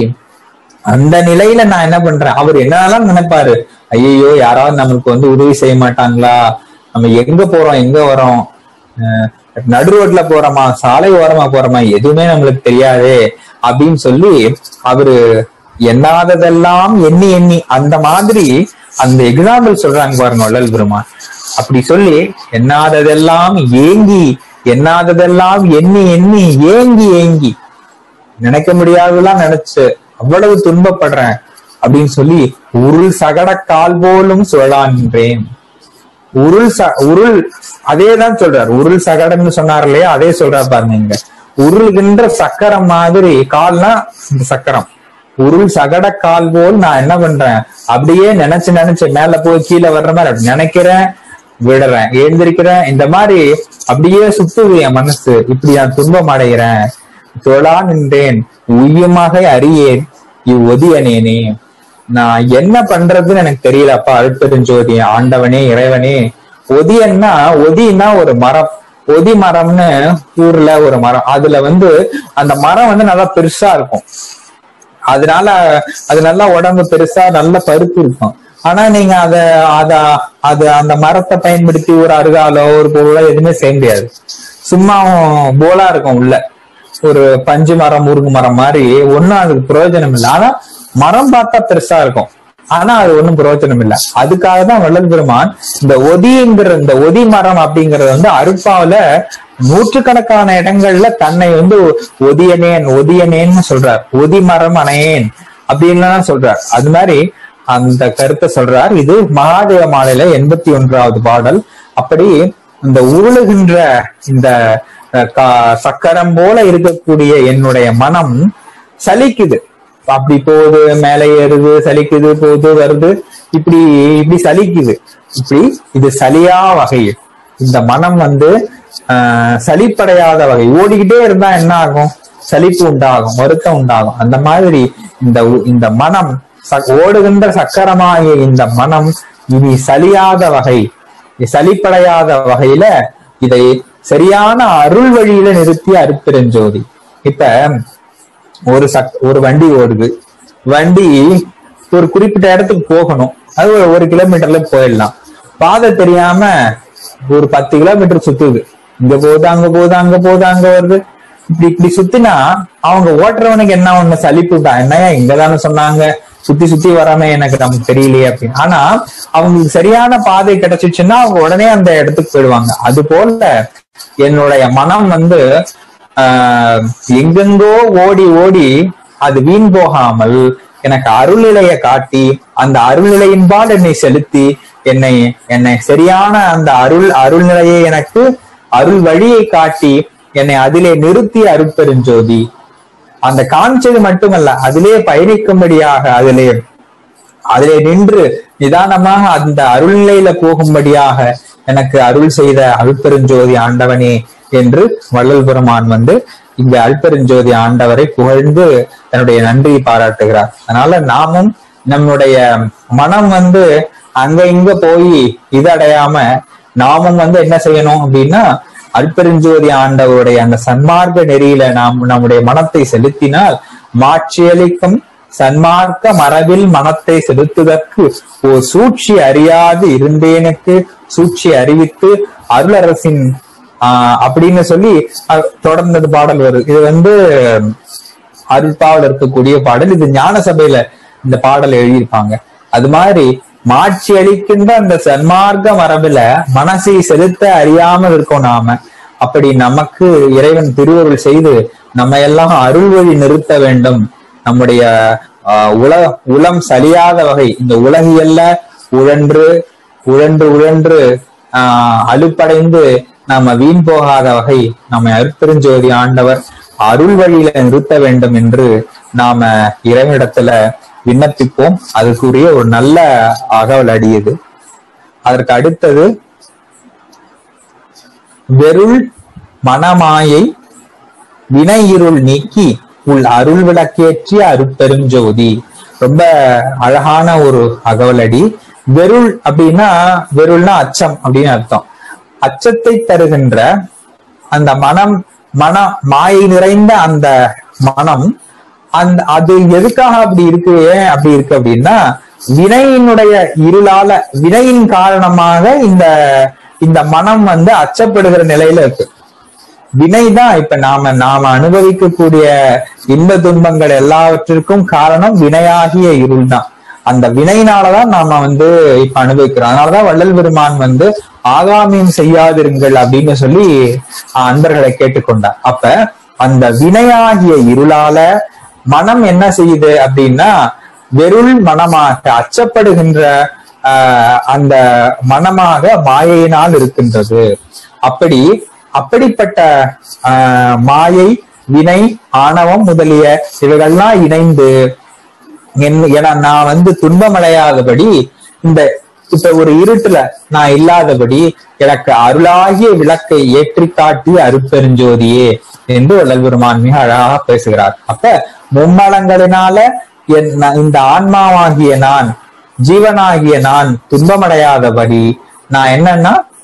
அந்த நிலையில நான் என்ன பண்றேன் அவர் என்னெல்லாம் நினைப்பாரு ஐயோ யாராவது நம்மளுக்கு வந்து உதவி செய்ய மாட்டாங்களா நம்ம எங்க போறோம் எங்க வரோம் அஹ் நடு ரோட்ல போறோமா சாலை ஓரமா போறோமா எதுவுமே நம்மளுக்கு தெரியாதே அப்படின்னு சொல்லி அவரு எண்ணாததெல்லாம் எண்ணி எண்ணி அந்த மாதிரி அந்த எக்ஸாம்பிள் சொல்றாங்க பாருங்க வள்ளல் பெருமான் அப்படி சொல்லி எண்ணாததெல்லாம் ஏங்கி எண்ணாததெல்லாம் எண்ணி எண்ணி ஏங்கி ஏங்கி நினைக்க முடியாததெல்லாம் நினைச்சு அவ்வளவு துன்பப்படுறேன் அப்படின்னு சொல்லி உருள் சகட கால் போலும் சுழலான்றேன் உருள் ச உருள் அதே தான் சொல்றார் உருள் சகடம்னு சொன்னார் இல்லையா அதே சொல்றார் பாருங்க இங்க உருள்கின்ற சக்கரம் மாதிரி கால்னா இந்த சக்கரம் உருள் சகட கால் போல் நான் என்ன பண்றேன் அப்படியே நினைச்சு நினைச்சு மேல போய் கீழே வர்ற மாதிரி அப்படி நினைக்கிறேன் விடுறேன் எழுந்திருக்கிறேன் இந்த மாதிரி அப்படியே சுத்துது என் மனசு இப்படி நான் துன்பம் அடைகிறேன் தொழா நின்றேன் உய்யமாக அறியேன் இவ்வொதியனேனே நான் என்ன பண்றதுன்னு எனக்கு தெரியலப்பா அழுத்தெருஞ்சோதி ஆண்டவனே இறைவனே ஒதியன்னா ஒதின்னா ஒரு மரம் ஒதி மரம்னு ஊர்ல ஒரு மரம் அதுல வந்து அந்த மரம் வந்து நல்லா பெருசா இருக்கும் அதனால அது நல்லா உடம்பு பெருசா நல்ல பருப்பு இருக்கும் ஆனா நீங்க அத அத அது அந்த மரத்தை பயன்படுத்தி ஒரு அருகாலோ ஒரு பொருளோ எதுவுமே செய்ய முடியாது சும்மா போலா இருக்கும் உள்ள ஒரு பஞ்சு மரம் முருங்கு மரம் மாதிரி ஒண்ணும் அதுக்கு பிரயோஜனம் இல்லை ஆனா மரம் பார்த்தா பெருசா இருக்கும் ஆனா அது ஒண்ணும் பிரயோஜனம் இல்லை அதுக்காக தான் வள்ளல் பெருமான் இந்த ஒதிங்கிற இந்த ஒதி மரம் அப்படிங்கறது வந்து அருப்பாவில நூற்றுக்கணக்கான இடங்கள்ல தன்னை வந்து ஒதியனேன் ஒதியனேன்னு சொல்றார் ஒதி மரம் அணையேன் அப்படின்லாம் சொல்றார் அது மாதிரி அந்த கருத்தை சொல்றார் இது மகாதேவ மாலையில எண்பத்தி ஒன்றாவது பாடல் அப்படி இந்த உருளுகின்ற இந்த அஹ், கா- சக்கரம் போல இருக்கக்கூடிய என்னுடைய மனம் சலிக்குது அப்படி போகுது மேலே ஏறுது சலிக்குது போகுது வருது இப்படி இப்படி சலிக்குது இப்படி இது சலியா வகையில் இந்த மனம் வந்து ஆஹ் சலிப்படையாத வகை ஓடிக்கிட்டே இருந்தா என்ன ஆகும் சலிப்பு உண்டாகும் வருத்தம் உண்டாகும் அந்த மாதிரி இந்த உ- இந்த மனம் ச- ஓடுகின்ற சக்கரமாகிய இந்த மனம் இனி சலியாத வகை சலிப்படையாத வகையில இதை சரியான அருள் வழியில நிறுத்தி அருப்பெருஞ்சோதி இப்ப ஒரு சக் ஒரு வண்டி ஓடுது வண்டி ஒரு குறிப்பிட்ட இடத்துக்கு போகணும் அது ஒரு ஒரு கிலோமீட்டர்ல போயிடலாம் பாதை தெரியாம ஒரு பத்து கிலோமீட்டர் சுத்துது இங்க போகுது அங்க போகுது அங்க போகுது அங்க வருது இப்படி இப்படி சுத்தினா அவங்க ஓட்டுறவனுக்கு என்ன ஒண்ணு சலிப்பு தான் என்னையா இங்கதானே சொன்னாங்க சுத்தி சுத்தி வராம எனக்கு நமக்கு தெரியலையே அப்படின்னு ஆனா அவங்களுக்கு சரியான பாதை கிடைச்சிச்சுன்னா அவங்க உடனே அந்த இடத்துக்கு போயிடுவாங்க அது போல என்னுடைய மனம் வந்து ஆஹ் எங்கெங்கோ ஓடி ஓடி அது வீண் போகாமல் எனக்கு அருள்நிலையை காட்டி அந்த அருள்நிலையின்பால் என்னை செலுத்தி என்னை என்னை சரியான அந்த அருள் அருள்நிலையை எனக்கு அருள் வழியை காட்டி என்னை அதிலே நிறுத்தி அருட்பெருஞ்சோதி அந்த காமிச்சது மட்டுமல்ல அதிலே பயணிக்கும்படியாக அதிலே அதிலே நின்று நிதானமாக அந்த அருள்நிலையில போகும்படியாக எனக்கு அருள் செய்த அருட்பெருஞ்சோதி ஆண்டவனே என்று வள்ளல் பெருமான் வந்து இங்க அல்பெருஞ்சோதி ஆண்டவரை புகழ்ந்து தன்னுடைய நன்றியை பாராட்டுகிறார் அதனால நாமும் நம்முடைய மனம் வந்து அங்க இங்க போய் இதடையாம நாமும் வந்து என்ன செய்யணும் அப்படின்னா அல்பெருஞ்சோதி ஆண்டவருடைய அந்த சன்மார்க்க நெறியில நாம் நம்முடைய மனத்தை செலுத்தினால் மாட்சியளிக்கும் சன்மார்க்க மரபில் மனத்தை செலுத்துவதற்கு ஓ சூழ்ச்சி அறியாது இருந்தேனுக்கு சூழ்ச்சி அறிவித்து அருளரசின் ஆஹ் அப்படின்னு சொல்லி அஹ், தொடர்ந்தது பாடல் வருது இது வந்து அருள்பாவில் இருக்கக்கூடிய பாடல் இது ஞான சபையில இந்த பாடல் எழுதியிருப்பாங்க அது மாதிரி மாட்சி அளிக்கின்ற அந்த சன்மார்க்க மரபுல மனசை செலுத்த அறியாமல் இருக்கோம் நாம அப்படி நமக்கு இறைவன் திருவருள் செய்து நம்ம எல்லாம் அருள் வழி நிறுத்த வேண்டும் நம்முடைய ஆஹ், உல உளம் சலியாத வகை இந்த உலகியல்ல உழன்று உழன்று உழன்று ஆஹ், அலுப்படைந்து நாம வீண் போகாத வகை நம்ம அருட்பெருஞ்சோதி ஆண்டவர் அருள் வழியில நிறுத்த வேண்டும் என்று நாம இறைவனிடத்துல விண்ணப்பிப்போம் அதுக்குரிய ஒரு நல்ல அகவல் அடி இது அதற்கு அடுத்தது வெருள் மனமாயை வினை இருள் நீக்கி உள் அருள் விளக்கேற்றிய அருட்பெருஞ்சோதி ரொம்ப அழகான ஒரு அகவலடி வெருள் அப்படின்னா வெருள்னா அச்சம் அப்படின்னு அர்த்தம் அச்சத்தை தருகின்ற அந்த மனம் மன மாயை நிறைந்த அந்த மனம் அந்த அது எதுக்காக அப்படி இருக்கு ஏன் அப்படி இருக்கு அப்படின்னா வினையினுடைய இருளால வினையின் காரணமாக இந்த இந்த மனம் வந்து அச்சப்படுகிற நிலையில இருக்கு வினைதான் இப்ப நாம நாம அனுபவிக்கக்கூடிய இன்ப துன்பங்கள் எல்லாவற்றிற்கும் காரணம் வினையாகிய இருள் தான் அந்த வினையினாலதான் நாம வந்து இப்ப அனுபவிக்கிறோம் அதனாலதான் வள்ளல் பெருமான் வந்து ஆகாமியம் செய்யாதிருங்கள் அப்படின்னு சொல்லி ஆஹ், அன்பர்களை கேட்டுக்கொண்டார் அப்ப அந்த வினையாகிய இருளால மனம் என்ன செய்யுது அப்படின்னா வெருள் மனமாக அச்சப்படுகின்ற ஆஹ், அந்த மனமாக மாயையினால் இருக்கின்றது அப்படி அப்படிப்பட்ட ஆஹ், மாயை வினை ஆணவம் முதலிய இவைகள்லாம் இணைந்து என்- என நான் வந்து துன்பமடையாதபடி இந்த இப்ப ஒரு இருட்டுல நான் இல்லாதபடி எனக்கு அருளாகிய விளக்கை ஏற்றி காட்டி அருட்பெருஞ்சோதியே என்று வள்ளல் பெருமான் மிக அழகாக பேசுகிறார் அப்ப மும்மலங்களினால என் நான் இந்த ஆன்மாவாகிய நான் ஜீவனாகிய நான் துன்பமடையாதபடி நான் என்னன்னா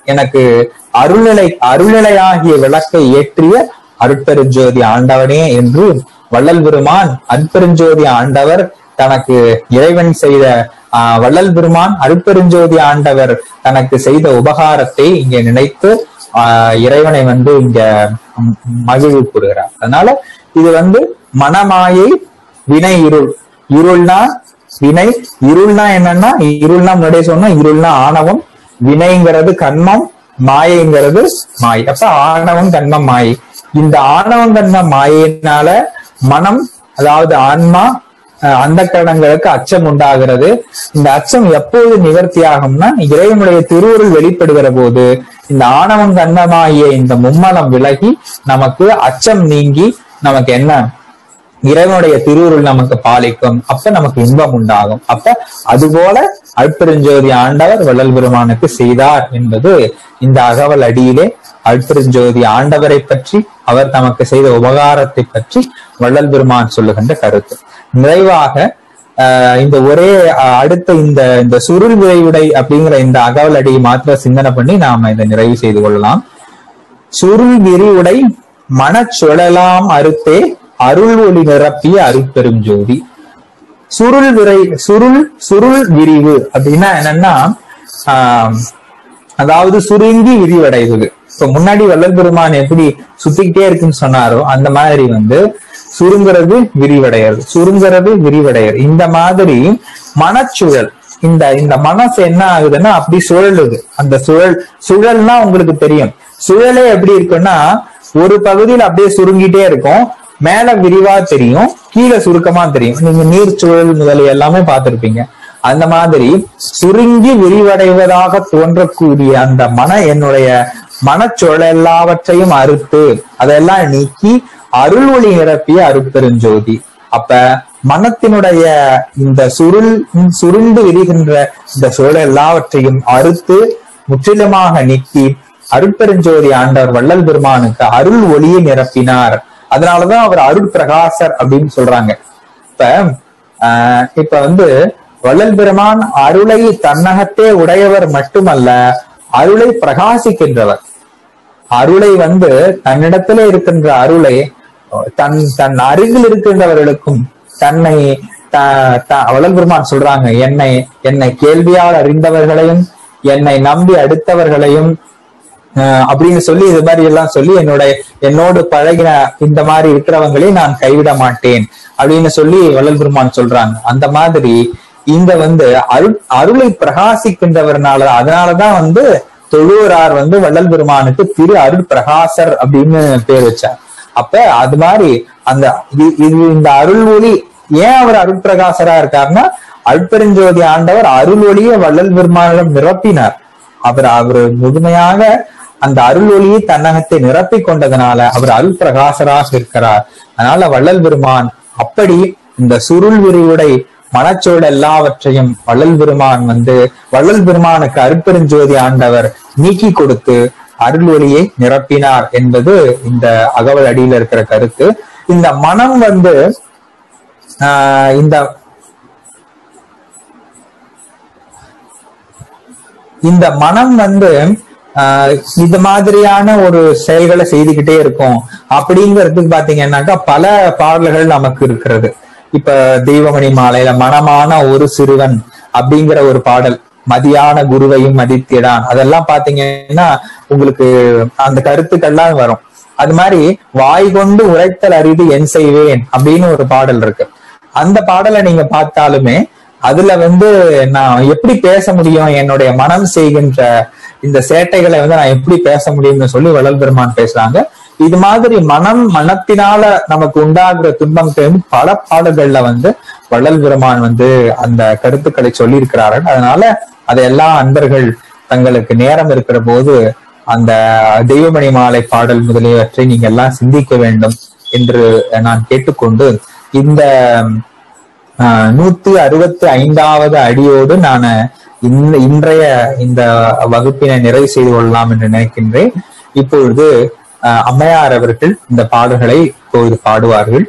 எனக்கு அருள்நிலை அருள்நிலையாகிய விளக்கை ஏற்றிய அருட்பெருஞ்சோதி ஆண்டவனே என்று வள்ளல் பெருமான் அருட்பெருஞ்சோதி ஆண்டவர் தனக்கு இறைவன் செய்த ஆஹ், வள்ளல் பெருமான் அருட்பெருஞ்சோதி ஆண்டவர் தனக்கு செய்த உபகாரத்தை இங்கே நினைத்து ஆஹ், இறைவனை வந்து இங்க ம், மகிழ்வு கூறுகிறார் அதனால இது வந்து மனமாயை வினை இருள் இருள்னா வினை இருள்னா என்னன்னா இருள்னா முன்னாடியே சொன்னா இருள்னா ஆணவம் வினைங்கிறது கண்மம் மாயைங்கிறது மாய் அப்ப ஆணவம் கண்மம் மாயை இந்த ஆணவம் கண்மம் மாயினால மனம் அதாவது ஆன்மா அஹ், அந்த கரணங்களுக்கு அச்சம் உண்டாகிறது இந்த அச்சம் எப்போது நிவர்த்தி ஆகும்னா இறைவனுடைய திருவுருள் வெளிப்படுகிற போது இந்த ஆணவம் கண்மமாகிய இந்த மும்மலம் விலகி நமக்கு அச்சம் நீங்கி நமக்கு என்ன இறைவனுடைய திருவுருள் நமக்கு பாலிக்கும் அப்ப நமக்கு இன்பம் உண்டாகும் அப்ப அதுபோல அற்பெருஞ்சோதி ஆண்டவர் வள்ளல் பெருமானுக்கு செய்தார் என்பது இந்த அகவல் அடியிலே அற்பெருஞ்சோதி ஆண்டவரை பற்றி அவர் தமக்கு செய்த உபகாரத்தை பற்றி வள்ளல் பெருமான் சொல்லுகின்ற கருத்து நிறைவாக ஆஹ் இந்த ஒரே ஆஹ் அடுத்த இந்த இந்த சுருள் விரைவுடை அப்படிங்கிற இந்த அகவல் அடியை மாத்திர சிந்தனை பண்ணி நாம இதை நிறைவு செய்து கொள்ளலாம் சுருள் விரிவுடை மனச்சுழலாம் அறுத்தே அருள் ஒளி நிரப்பிய அருட்பெரும் ஜோதி சுருள் விரை சுருள் சுருள் விரிவு அப்படின்னா என்னன்னா ஆஹ் அதாவது சுருங்கி விரிவடைவது இப்ப முன்னாடி வள்ளல் பெருமான் எப்படி சுத்திக்கிட்டே இருக்குன்னு சொன்னாரோ அந்த மாதிரி வந்து சுருங்குறது விரிவடைகிறது சுருங்குறது விரிவடைகிறது இந்த மாதிரி மனச்சுழல் இந்த இந்த மனசு என்ன ஆகுதுன்னா அப்படி சுழலுது அந்த சுழல் சுழல்னா உங்களுக்கு தெரியும் சுழலே எப்படி இருக்குன்னா ஒரு பகுதியில் அப்படியே சுருங்கிட்டே இருக்கும் மேல விரிவா தெரியும் கீழே சுருக்கமா தெரியும் நீங்க நீர் சுழல் முதலிய எல்லாமே பார்த்திருப்பீங்க அந்த மாதிரி சுருங்கி விரிவடைவதாக தோன்றக்கூடிய அந்த மன என்னுடைய மனச்சொல் எல்லாவற்றையும் அறுத்து அதெல்லாம் நீக்கி அருள் ஒளி நிரப்பிய அருட்பெருஞ்சோதி அப்ப மனத்தினுடைய இந்த சுருள் சுருண்டு விரிகின்ற இந்த சுழல் எல்லாவற்றையும் அறுத்து முற்றிலுமாக நீக்கி அருட்பெருஞ்சோதி ஆண்டவர் வள்ளல் பெருமானுக்கு அருள் ஒளியை நிரப்பினார் அதனாலதான் அவர் அருள் பிரகாசர் அப்படின்னு சொல்றாங்க இப்ப ஆஹ் இப்ப வந்து வள்ளல் பெருமான் அருளை தன்னகத்தே உடையவர் மட்டுமல்ல அருளை பிரகாசிக்கின்றவர் அருளை வந்து தன்னிடத்திலே இருக்கின்ற அருளை தன் தன் அருகில் இருக்கின்றவர்களுக்கும் தன்னை த- த- வள்ளல் பெருமான் சொல்றாங்க என்னை என்னை கேள்வியால் அறிந்தவர்களையும் என்னை நம்பி அடுத்தவர்களையும் அஹ் அப்படின்னு சொல்லி இது மாதிரி எல்லாம் சொல்லி என்னோட என்னோடு பழகின இந்த மாதிரி இருக்கிறவங்களே நான் கைவிட மாட்டேன் அப்படின்னு சொல்லி வள்ளல் பெருமான் சொல்றாங்க அந்த மாதிரி இங்க வந்து அருள் அருளை பிரகாசிக்கின்றவர்னால அதனாலதான் வந்து தொழுவரார் வந்து வள்ளல் பெருமானுக்கு திரு அருள் பிரகாசர் அப்படின்னு பேர் வச்சார் அப்ப அது மாதிரி அந்த இது- இது இந்த அருள் ஒளி ஏன் அவர் அருள் பிரகாசரா இருக்காருன்னா அருட்பெருஞ்சோதி ஆண்டவர் அருள் ஒளியை வள்ளல் பெருமானிடம் நிரப்பினார் அவர் அவர் முழுமையாக அந்த அருள் ஒளியை தன்னகத்தை நிரப்பிக் கொண்டதனால அவர் அருள் பிரகாசராக இருக்கிறார் அதனால வள்ளல் பெருமான் அப்படி இந்த சுருள் விரிவுடை மனச்சோடு எல்லாவற்றையும் வள்ளல் பெருமான் வந்து வள்ளல் பெருமானுக்கு அருட்பெருஞ்சோதி ஆண்டவர் நீக்கி கொடுத்து அருள் ஒளியை நிரப்பினார் என்பது இந்த அகவல் அடியில இருக்கிற கருத்து இந்த மனம் வந்து ஆஹ் இந்த இந்த மனம் வந்து ஆஹ் இது மாதிரியான ஒரு செயல்களை செய்துகிட்டே இருக்கும் அப்படிங்கிறதுக்கு பாத்தீங்கன்னாக்கா பல பாடல்கள் நமக்கு இருக்கிறது இப்ப தெய்வமணி மாலையில மனமான ஒரு சிறுவன் அப்படிங்கிற ஒரு பாடல் மதியான குருவையும் மதித்திடான் அதெல்லாம் பாத்தீங்கன்னா உங்களுக்கு அந்த கருத்துக்கள்லாம் வரும் அது மாதிரி வாய் கொண்டு உரைத்தல் அரிது என் செய்வேன் அப்படின்னு ஒரு பாடல் இருக்கு அந்த பாடலை நீங்க பார்த்தாலுமே அதுல வந்து நான் எப்படி பேச முடியும் என்னுடைய மனம் செய்கின்ற இந்த சேட்டைகளை வந்து நான் எப்படி பேச முடியும்னு சொல்லி வள்ளல் பெருமான் பேசுறாங்க இது மாதிரி மனம் மனத்தினால நமக்கு உண்டாகிற துன்பத்தை வந்து பல பாடல்கள்ல வந்து வள்ளல் பெருமான் வந்து அந்த கருத்துக்களை சொல்லி இருக்கிறார்கள் அதனால அதையெல்லாம் அன்பர்கள் தங்களுக்கு நேரம் இருக்கிற போது அந்த தெய்வமணி மாலை பாடல் முதலியவற்றை நீங்க எல்லாம் சிந்திக்க வேண்டும் என்று நான் கேட்டுக்கொண்டு இந்த ஆஹ் நூத்தி அறுபத்தி ஐந்தாவது அடியோடு நான் இந்த இன்றைய இந்த வகுப்பினை நிறைவு செய்து கொள்ளலாம் என்று நினைக்கின்றேன் இப்பொழுது ஆஹ் அம்மையார் அவர்கள் இந்த பாடல்களை இப்பொழுது பாடுவார்கள்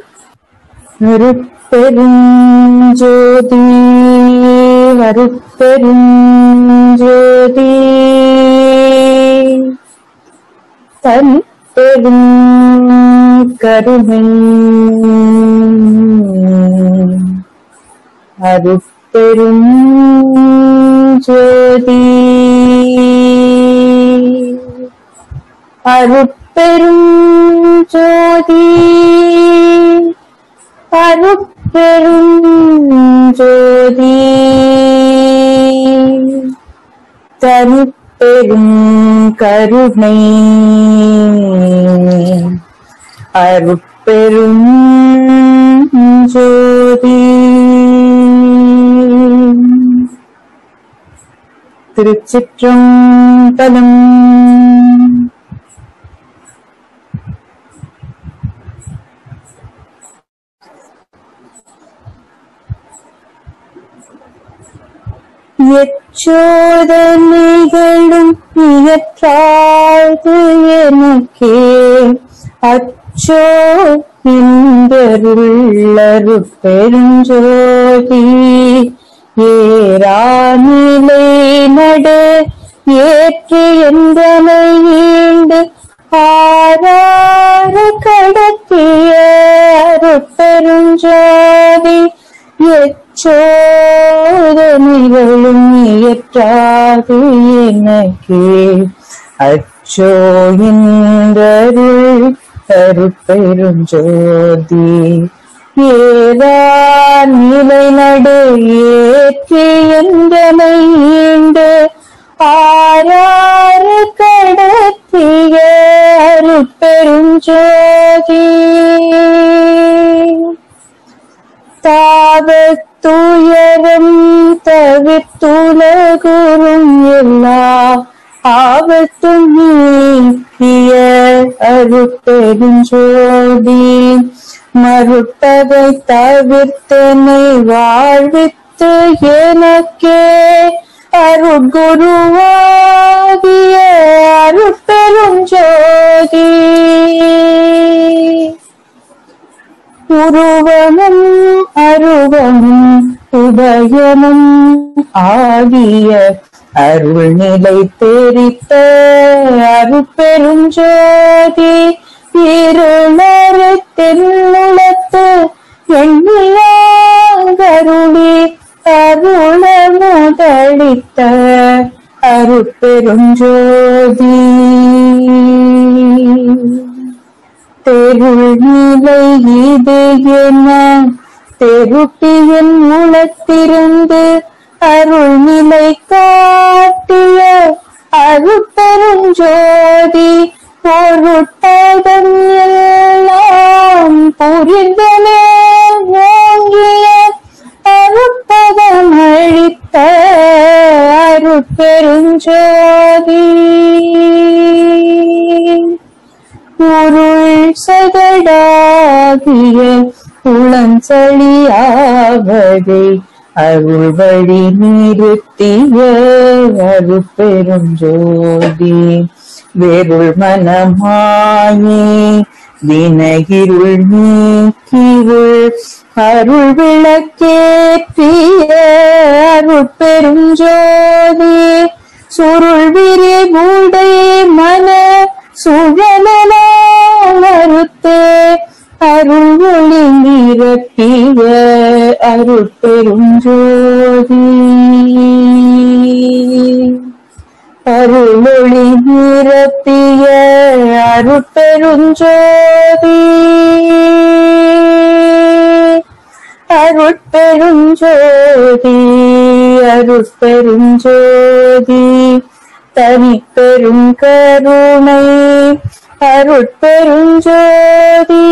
அருட்பெருஞ்சோதி அருட்பெருஞ்சோதி தன் பெரும் கருணை அருட்பெரும் ஜோதி அருட்பெரும் ஜோதி அருட்பெரும் ஜோதி தனிப்பெரும் கருணை அருட்பெரும் ஜோதி திருச்சிற்றம்பலம் எச்சோதனைகளும் இயற்றாது எனக்கே அச்சோ இன்பருள்ளரு பெருஞ்சோதி ஏராநிலை நடு ஏற்று எந்தனை ஈண்டு ஆரார கடத்திய அருட்பெருஞ்சோதி எச்சோதனைகளும் இயற்றாது எனக்கே அச்சோ இன்றருள் அருட்பெருஞ்சோதி ஏதா நிலை நடு ஏற்றி எந்தனை ஈண்டு ஆறாறு கடத்திய அருட்பெருஞ்சோதி தாவத்துயரம் தவிர்த்துலகுறும் எல்லா ஆபத்தும் நீக்கிய அருட்பெருஞ்சோதி மறுப்பதை தவிர்த்தனை வாழ்வித்து எனக்கே அருட்குருவாகிய அருட்பெருஞ்சோதி உருவமும் அருவமும் உதயமும் ஆகிய அருள்நிலை தெரித்த அருட்பெருஞ்சோதி இருளறு தென்னுளத்து எண்ணிலாங்கருளி அருள முதலித்த அருட்பெருஞ்சோதி தெருள் நிலை இது என தெருட்டியின் உளத்திருந்து அருள்நிலை காட்டிய அருட்பெருஞ்சோதி பொருட்டதன் எல்லாம் புரிந்தனே ஓங்கிய அருட்பதம் அழித்த அருட்பெருஞ்சோதி பொருள் சகடாகிய புலஞ்சளியாவதை அருள் வழி நிறுத்திய அருட்பெருஞ்சோதி வெருள் மனமாயே வினகிருள் நீக்கிருள் அருள் விளக்கேற்றிய அருட்பெருஞ்சோதி சுருள் விரிவுடை மன சுழலாம் மறுத்தே அருள் ஒளி நிரப்பிய அருட்பெருஞ்சோதி அருளொளி நிரப்பிய அருட்பெருஞ்சோதி அருட்பெருஞ்சோதி அருட்பெருஞ்சோதி தனிப்பெரும் கருணை அருட்பெருஞ்சோதி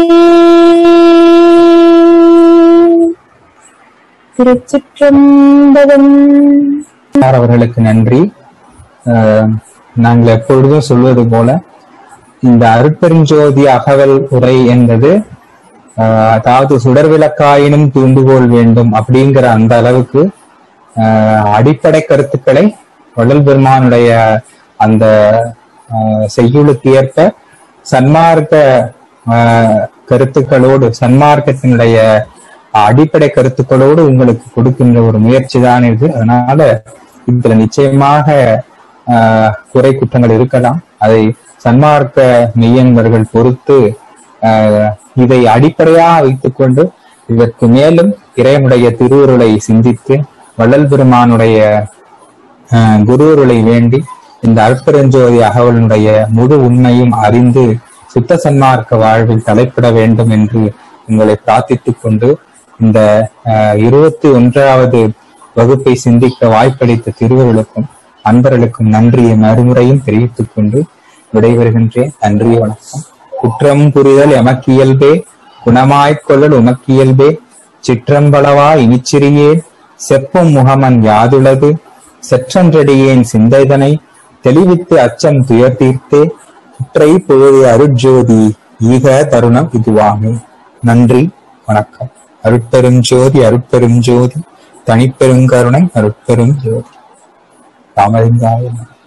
திருச்சிற்றம்பலம் சார் அவர்களுக்கு நன்றி அஹ், நாங்கள் எப்பொழுதும் சொல்வது போல இந்த அருட்பெருஞ்சோதி அகவல் உரை என்பது அஹ், அதாவது சுடர் விளக்காயினும் தூண்டுகோல் வேண்டும் அப்படிங்கிற அந்த அளவுக்கு அஹ், அடிப்படை கருத்துக்களை வள்ளல் பெருமானுடைய அந்த அஹ், செய்யுளுக்கு ஏற்ப சன்மார்க்க அஹ், கருத்துக்களோடு சன்மார்க்கத்தினுடைய அடிப்படை கருத்துக்களோடு உங்களுக்கு கொடுக்கின்ற ஒரு முயற்சி தான் இது அதனால இதுல நிச்சயமாக ஆஹ், குறை குற்றங்கள் இருக்கலாம் அதை சன்மார்க்க மெய்யன்பர்கள் பொறுத்து ஆஹ், இதை அடிப்படையாக வைத்துக்கொண்டு இதற்கு மேலும் இறைவனுடைய திருவுருளை சிந்தித்து வள்ளல் பெருமானுடைய ஆஹ், குருவருளை வேண்டி இந்த அற்பெருஞ்சோதி அகவலினுடைய முழு உண்மையும் அறிந்து சுத்த சன்மார்க்க வாழ்வில் தலைப்பட வேண்டும் என்று உங்களை பிரார்த்தித்துக் கொண்டு இந்த ஆஹ், இருபத்தி ஒன்றாவது வகுப்பை சிந்திக்க வாய்ப்பளித்த திருவருளுக்கும் அன்பர்களுக்கும் நன்றியை மறுமுறையும் தெரிவித்துக் கொண்டு விடைபெறுகின்றேன் நன்றி வணக்கம் குற்றம் புரிதல் எமக்கியல்பே குணமாய்க் கொள்ளல் உமக்கியல்பே சிற்றம்பளவா இனிச்சிறியேன் செப்பும் முகமன் யாதுளது செற்றன்றடியேன் சிந்தைதனை தெளிவித்து அச்சம் துயர் தீர்த்தே குற்றை பொழுது அருட்ஜோதி ஈக தருணம் இதுவாமே நன்றி வணக்கம் அருட்பெருஞ்சோதி அருட்பெருஞ்சோதி தனிப்பெருங்கருணை அருட்பெரும் ஜோதி ராமலிங்காய நமः.